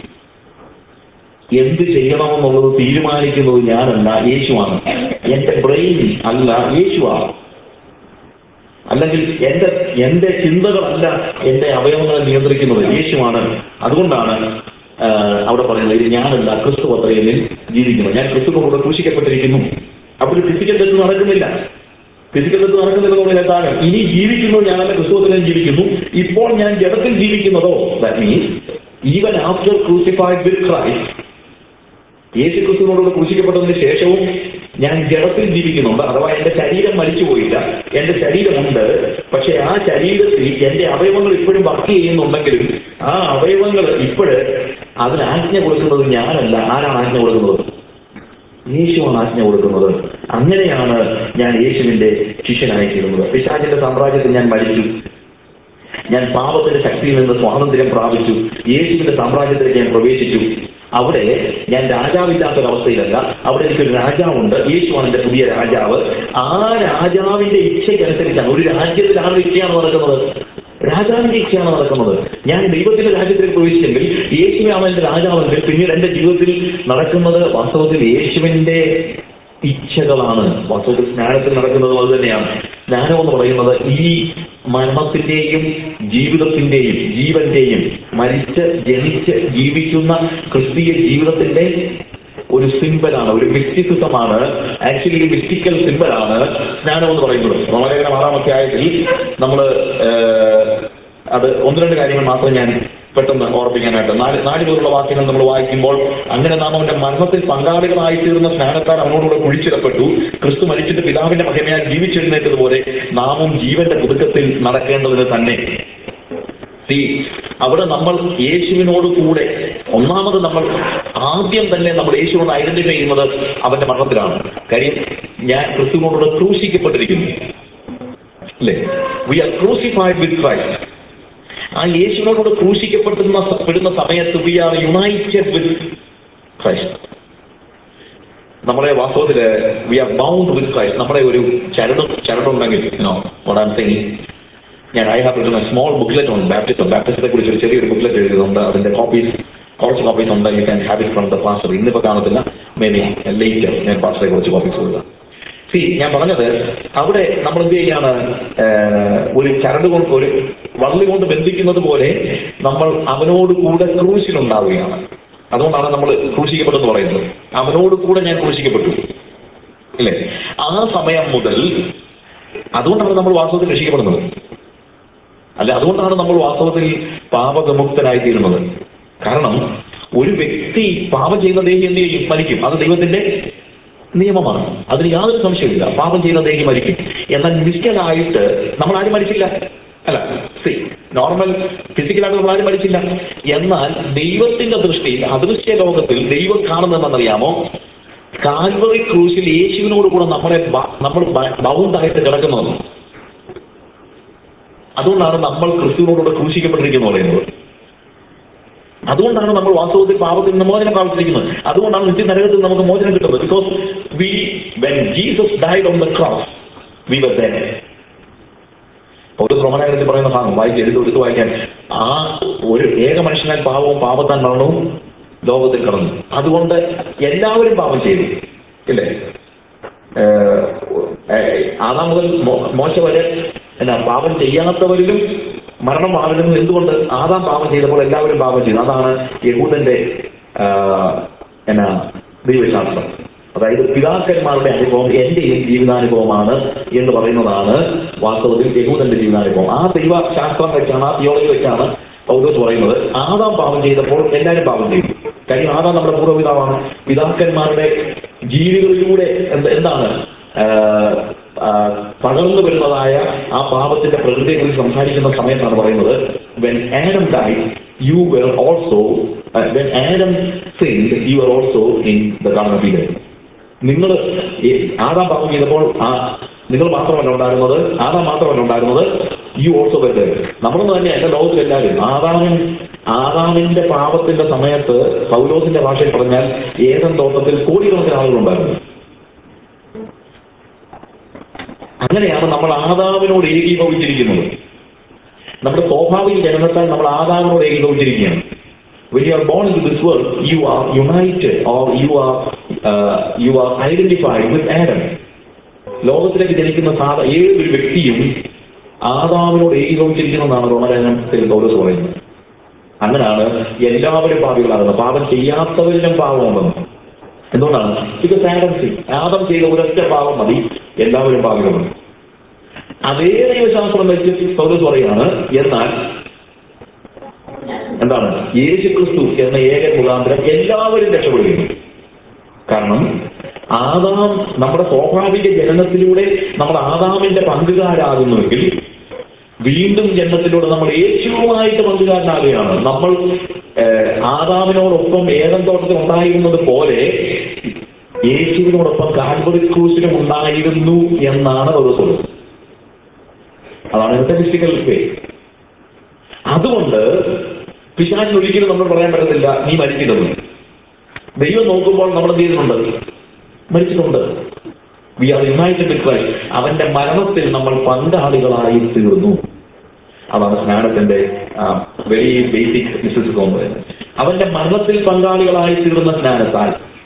എന്ത് ചെയ്യണമെന്നുള്ളത് തീരുമാനിക്കുന്നത് ഞാനല്ല യേശുവാണ് എന്റെ ബ്രെയിൻ അല്ല യേശുവാണ് അല്ലെങ്കിൽ എന്റെ എന്റെ ചിന്തകളല്ല എന്റെ അവയവങ്ങളെ നിയന്ത്രിക്കുന്നത് യേശുവാണ് അതുകൊണ്ടാണ് ആ, അവിടെ പറയുന്നത് ഇത് ഞാനല്ല ക്രിസ്തു അത്രയിൽ ജീവിക്കുന്നത് ഞാൻ ക്രിസ്തുവിനോട് ക്രൂശിക്കപ്പെട്ടിരിക്കുന്നു അവിടെ ഫിസിക്കൽ ഡെത്ത് നടക്കുന്നില്ല ഫിസിക്കൽ ഡെത്ത് നടക്കുന്നില്ല എന്നുള്ള കാരണം ഇനി ജീവിക്കുന്നത് ഞാനല്ല ക്രിസ്തുവത്തിൽ ജീവിക്കുന്നു ഇപ്പോൾ ഞാൻ ജഡത്തിൽ ജീവിക്കുന്നതോ that means even after crucified with Christ യേശു ക്രിസ്തുവിനോട് ക്രൂശിക്കപ്പെട്ടതിന് ശേഷവും ഞാൻ ജഡത്തിൽ ജീവിക്കുന്നുണ്ട് അഥവാ എന്റെ ശരീരം മരിച്ചു പോയില്ല എന്റെ ശരീരമുണ്ട് പക്ഷെ ആ ശരീരത്തിൽ എന്റെ അവയവങ്ങൾ ഇപ്പോഴും വർക്ക് ചെയ്യുന്നുണ്ടെങ്കിലും ആ അവയവങ്ങൾ ഇപ്പോഴ് അതിന് ആജ്ഞ കൊടുക്കുന്നത് ഞാനല്ല ആരാണ് ആജ്ഞ കൊടുക്കുന്നത് യേശുവാണ് ആജ്ഞ കൊടുക്കുന്നത് അങ്ങനെയാണ് ഞാൻ യേശുവിന്റെ ശിഷ്യനായി തീരുന്നത് പിശാചിന്റെ സാമ്രാജ്യത്തിൽ ഞാൻ മരിച്ചു ഞാൻ പാപത്തിന്റെ ശക്തിയിൽ നിന്ന് സ്വാതന്ത്ര്യം പ്രാപിച്ചു യേശുവിന്റെ സാമ്രാജ്യത്തിലേക്ക് ഞാൻ പ്രവേശിച്ചു അവിടെ ഞാൻ രാജാവില്ലാത്തൊരവസ്ഥയിലല്ല അവിടെ എനിക്കൊരു രാജാവുണ്ട് യേശുവാണ് എന്റെ പുതിയ രാജാവ് ആ രാജാവിന്റെ ഇച്ഛയ്ക്കനുസരിച്ചാണ് ഒരു രാജ്യത്തിൽ ആരുടെ ഇച്ഛയാണ് നടക്കുന്നത് രാജാവിന്റെ ഇച്ഛയാണ് നടക്കുന്നത് ഞാൻ ദൈവത്തിന്റെ രാജ്യത്തിൽ പ്രവേശിച്ചെങ്കിൽ യേശുവാണ് എന്റെ രാജാവെങ്കിൽ പിന്നീട് എന്റെ ജീവിതത്തിൽ നടക്കുന്നത് വാസ്തവത്തിൽ യേശുവിന്റെ ഇച്ഛകളാണ് വാസ്തവത്തിൽ സ്നാനത്തിൽ നടക്കുന്നതും അത് തന്നെയാണ് സ്നാനം എന്ന് പറയുന്നത് ഈ മരണത്തിന്റെയും ജീവിതത്തിന്റെയും ജീവന്റെയും മരിച്ച് ജനിച്ച് ജീവിക്കുന്ന ക്രിസ്തീയ ജീവിതത്തിന്റെ ഒരു സിമ്പലാണ് ഒരു മിസ്റ്റിസിസമാണ് ആക്ച്വലി ഒരു മിസ്റ്റിക്കൽ സിമ്പലാണ് സ്നാനം എന്ന് പറയുന്നത് റോമലേഖനം ആറാം അധ്യായത്തിൽ നമ്മൾ അത് ഒന്ന് രണ്ട് കാര്യങ്ങൾ മാത്രം ഞാൻ പെട്ടെന്ന് ഓർപ്പിക്കാനായിട്ട് നാല് നാല് പേരുള്ള വാക്യങ്ങൾ നമ്മൾ വായിക്കുമ്പോൾ അങ്ങനെ നാം അവന്റെ മരണത്തിൽ പങ്കാളികളായി തീർന്ന സ്നാനത്താൽ അവനോടുകൂടെ കുഴിച്ചിടപ്പെട്ടു ക്രിസ്തു മരിച്ചിട്ട് പിതാവിന്റെ മഹിമയാൽ ജീവിച്ചെഴുന്നേറ്റതുപോലെ നാമും ജീവന്റെ പുതുക്കത്തിൽ നടക്കേണ്ടതിന് തന്നെ See, അവിടെ നമ്മൾ യേശുവിനോട് കൂടെ ഒന്നാമത് നമ്മൾ ആദ്യം തന്നെ നമ്മൾ യേശുവിനോട് ഐഡന്റിഫൈ ചെയ്യുന്നത് അവന്റെ മരണത്തിലാണ് കാര്യം ഞാൻ ക്രിസ്തുവിനോട് ക്രൂശിക്കപ്പെട്ടിരിക്കുന്നു അല്ലേ we are crucified with Christ ആ യേശുവിനോട് ക്രൂശിക്കപ്പെടുന്ന പെടുന്ന സമയത്ത് we are united with Christ നമ്മളെ വാസ്തവത്തില് we are bound with Christ നമ്മുടെ ഒരു ചരട് ചരടുണ്ടെങ്കിൽ നോ വടാൻ ഞാൻ I have written small booklet ഉണ്ട് ബാപ്റ്റിസം ബാപ്റ്റിസത്തെ കുറിച്ച് ഒരു ചെറിയൊരു ബുക്ക്ലെറ്റ് എഴുതുന്നുണ്ട് അതിന്റെ കോപ്പീസ് കുറച്ച് കോപ്പീസ് ഉണ്ട് you can have it from the pastor ഇന്നിപ്പോ കാണത്തില്ല മേ ബി ലേറ്റർ ഞാൻ പാസ്റ്ററെ കുറച്ച് കോപ്പീസ് കൊടുക്കാം സി ഞാൻ പറഞ്ഞത് അവിടെ നമ്മൾ എന്ത് ചെയ്യാണ് ഏഹ്, ഒരു ചരട് കൊണ്ട് ഒരു വള്ളി കൊണ്ട് ബന്ധിക്കുന്നത് പോലെ നമ്മൾ അവനോട് കൂടെ ക്രൂശിലുണ്ടാവുകയാണ് അതുകൊണ്ടാണ് നമ്മൾ ക്രൂശിക്കപ്പെട്ടെന്ന് പറയുന്നത് അവനോട് കൂടെ ഞാൻ ക്രൂശിക്കപ്പെട്ടു ഇല്ലേ ആ സമയം മുതൽ അതുകൊണ്ടാണ് നമ്മൾ വാസ്തവത്തിൽ രക്ഷിക്കപ്പെടുന്നത് അല്ല അതുകൊണ്ടാണ് നമ്മൾ വാസ്തവത്തിൽ പാപവിമുക്തനായിത്തീരുന്നത് കാരണം ഒരു വ്യക്തി പാപം ചെയ്യുന്ന ദേഹി എന്ത് ചെയ്യും മരിക്കും അത് ദൈവത്തിന്റെ നിയമമാണ് അതിന് യാതൊരു സംശയമില്ല പാപം ചെയ്യുന്ന ദേഹി മരിക്കും എന്നാൽ മിസ്റ്റലായിട്ട് നമ്മൾ ആരും മരിച്ചില്ല അല്ല സി നോർമൽ ഫിസിക്കലായിട്ട് നമ്മൾ ആരും മരിച്ചില്ല എന്നാൽ ദൈവത്തിന്റെ ദൃഷ്ടിയിൽ അദൃശ്യ ലോകത്തിൽ ദൈവം കാണുന്നതെന്നറിയാമോ കാൽവറി ക്രൂശിൽ യേശുവിനോട് കൂടെ നമ്മളെ ബ- നമ്മൾ ബൗണ്ടായിട്ട് കിടക്കുന്നത് അതുകൊണ്ടാണ് നമ്മൾ ക്രിസ്തുവിനോടുകൂടെ ക്രൂശിക്കപ്പെട്ടിരിക്കുന്നു പറയുന്നത് അതുകൊണ്ടാണ് നമ്മൾ വാസ്തവത്തിൽ പാപത്തിൽ നിന്ന് മോചനം പ്രാപിച്ചിരിക്കുന്നത് അതുകൊണ്ടാണ് നിത്യ നരകത്തിൽ നമുക്ക് മോചനം കിട്ടുന്നത് because we when Jesus died on the cross we were there ഒരു റോമനാഗ്രഹത്തിൽ പറയുന്ന ഭാഗം വായിച്ച് എടുത്ത് എടുത്ത് വായിക്കാൻ ആ ഒരു ഏക മനുഷ്യനാൽ പാപവും പാപത്താൻ മരണവും ലോകത്തിൽ കടന്നു അതുകൊണ്ട് എല്ലാവരും പാപം ചെയ്തു ഇല്ലേ ഏഹ്, ഏഹ്, ആദാം മുതൽ മോ- മോശ വരെ എന്നാ പാപം ചെയ്യാത്തവരിലും മരണം ആകുന്നത് എന്തുകൊണ്ട് ആദാം പാപം ചെയ്തപ്പോൾ എല്ലാവരും പാപം ചെയ്തു അതാണ് യഹൂദന്റെ ആഹ്, എന്നാ ദൈവശാസ്ത്രം അതായത് പിതാക്കന്മാരുടെ അനുഭവം എന്റെയും ജീവിതാനുഭവമാണ് എന്ന് പറയുന്നതാണ് വാസ്തവത്തിൽ യഹൂദന്റെ ജീവിതാനുഭവം ആ ദൈവശാസ്ത്രം വെച്ചാണ് ആ തിയോളജി വെച്ചാണ് പൗലോസ് പറയുന്നത് ആദാം പാപം ചെയ്തപ്പോൾ എല്ലാവരും പാപം ചെയ്തു കാര്യം ആദാം നമ്മുടെ പൂർവ്വപിതാവാണ് പിതാക്കന്മാരുടെ ജീവികളിലൂടെ എന്ത് എന്താണ് ആഹ്, ആഹ്, പകർന്നു വരുന്നതായ ആ പാപത്തിന്റെ പ്രകൃതിയെ കുറിച്ച് സംസാരിക്കുന്ന സമയത്താണ് പറയുന്നത് when Adam die you were also when Adam sinned you are also in the garden നിങ്ങൾ ആദാം പാപം ചെയ്തപ്പോൾ ആ നിങ്ങൾ മാത്രമല്ല ഉണ്ടായിരുന്നത് ആദാം മാത്രമല്ല ഉണ്ടായിരുന്നത് യു ഓൾസോ വരുന്നത് നമ്മളൊന്നും തന്നെ എന്റെ ലോകത്തിലെല്ലാവരും ആദാമിൻ ആദാമിന്റെ പാപത്തിന്റെ സമയത്ത് പൗലോസിന്റെ ഭാഷയിൽ പറഞ്ഞാൽ ഏതൻ തോട്ടത്തിൽ കോടിക്കണക്കിന് ആളുകളുണ്ടായിരുന്നു അങ്ങനെയാണ് നമ്മൾ ആദാമിനോട് ഏകീഭവിച്ചിരിക്കുന്നത് നമ്മുടെ സ്വാഭാവിക ജനനത്താൽ നമ്മൾ ആദാമിനോട് ഏകീഭവിച്ചിരിക്കുകയാണ് when you are born into this world, you are united or you are uh, you are identified with Adam. ലോകത്തിലേക്ക് ജനിക്കുന്ന സാധ ഏതൊരു വ്യക്തിയും ആദാമിനോട് ഏകീഭവിച്ചിരിക്കുന്നതാണ് റോമലേഖനത്തിൽ പൗലോസ് പറയുന്നത് അങ്ങനെയാണ് എല്ലാവരും പാപികളാകുന്നത് പാപം ചെയ്യാത്തവരിലും പാപമുണ്ടെന്ന് എന്തുകൊണ്ടാണ് ബിക്കോസ് ആഡം സി ആദം ചെയ്ത ഒരൊറ്റ പാപം മതി എല്ലാവരും പാപികളുണ്ട് അതേ ദൈവശാസ്ത്രം വെച്ച് പൗലോസ് പറയാണ് എന്നാൽ എന്താണ് യേശു ക്രിസ്തു എന്ന ഏക മുഖാന്തരം എല്ലാവരും രക്ഷപ്പെടുകയും കാരണം ആദാം നമ്മുടെ സ്വാഭാവിക ജനനത്തിലൂടെ നമ്മൾ ആദാമിന്റെ പങ്കുകാരാകുന്നുവെങ്കിൽ വീണ്ടും ജന്മത്തിലൂടെ നമ്മൾ യേശുവുമായിട്ട് പങ്കുകാരനാകുകയാണ് നമ്മൾ ഏഹ്, ആദാമിനോടൊപ്പം ഏതൻ തോട്ടത്തിൽ ഉണ്ടായിരുന്നത് പോലെ യേശുവിനോടൊപ്പം കാൽവറി ക്രൂസിലും ഉണ്ടായിരുന്നു എന്നാണ് ഒരു சொல்றது അതാണ് മെറ്റഫിസിക്കൽ വേ അതുകൊണ്ട് പിശാചിന് ഒരിക്കലും നമ്മൾ പറയാൻ പറ്റത്തില്ല നീ മരിക്കരുത് ദൈവം നോക്കുമ്പോൾ നമ്മൾ എന്ത് ചെയ്തിട്ടുണ്ട് മരിച്ചിട്ടുണ്ട് we are united with Christ അവന്റെ മരണത്തിൽ നമ്മൾ പങ്കാളികളായി തീർന്നു അതാണ് സ്നാനത്തിന്റെ വെരി ബേസിക് ബിസിനസ് പറയുന്നത് അവന്റെ മരണത്തിൽ പങ്കാളികളായി തീർന്ന സ്നാനത്താൽ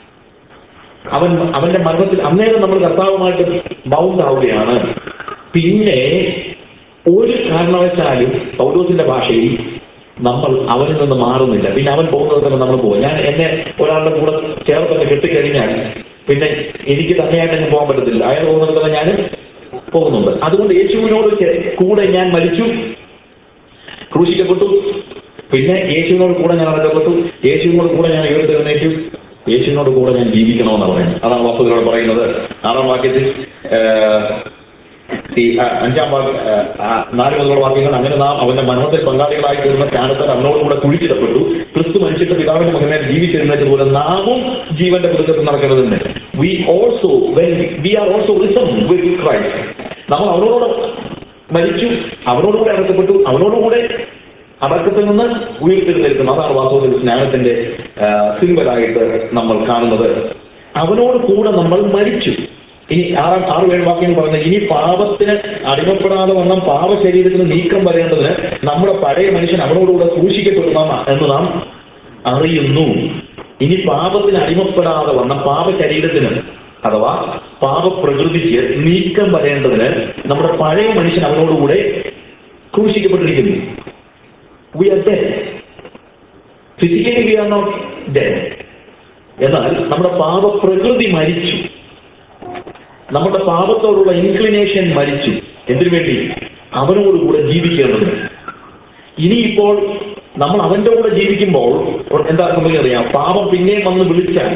അവൻ അവന്റെ മരണത്തിൽ അന്നേരം നമ്മൾ കർത്താവുമായിട്ട് ബൗണ്ട് ആവുകയാണ് പിന്നെ ഒരു കാരണവശാലും പൗലോസിന്റെ ഭാഷയിൽ നമ്മൾ അവനിൽ നിന്ന് മാറുന്നില്ല പിന്നെ അവൻ പോകുന്നത് തന്നെ നമ്മൾ പോകും ഞാൻ എന്നെ ഒരാളുടെ കൂടെ ചേർത്തൊക്കെ കെട്ടിക്കഴിഞ്ഞാൽ പിന്നെ എനിക്ക് തന്നെയായിട്ട് അങ്ങ് പോകാൻ പറ്റത്തില്ല അയാൾ പോകുന്നത് തന്നെ ഞാൻ പോകുന്നുണ്ട് അതുകൊണ്ട് യേശുവിനോട് ചെ- കൂടെ ഞാൻ മരിച്ചു ക്രൂശിക്കപ്പെട്ടു പിന്നെ യേശുവിനോട് കൂടെ ഞാൻ അടക്കപ്പെട്ടു യേശുവിനോട് കൂടെ ഞാൻ ഉയർത്തെഴുന്നേറ്റു യേശുവിനോട് കൂടെ ഞാൻ ജീവിക്കണമെന്നാണ് പറയുന്നത് അതാണ് വാസ്തുവിനോട് പറയുന്നത് ആറാം വാക്യത്തിൽ ഏഹ്, ഈ ആ, അഞ്ചാം വാക്യ ആ, നാല് മുതലുള്ള വാക്യങ്ങൾ അങ്ങനെ നാം അവന്റെ മരണത്തിൽ പങ്കാളികളായി തീർന്ന ജ്ഞാനത്താൽ അവനോട് കൂടെ കുഴിച്ചിടപ്പെട്ടു ക്രിസ്തു മനുഷ്യന്റെ പിതാവിന്റെ മകനെ ജീവിച്ചിരുന്നത് പോലെ നാമും ജീവന്റെ പുറത്തിൽ നടക്കുന്നതിന് we also when we are also risen with Christ നമ്മൾ അവനോട് മരിച്ചു അവനോടുകൂടെ അടക്കപ്പെട്ടു അവനോടുകൂടെ അടക്കത്തിൽ നിന്ന് ഉയർത്തെഴുന്നേൽക്കുന്നു അതാണ് വാസ്തവത്തിൽ സ്നാനത്തിന്റെ സിംബലായിട്ട് നമ്മൾ കാണുന്നത് അവനോട് കൂടെ നമ്മൾ മരിച്ചു ഇനി ആറാം ആറ് ഏഴ് വാക്യങ്ങൾ പറഞ്ഞത് ഇനി പാപത്തിന് അടിമപ്പെടാതെ വണ്ണം പാപ ശരീരത്തിന് നീക്കം വരേണ്ടതിന് നമ്മുടെ പഴയ മനുഷ്യൻ അവനോടുകൂടെ സൂക്ഷിക്കപ്പെടുന്ന എന്ന് നാം അറിയുന്നു ഇനി പാപത്തിന് അടിമപ്പെടാതെ വണ്ണം പാപ ശരീരത്തിന് അഥവാ പാപപ്രകൃതിക്ക് നീക്കം വരേണ്ടതിന് നമ്മുടെ പഴയ മനുഷ്യൻ അവനോടുകൂടെ ക്രൂശിക്കപ്പെട്ടിരിക്കുന്നു we are dead physically we are not dead എന്നാൽ നമ്മുടെ പാപപ്രകൃതി മരിച്ചു നമ്മുടെ പാപത്തോടുള്ള ഇൻക്ലിനേഷൻ മരിച്ചു എന്തിനു വേണ്ടി അവനോടുകൂടെ ജീവിക്കേണ്ടത് ഇനിയിപ്പോൾ നമ്മൾ അവന്റെ കൂടെ ജീവിക്കുമ്പോൾ എന്താ നമുക്ക് അറിയാം പാപം പിന്നെയും വന്ന് വിളിച്ചാൽ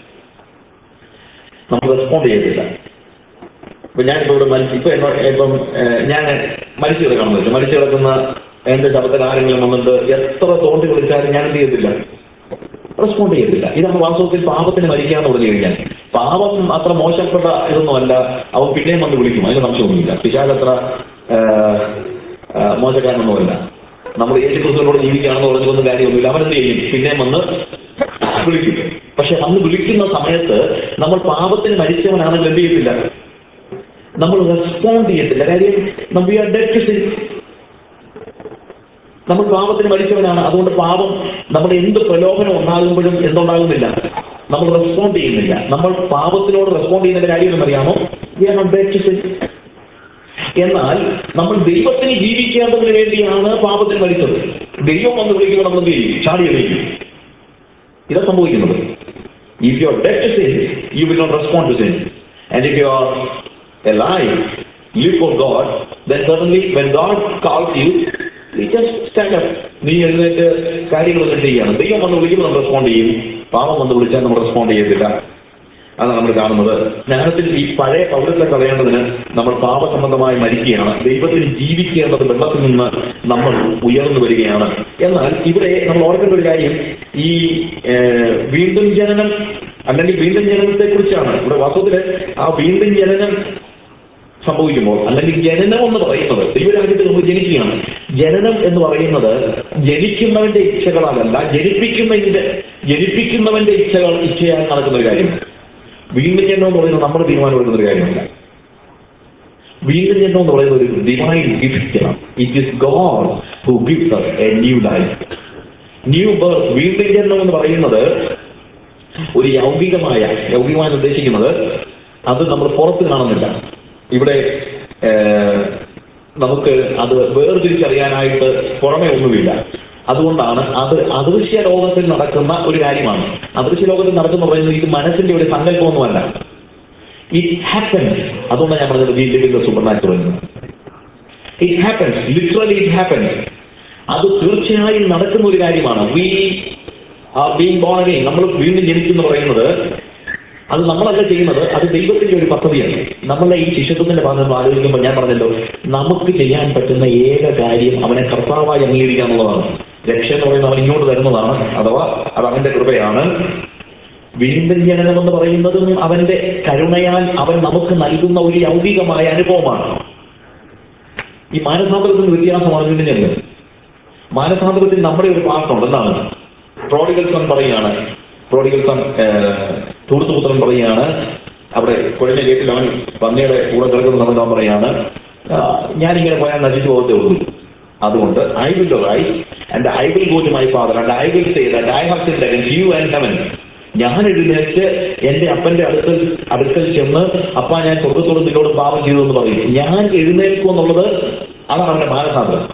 നമ്മൾ റെസ്പോണ്ട് ചെയ്യത്തില്ല ഇപ്പൊ ഞാനിപ്പോ ഇവിടെ മരിച്ചു ഇപ്പൊ എന്നോ ഇപ്പം ഏഹ്, ഞാൻ മരിച്ചു കിടക്കണം വെച്ചു മരിച്ചു കിടക്കുന്ന എന്റെ ശബ്ദത്തിൽ ആരെങ്കിലും വന്നിട്ട് എത്ര തോണ്ടി വിളിച്ചാലും ഞാൻ എന്ത് ചെയ്യത്തില്ല റെസ്പോണ്ട് ചെയ്യത്തില്ല ഇതാണ് വാസ്തവത്തിൽ പാപത്തിന് മരിക്കാന്ന് പറഞ്ഞു കഴിഞ്ഞാൽ പാപം അത്ര മോശപ്പെട്ട ഇതൊന്നും അല്ല അവൻ പിന്നെയും വന്ന് വിളിക്കും അതിന് സംശയമൊന്നുമില്ല പിശാൽ അത്ര ആ, മോശക്കാരനൊന്നുമല്ല നമ്മൾ യേശു ക്രിസ്തുവിനോട് ജീവിക്കുകയാണെന്ന് പറഞ്ഞൊന്നും കാര്യമൊന്നുമില്ല അവൻ എന്ത് ചെയ്യും പിന്നെ വന്ന് വിളിക്കും പക്ഷെ അന്ന് വിളിക്കുന്ന സമയത്ത് നമ്മൾ പാപത്തിന് മരിച്ചവനാണെങ്കിൽ എന്ത് ചെയ്യത്തില്ല നമ്മൾ റെസ്പോണ്ട് ചെയ്യത്തില്ല കാര്യം നമ്മൾ ഡെഡ് ടു നമ്മൾ പാപത്തിന് മരിച്ചവനാണ് അതുകൊണ്ട് പാപം നമ്മുടെ എന്ത് പ്രലോഭനം ഉണ്ടാകുമ്പോഴും എന്തുണ്ടാകുന്നില്ല നമ്മൾ റെസ്പോണ്ട് ചെയ്യുന്നില്ല നമ്മൾ പാപത്തിനോട് റെസ്പോണ്ട് ചെയ്യുന്ന കാര്യം അറിയാമോ We are not dead to sin. എന്നാൽ നമ്മൾ ദൈവത്തിന് ജീവിക്കേണ്ടതിന് വേണ്ടിയാണ് പാപത്തിന് മരിച്ചത് ദൈവം വന്ന് വിളിക്കുമ്പോൾ നമ്മൾ എന്ത് ചെയ്യും ചാടി എണീക്കും ഇതാ സംഭവിക്കുന്നത് if you are dead to sin you will not respond to sin and if you are alive, live for God, then certainly when God calls you, you just stand up. നീ എഴുന്നേറ്റ് കാര്യങ്ങളൊക്കെ ചെയ്യണം ദൈവം വന്ന് വിളിക്കുമ്പോൾ നമ്മൾ റെസ്പോണ്ട് ചെയ്യും പാപം വന്ന് വിളിച്ചാൽ നമ്മൾ റെസ്പോണ്ട് ചെയ്യത്തില്ല അതാണ് നമ്മൾ കാണുന്നത് ജ്ഞാനത്തിൽ ഈ പഴയ പൗരത്വം കളയേണ്ടതിന് നമ്മൾ പാപസംബന്ധമായി മരിക്കുകയാണ് ദൈവത്തിന് ജീവിക്കേണ്ടത് വെള്ളത്തിൽ നിന്ന് നമ്മൾ ഉയർന്നു വരികയാണ് എന്നാൽ ഇവിടെ നമ്മൾ ഓർക്കേണ്ട ഒരു കാര്യം ഈ ഏഹ്, വീണ്ടും ജനനം അല്ലെങ്കിൽ വീണ്ടും ജനനത്തെ കുറിച്ചാണ് ഇവിടെ വാസ്തവത്തില് ആ വീണ്ടും ജനനം സംഭവിക്കുമ്പോൾ അല്ലെങ്കിൽ ജനനം എന്ന് പറയുന്നത് ദൈവരാജ്യത്തിൽ നമ്മൾ ജനിക്കുകയാണ് ജനനം എന്ന് പറയുന്നത് ജനിക്കുന്നവന്റെ ഇച്ഛകളാലല്ല ജനിപ്പിക്കുന്നതിന്റെ ജനിപ്പിക്കുന്നവന്റെ ഇച്ഛകൾ ഇച്ഛയാൽ നടക്കുന്ന ഒരു കാര്യം വീണ്ടും ജന്മം എന്ന് പറയുന്നത് നമ്മുടെ തീരുമാനം എടുക്കുന്ന ഒരു കാര്യമല്ല വീണ്ടും ജന്മം എന്ന് പറയുന്നത് ഒരു ഡിവൈൻ ഗിഫ്റ്റ് ആണ് it is God who gift a new life new birth വീണ്ടും ജന്മം എന്ന് പറയുന്നത് ഒരു യൗകികമായ യൗകികമായി ഉദ്ദേശിക്കുന്നത് അത് നമ്മൾ പുറത്ത് കാണുന്നില്ല ഇവിടെ ഏഹ്, നമുക്ക് അത് വേർതിരിച്ചറിയാനായിട്ട് പുറമെ ഒന്നുമില്ല അതുകൊണ്ടാണ് അത് അദൃശ്യ ലോകത്തിൽ നടക്കുന്ന ഒരു കാര്യമാണ് അദൃശ്യ ലോകത്തിൽ നടക്കുന്ന പറയുന്നത് ഇത് മനസ്സിന്റെ ഒരു സങ്കല്പമൊന്നുമല്ല ഇറ്റ് ഹാപ്പൻസ് അതുകൊണ്ടാണ് ഞാൻ പറഞ്ഞത് we live in the supernatural it happens literally it happens അത് തീർച്ചയായും നടക്കുന്ന ഒരു കാര്യമാണ് we are being born again നമ്മൾ വീണ്ടും ജനിച്ചെന്ന് പറയുന്നത് അത് നമ്മളല്ല ചെയ്യുന്നത് അത് ദൈവത്തിന്റെ ഒരു പദ്ധതിയാണ് നമ്മളെ ഈ ശിഷ്യത്വത്തിന്റെ ഭാഗത്ത് ആലോചിക്കുമ്പോൾ ഞാൻ പറഞ്ഞല്ലോ നമുക്ക് ചെയ്യാൻ പറ്റുന്ന ഏക കാര്യം അവനെ കർത്താവായി അംഗീകരിക്കുക എന്നുള്ളതാണ് രക്ഷ എന്ന് പറയുന്നത് അവൻ ഇങ്ങോട്ട് വരുന്നതാണ് അഥവാ അത് അവന്റെ കൃപയാണ് വീണ്ടും ജനനം എന്ന് പറയുന്നതും അവന്റെ കരുണയാൽ അവൻ നമുക്ക് നൽകുന്ന ഒരു യൗകികമായ അനുഭവമാണ് ഈ മാനസാന്തരത്തിന് വ്യത്യാസമാണ് വീണ്ടും ജനനം മാനസാന്തരത്തിൽ നമ്മുടെ ഒരു പാർട്ടുണ്ട് എന്താണ് പ്രോഡിഗൽ സൺ പറയുകയാണ് പ്രോഡിഗൽ സൺ തൂർത്തുപുത്രൻ പറയുകയാണ് അവിടെ കുഴഞ്ഞ കേട്ടിൽ അവൻ പന്നിയുടെ കൂടെ കിടക്കുന്ന സമയത്ത് അവൻ പറയാണ് "ആ, ഞാനിങ്ങനെ പോയാൽ നശിച്ചു പോകത്തേ ഉള്ളൂ അതുകൊണ്ട് I will rise and I will go to my father and I will say that I have sinned against you and heaven ഞാൻ എഴുന്നേറ്റ് എന്റെ അപ്പന്റെ അടുക്കൽ അടുക്കൽ ചെന്ന് അപ്പ ഞാൻ സ്വർഗത്തോട് നിന്നോട് പാപം ചെയ്തു എന്ന് പറയും ഞാൻ എഴുന്നേൽക്കും എന്നുള്ളത് അതാണ് അവന്റെ മാനസാന്തരം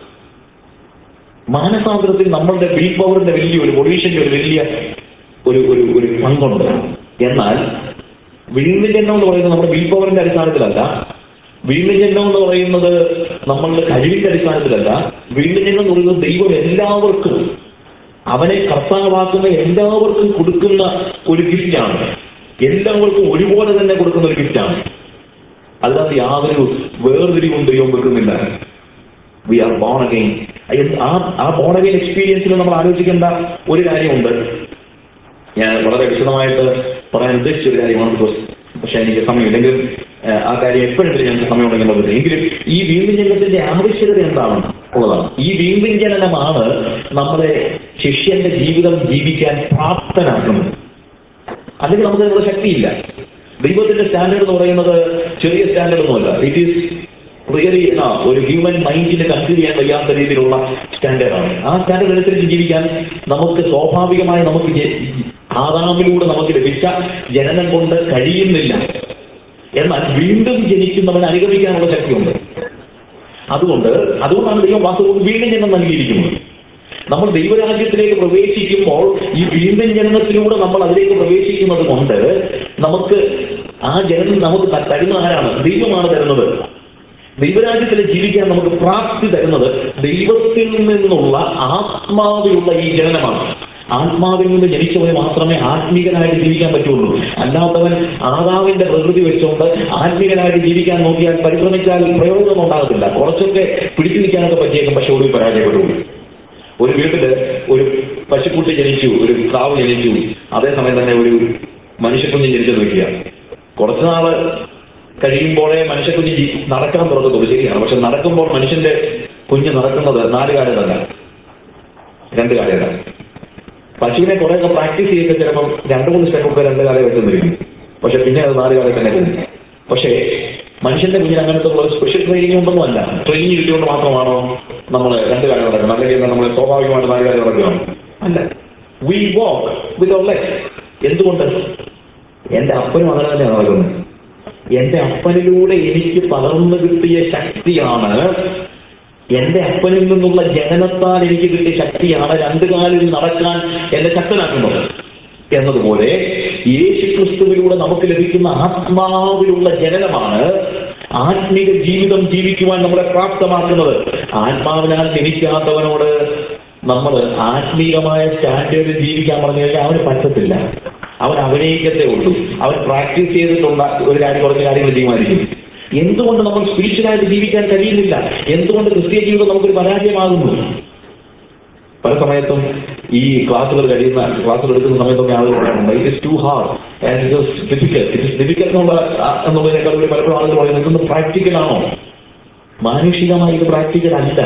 മാനസാന്തരത്തിൽ നമ്മളുടെ വിൽ പവറിന്റെ വലിയൊരു പൊല്യൂഷന്റെ ഒരു വലിയ ഒരു ഒരു ഒരു പങ്കുണ്ട് എന്നാൽ വീണ്ടും ജന്മം എന്ന് പറയുന്നത് നമ്മുടെ വിൽ പവറിന്റെ അടിസ്ഥാനത്തിലല്ല വീണ്ടും ജന്മം എന്ന് പറയുന്നത് നമ്മളുടെ കഴിവിന്റെ അടിസ്ഥാനത്തിലല്ല വീണ്ടും ജന്മം എന്ന് പറയുന്നത് ദൈവം എല്ലാവർക്കും അവനെ കർത്താവാക്കുന്ന എല്ലാവർക്കും കൊടുക്കുന്ന ഒരു ഗിഫ്റ്റാണ് എല്ലാവർക്കും ഒരുപോലെ തന്നെ കൊടുക്കുന്ന ഒരു ഗിഫ്റ്റാണ് അതിനകത്ത് യാതൊരു വേർതിരിവും ദൈവം വെക്കുന്നില്ല വി ആർ ബോൺ അഗെയിൻ ആ ആ ബോൺ അഗെയിൻ എക്സ്പീരിയൻസിൽ നമ്മൾ ആലോചിക്കേണ്ട ഒരു കാര്യമുണ്ട് ഞാൻ വളരെ വിശദമായിട്ട് പറയാൻ ഉദ്ദേശിച്ച ഒരു കാര്യമാണ് ബിക്കോസ് പക്ഷെ എനിക്ക് സമയമില്ലെങ്കിൽ ഏഹ്, ആ കാര്യം എപ്പോഴെങ്കിലും ഞങ്ങൾക്ക് സമയമുണ്ടെങ്കിൽ നമുക്ക് എങ്കിലും ഈ വീണ്ടും ജനനത്തിന്റെ ആവശ്യകത എന്താണ് ഉള്ളതാണ് ഈ വീണ്ടും ജനനമാണ് നമ്മളെ ശിഷ്യന്റെ ജീവിതം ജീവിക്കാൻ പ്രാപ്തനാക്കുന്നത് അല്ലെങ്കിൽ നമുക്ക് അതിനുള്ള ശക്തിയില്ല ദൈവത്തിന്റെ സ്റ്റാൻഡേർഡ് എന്ന് പറയുന്നത് ചെറിയ സ്റ്റാൻഡേർഡ് ഒന്നുമല്ല ഇറ്റ് ഈസ് റിയലി ആ ഒരു ഹ്യൂമൻ മൈൻഡിന് കൺസിഡർ ചെയ്യാൻ കഴിയാത്ത രീതിയിലുള്ള സ്റ്റാൻഡേർഡാണ് ആ സ്റ്റാൻഡേർഡ് അനുസരിച്ച് ജീവിക്കാൻ നമുക്ക് സ്വാഭാവികമായി നമുക്ക് ജെ- ആദാമിലൂടെ നമുക്ക് ലഭിച്ച ജനനം കൊണ്ട് കഴിയുന്നില്ല എന്നാൽ വീണ്ടും ജനിക്കുന്നവൻ അനുഗമിക്കാനുള്ള ശക്തിയുണ്ട് അതുകൊണ്ട് അതുകൊണ്ടാണ് ദൈവം വാസ്തവം വീണ്ടും ജനം നൽകിയിരിക്കുന്നത് നമ്മൾ ദൈവരാജ്യത്തിലേക്ക് പ്രവേശിക്കുമ്പോൾ ഈ വീണ്ടും ജനനത്തിലൂടെ നമ്മൾ അതിലേക്ക് പ്രവേശിക്കുന്നത് കൊണ്ട് നമുക്ക് ആ ജനനം നമുക്ക് ത- തരുന്ന ആരാണ് ദൈവമാണ് തരുന്നത് ദൈവരാജ്യത്തിൽ ജീവിക്കാൻ നമുക്ക് പ്രാപ്തി തരുന്നത് ദൈവത്തിൽ നിന്നുള്ള ആത്മാവിലുള്ള ഈ ജനനമാണ് ആത്മാവിൽ നിന്ന് ജനിച്ചവന് മാത്രമേ ആത്മീകനായിട്ട് ജീവിക്കാൻ പറ്റുള്ളൂ അല്ലാത്തവൻ ആദാവിന്റെ പ്രകൃതി വെച്ചുകൊണ്ട് ആത്മീകനായിട്ട് ജീവിക്കാൻ നോക്കിയാൽ പരിശ്രമിച്ചാൽ പ്രയോജനം ഉണ്ടാകത്തില്ല കുറച്ചൊക്കെ പിടിച്ചു നിൽക്കാനൊക്കെ പറ്റിയേക്കും പക്ഷെ ഒടുവിൽ പരാജയപ്പെടുള്ളൂ ഒരു വീട്ടില് ഒരു പശുക്കുട്ടി ജനിച്ചു ഒരു പ്രാവ് ജനിച്ചു അതേസമയം തന്നെ ഒരു മനുഷ്യക്കുഞ്ഞ് ജനിച്ചെന്ന് വെക്കുക കുറച്ചു നാള് കഴിയുമ്പോഴേ മനുഷ്യക്കുഞ്ഞ് ജി- നടക്കാൻ തുടങ്ങത്തുള്ളൂ ശരിയാണ് പക്ഷെ നടക്കുമ്പോൾ മനുഷ്യന്റെ കുഞ്ഞ് നടക്കുന്നത് നാല് കാലത്തല്ല രണ്ട് കാലയല്ല പശുവിനെ കുറെയൊക്കെ പ്രാക്ടീസ് ചെയ്തൊക്കെ ചിലപ്പം രണ്ട് മൂന്ന് സ്റ്റെപ്പൊക്കെ രണ്ട് കാലം വെച്ചെന്നിരിക്കും പക്ഷെ പിന്നെ അത് നാല് കാലം തന്നെ പോകും പക്ഷേ മനുഷ്യന്റെ കുഞ്ഞിന് അങ്ങനത്തെ ഉള്ള സ്പെഷ്യൽ ട്രെയിനിങ് ഉണ്ടെന്നും അല്ല ട്രെയിനിങ് കിട്ടിയോണ്ട് മാത്രമാണോ നമ്മൾ രണ്ട് കാലം നടക്കണം അല്ലെങ്കിൽ നമ്മൾ സ്വാഭാവികമായിട്ട് നാല് കാലം നടക്കണം അല്ല വി വാക്ക് വിത്ത് ലെഗ് എന്തുകൊണ്ട് എന്റെ അപ്പനും അങ്ങനെ തന്നെയാണ് നടക്കുന്നത് എന്റെ അപ്പനിലൂടെ എനിക്ക് പകർന്നു കിട്ടിയ ശക്തിയാണ് എന്റെ അപ്പനിൽ നിന്നുള്ള ജനനത്താൽ എനിക്ക് കിട്ടിയ ശക്തിയാണ് രണ്ടു കാലിൽ നടക്കാൻ എന്നെ ശക്തനാക്കുന്നത് എന്നതുപോലെ യേശു ക്രിസ്തുവിലൂടെ നമുക്ക് ലഭിക്കുന്ന ആത്മാവിലുള്ള ജനനമാണ് ആത്മീക ജീവിതം ജീവിക്കുവാൻ നമ്മളെ പ്രാപ്തമാക്കുന്നത് ആത്മാവിനാൽ ജനിക്കാത്തവനോട് നമ്മൾ ആത്മീയമായ സ്റ്റാൻഡേർഡിൽ ജീവിക്കാൻ പറഞ്ഞു കഴിഞ്ഞാൽ അവന് പറ്റത്തില്ല അവൻ അഭിനയിക്കത്തേ ഉള്ളൂ അവൻ പ്രാക്ടീസ് ചെയ്തിട്ടുള്ള ഒരു കാര്യം കുറച്ച് കാര്യങ്ങൾ ചെയ്യുമായിരിക്കും എന്തുകൊണ്ട് നമ്മൾ സ്പിരിച്വലായിട്ട് ജീവിക്കാൻ കഴിയുന്നില്ല എന്തുകൊണ്ട് ക്രിസ്തീയ ജീവിതം നമുക്കൊരു പരാജയമാകുന്നു പല സമയത്തും ഈ ക്ലാസ്സുകൾ കഴിയുന്ന ക്ലാസ്സുകൾ എടുക്കുന്ന സമയത്തൊക്കെ ആളുകൾ പറയാറുണ്ട് it is too hard and it is difficult it is difficult എന്നുള്ള ആ, എന്നുള്ളതിനേക്കാൾ ഒരു പലപ്പോഴും ആളുകൾ പറയുന്നത് ഇതൊന്ന് പ്രാക്ടിക്കൽ ആണോ മാനുഷികമായി ഇത് പ്രാക്ടിക്കൽ അല്ല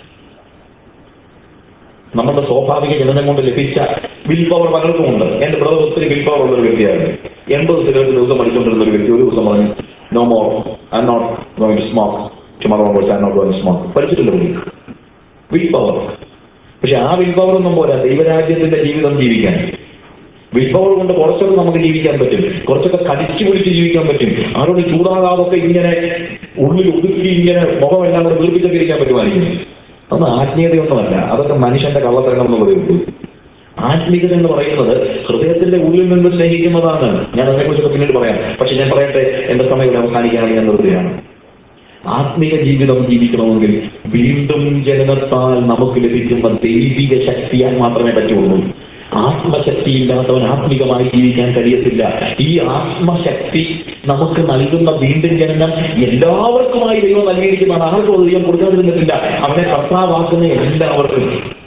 നമ്മുടെ സ്വാഭാവിക ജനനം കൊണ്ട് ലഭിച്ച വിൽ പവർ പലർക്കും ഉണ്ട് എന്റെ ബ്രദർ ഒത്തിരി വിൽ പവർ ഉള്ള ഒരു വ്യക്തിയാണ് എൺപത് സിഗരറ്റ് ദിവസം പഠിച്ചുകൊണ്ടിരുന്ന ഒരു വ്യക്തി ഒരു ദിവസം പറഞ്ഞു no more I not going to smoke tomorrow onwards I not going to smoke പഠിച്ചിട്ടില്ല പുള്ളി വിൽ പവർ പക്ഷെ ആ വിൽ പവർ ഒന്നും പോരാ ദൈവരാജ്യത്തിന്റെ ജീവിതം ജീവിക്കാൻ വിൽ പവർ കൊണ്ട് കുറച്ചൊക്കെ നമുക്ക് ജീവിക്കാൻ പറ്റും കുറച്ചൊക്കെ കടിച്ചു പിടിച്ച് ജീവിക്കാൻ പറ്റും ആരോട് ചൂടാകാതൊക്കെ ഇങ്ങനെ ഉള്ളിൽ ഒതുക്കി ഇങ്ങനെ മുഖമെല്ലാം കൂടെ വീർപ്പിച്ചൊക്കെ ഇരിക്കാൻ പറ്റുമായിരിക്കും അതൊന്നും ആത്മീയതയൊന്നുമല്ല അതൊക്കെ മനുഷ്യന്റെ കള്ളത്തരങ്ങൾ എന്ന് പറയുള്ളൂ ആത്മീയത എന്ന് പറയുന്നത് ഹൃദയത്തിന്റെ ഉള്ളിൽ നിന്ന് സ്നേഹിക്കുന്നതാണ് ഞാൻ അതിനെക്കുറിച്ചൊക്കെ പിന്നീട് പറയാം പക്ഷെ ഞാൻ പറയട്ടെ എന്റെ സമയം ഇവിടെ അവസാനിക്കുകയാണെങ്കിൽ ഞാൻ നിർത്തുകയാണ് ആത്മീക ജീവിതം ജീവിക്കണമെങ്കിൽ വീണ്ടും ജനനത്താൽ നമുക്ക് ലഭിക്കുന്ന ദൈവിക ശക്തിയാൽ മാത്രമേ പറ്റുള്ളൂ ആത്മശക്തി ഇല്ലാത്തവൻ ആത്മീകമായി ജീവിക്കാൻ കഴിയത്തില്ല ഈ ആത്മശക്തി നമുക്ക് നൽകുന്ന വീണ്ടും ജനനം എല്ലാവർക്കുമായി ദൈവം നൽകിയിരിക്കുന്നതാണ് ആർക്കും അത് ദൈവം കൊടുക്കാതിരുന്നിട്ടില്ല അവനെ കർത്താവാക്കുന്ന എല്ലാവർക്കും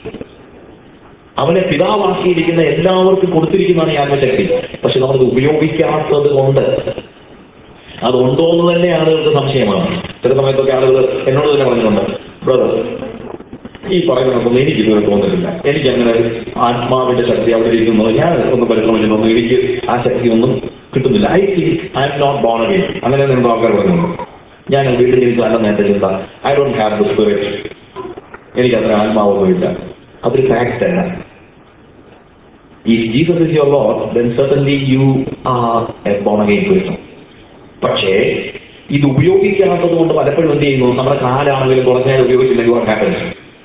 അവനെ പിതാവാക്കിയിരിക്കുന്ന എല്ലാവർക്കും കൊടുത്തിരിക്കുന്നതാണ് ഈ ആത്മശക്തി പക്ഷെ നമ്മളത് ഉപയോഗിക്കാത്തത് കൊണ്ട് അതുണ്ടോ എന്ന് തന്നെ ആളുകൾക്ക് സംശയമാണ് ചില സമയത്തൊക്കെ ആളുകൾ എന്നോട് തന്നെ പറഞ്ഞിട്ടുണ്ട് ബ്രദർ ഈ പറയുന്നതൊന്നും എനിക്ക് ഇതുവരെ തോന്നുന്നില്ല എനിക്ക് അങ്ങനെ ഒരു ആത്മാവിന്റെ ശക്തി അവിടെ ഇരിക്കുന്നത് ഞാൻ ഒന്ന് പരിശ്രമിച്ചിട്ടൊന്നും എനിക്ക് ആ ശക്തി ഒന്നും കിട്ടുന്നില്ല I think I'm not born again അങ്ങനെ എന്തോ ആൾക്കാർ പറയുന്നുണ്ട് ഞാൻ വീട്ടിൽ എനിക്ക് നല്ല നേരത്തെ ചിന്ത I don't have the spirit എനിക്ക് അത്ര ആത്മാവൊന്നുമില്ല അതൊരു ഫാക്ട് അല്ല If Jesus is your Lord, then certainly you are a born again person. പക്ഷേ ഇത് ഉപയോഗിക്കാത്തത് കൊണ്ട് പലപ്പോഴും എന്ത് ചെയ്യുന്നു നമ്മുടെ കാലാണെങ്കിലും കുറച്ച് നേരം ഉപയോഗിച്ചില്ലെങ്കിൽ what happens?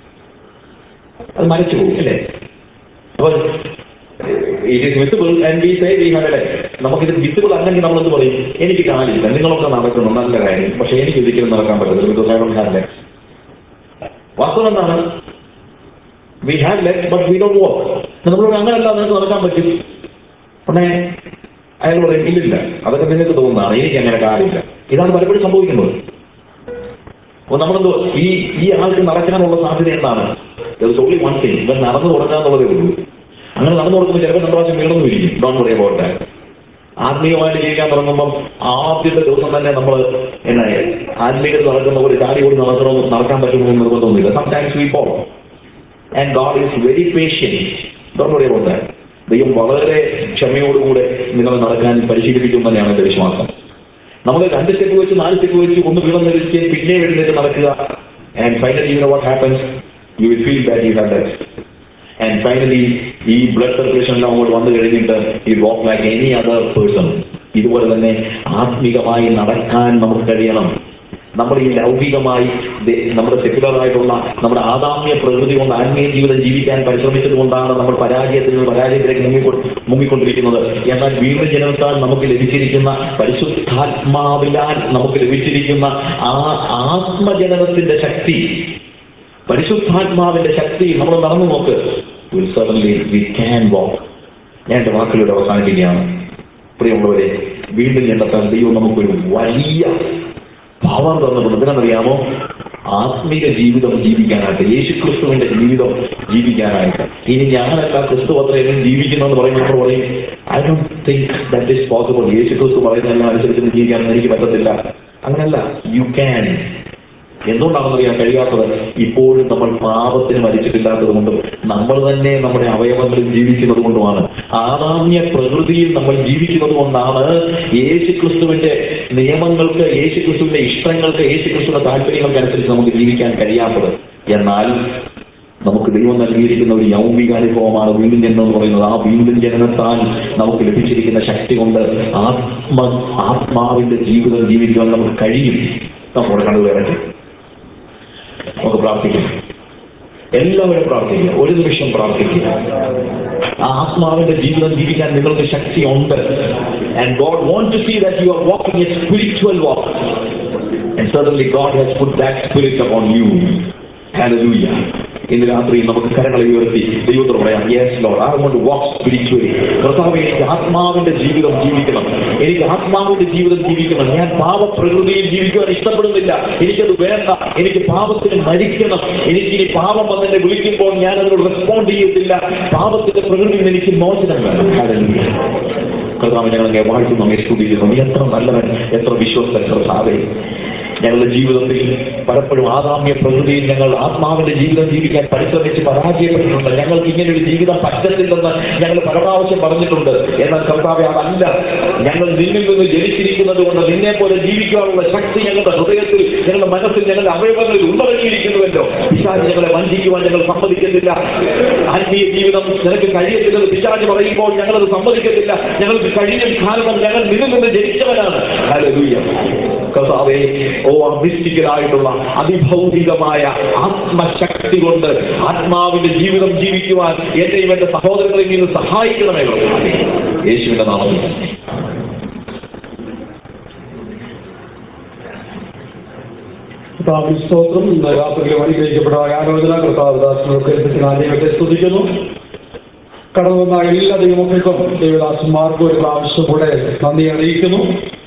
അത് മരച്ചു പോകും അല്ലേ അപ്പോൾ it is visible and we say we have a life നമുക്കിത് വിസിബിൾ അല്ലെങ്കിൽ നമ്മൾ എന്ത് പറയും എനിക്ക് കാലില്ല നിങ്ങളൊക്കെ നടക്കുന്നു നല്ല കാര്യം പക്ഷെ എനിക്ക് ഒരിക്കലും നടക്കാൻ പറ്റത്തില്ല because I don't have legs വാസ്തവം എന്താണ് we have legs but we don't walk നമ്മൾ അങ്ങനല്ല നിങ്ങൾക്ക് നടക്കാൻ പറ്റും ഉടനെ അയാൾ പറയും ഇല്ലില്ല അതൊക്കെ നിങ്ങൾക്ക് തോന്നുന്നതാണ് എനിക്ക് അങ്ങനെ കാലില്ല ഇതാണ് പലപ്പോഴും സംഭവിക്കുന്നത് അപ്പൊ നമ്മളെന്തോ ഈ ഈ ആൾക്ക് നടക്കാനുള്ള സാധ്യത എന്താണ് ഓൺലി വൺ തിങ് ഇവൻ നടന്നു തുടങ്ങാന്നുള്ളതേ ഉള്ളൂ അങ്ങനെ നടന്നു കൊടുക്കുമ്പോൾ ചിലപ്പോൾ നമ്മൾ പ്രാവശ്യം വീണെന്ന് ഇരിക്കും ഡോൺ പറയാൻ പോട്ടെ ആത്മീയമായിട്ട് ജീവിക്കാൻ തുടങ്ങുമ്പം ആദ്യത്തെ ദിവസം തന്നെ നമ്മൾ എന്നാ ആത്മീയത നടക്കുന്ന ഒരു ചാടി കൂടി നടക്കണമെന്ന് നടക്കാൻ പറ്റുമെന്ന് നിർബന്ധമൊന്നുമില്ല sometimes we follow and God is very patient don't പറയാൻ പോട്ടെ ദൈവം വളരെ ക്ഷമയോടുകൂടെ നിങ്ങളെ നടക്കാൻ പരിശീലിപ്പിക്കും തന്നെയാണ് എൻ്റെ വിശ്വാസം നമ്മൾ രണ്ട് സ്റ്റെപ്പ് വെച്ച് നാല് സ്റ്റെപ്പ് വെച്ച് ഒന്ന് വീളം ധരിച്ച് പിന്നെ എഴുന്നേറ്റ് നടക്കുക and finally you know what happens you will feel that you have that and finally ഈ ബ്ലഡ് സർക്കുലേഷൻ എല്ലാം അങ്ങോട്ട് വന്നു കഴിഞ്ഞിട്ട് ഈ walk like any other person ഇതുപോലെ തന്നെ ആത്മീകമായി നടക്കാൻ നമുക്ക് കഴിയണം നമ്മൾ ഈ ലൗകികമായി ദേ- നമ്മുടെ സെക്യുലർ ആയിട്ടുള്ള നമ്മുടെ ആദാമ്യ പ്രകൃതി കൊണ്ട് ആത്മീയ ജീവിതം ജീവിക്കാൻ പരിശ്രമിച്ചത് കൊണ്ടാണ് നമ്മൾ പരാജയത്തിൽ നിന്ന് പരാജയത്തിലേക്ക് മുങ്ങിക്കൊ മുങ്ങിക്കൊണ്ടിരിക്കുന്നത് എന്നാൽ വീണ്ടും ജനത്താൽ നമുക്ക് ലഭിച്ചിരിക്കുന്ന പരിശുദ്ധാത്മാവിലാൽ നമുക്ക് ലഭിച്ചിരിക്കുന്ന ആ ആത്മജനനത്തിന്റെ ശക്തി പരിശുദ്ധാത്മാവിന്റെ ശക്തി നമ്മൾ നടന്നു നോക്ക് സഡൻലി വി ക്യാൻ വാക്ക് ഞാൻ എൻ്റെ വാക്കുകളുടെ അവസാനിപ്പിക്കുകയാണ് പ്രിയമുള്ളവരെ വീണ്ടും ജനത്താൽ ദൈവം നമുക്കൊരു വലിയ പവർ തന്നിട്ടുണ്ട് എന്തിനാണെന്നറിയാമോ ആത്മീക ജീവിതം ജീവിക്കാനായിട്ട് യേശു ക്രിസ്തുവിന്റെ ജീവിതം ജീവിക്കാനായിട്ട് ഇനി ഞാനല്ല ക്രിസ്തു അത്രയും ജീവിക്കുന്നെന്ന് പറയുമ്പോൾ നമ്മൾ പറയും I don't think that is possible യേശു ക്രിസ്തു പറയുന്നതെല്ലാം അനുസരിച്ച് ജീവിക്കാനൊന്നും എനിക്ക് പറ്റത്തില്ല അങ്ങനല്ല യു ക്യാൻ എന്തുകൊണ്ടാണെന്ന് അറിയാൻ കഴിയാത്തത് ഇപ്പോഴും നമ്മൾ പാപത്തിന് മരിച്ചിട്ടില്ലാത്തത് കൊണ്ടും നമ്മൾ തന്നെ നമ്മുടെ അവയവങ്ങളിൽ ജീവിക്കുന്നത് കൊണ്ടുമാണ് ആദാമ്യ പ്രകൃതിയിൽ നമ്മൾ ജീവിക്കുന്നത് കൊണ്ടാണ് യേശുക്രിസ്തുവിന്റെ നിയമങ്ങൾക്ക് യേശുക്രിസ്തുവിന്റെ ഇഷ്ടങ്ങൾക്ക് യേശുക്രിസ്തുവിന്റെ താല്പര്യങ്ങൾക്ക് അനുസരിച്ച് നമുക്ക് ജീവിക്കാൻ കഴിയാത്തത് എന്നാൽ നമുക്ക് ദൈവം നൽകിയിരിക്കുന്ന ഒരു യൗമിക അനുഭവമാണ് വീണ്ടും ജനനം എന്ന് പറയുന്നത് ആ വീണ്ടും ജനനത്താൽ നമുക്ക് ലഭിച്ചിരിക്കുന്ന ശക്തി കൊണ്ട് ആത്മ ആത്മാവിന്റെ ജീവിതം ജീവിക്കുവാൻ നമുക്ക് കഴിയും നമ്മുടെ കണ്ണുകളെ നമുക്ക് പ്രാർത്ഥിക്കാം എല്ലാവരും പ്രാർത്ഥിക്കുക ഒരു നിമിഷം പ്രാർത്ഥിക്കുക ആ ആത്മാവിന്റെ ജീവിതം ജീവിക്കാൻ നിങ്ങൾക്ക് ശക്തിയുണ്ട് and God want to see that you are walking a spiritual walk and suddenly God has put that spirit upon you hallelujah ഇന്ന് രാത്രി നമുക്ക് കരങ്ങളെ ഉയർത്തി ദൈവത്തോട് പറയാം yes Lord I want walk spiritually കർത്താവ് എനിക്ക് ആത്മാവിന്റെ ജീവിതം ജീവിക്കണം എനിക്ക് ആത്മാവിന്റെ ജീവിതം ജീവിക്കണം ഞാൻ പാപപ്രകൃതിയിൽ ജീവിക്കുവാൻ ഇഷ്ടപ്പെടുന്നില്ല എനിക്കത് വേണ്ട എനിക്ക് പാപത്തിന് മരിക്കണം എനിക്ക് ഇനി പാപം വന്നെന്നെ വിളിക്കുമ്പോൾ ഞാൻ അതിനോട് റെസ്പോണ്ട് ചെയ്യത്തില്ല പാപത്തിന്റെ പ്രകൃതിയിൽ നിന്ന് എനിക്ക് മോചനം വേണം ഹല്ലേലൂയ കർത്താവ് ഞങ്ങളെ വാഴ്ത്തുന്നു നമ്മെ സ്തുതിക്കുന്നു നീ എത്ര നല്ലവൻ എത്ര വിശ്വസ്തൻ കർത്താവേ ഞങ്ങളുടെ ജീവിതത്തിൽ പലപ്പോഴും ആദാമ്യ പ്രകൃതിയിൽ ഞങ്ങൾ ആത്മാവിന്റെ ജീവിതം ജീവിക്കാൻ പരിശ്രമിച്ച് പരാജയപ്പെട്ടിട്ടുണ്ട് ഞങ്ങൾക്ക് ഇങ്ങനെ ഒരു ജീവിതം പറ്റത്തില്ലെന്ന് ഞങ്ങൾ പല പ്രാവശ്യം പറഞ്ഞിട്ടുണ്ട് എന്നാൽ കർത്താവെ അതല്ല ഞങ്ങൾ നിന്നിൽ നിന്ന് ജനിച്ചിരിക്കുന്നത് കൊണ്ട് നിന്നെ പോലെ ജീവിക്കാനുള്ള ശക്തി ഞങ്ങളുടെ ഹൃദയത്തിൽ ഞങ്ങളുടെ മനസ്സിൽ ഞങ്ങളുടെ അവയവങ്ങളിൽ ഉള്ളടങ്ങിയിരിക്കുന്നുവല്ലോ പിശാജ് ഞങ്ങളെ വഞ്ചിക്കുവാൻ ഞങ്ങൾ സമ്മതിക്കുന്നില്ല ആത്മീയ ജീവിതം നിനക്ക് കഴിയത്തില്ലെന്ന് പിശാജ് പറയുമ്പോൾ ഞങ്ങളത് സമ്മതിക്കത്തില്ല ഞങ്ങൾക്ക് കഴിയും കാരണം ഞങ്ങൾ നിന്നിൽ നിന്ന് ജനിച്ചവരാണ് ഹല്ലേലൂയ കർത്താവേ ഓ അമിസ്റ്റിക്കലായിട്ടുള്ള അതിഭൗതികമായ ആത്മശക്തി കൊണ്ട് ആത്മാവിന്റെ ജീവിതം ജീവിക്കുവാൻ എന്നെയും എന്റെ സഹോദരങ്ങളെയും നിന്ന് സഹായിക്കണമേ കർത്താവേ. യേശുവിന്റെ നാമത്തിൽ തന്നെ കർത്താവിന് സ്തോത്രം ഇന്ന് രാത്രിയിൽ അനുഗ്രഹിക്കപ്പെട്ട ആലോചന കർത്താവ് ദാസനൊക്കെ ദൈവത്തെ സ്തുതിക്കുന്നു കടന്നു വന്ന എല്ലാ ദൈവമക്കൾക്കും ദൈവദാസന്മാർക്കും ഒരു പ്രാവശ്യം കൂടെ നന്ദി അറിയിക്കുന്നു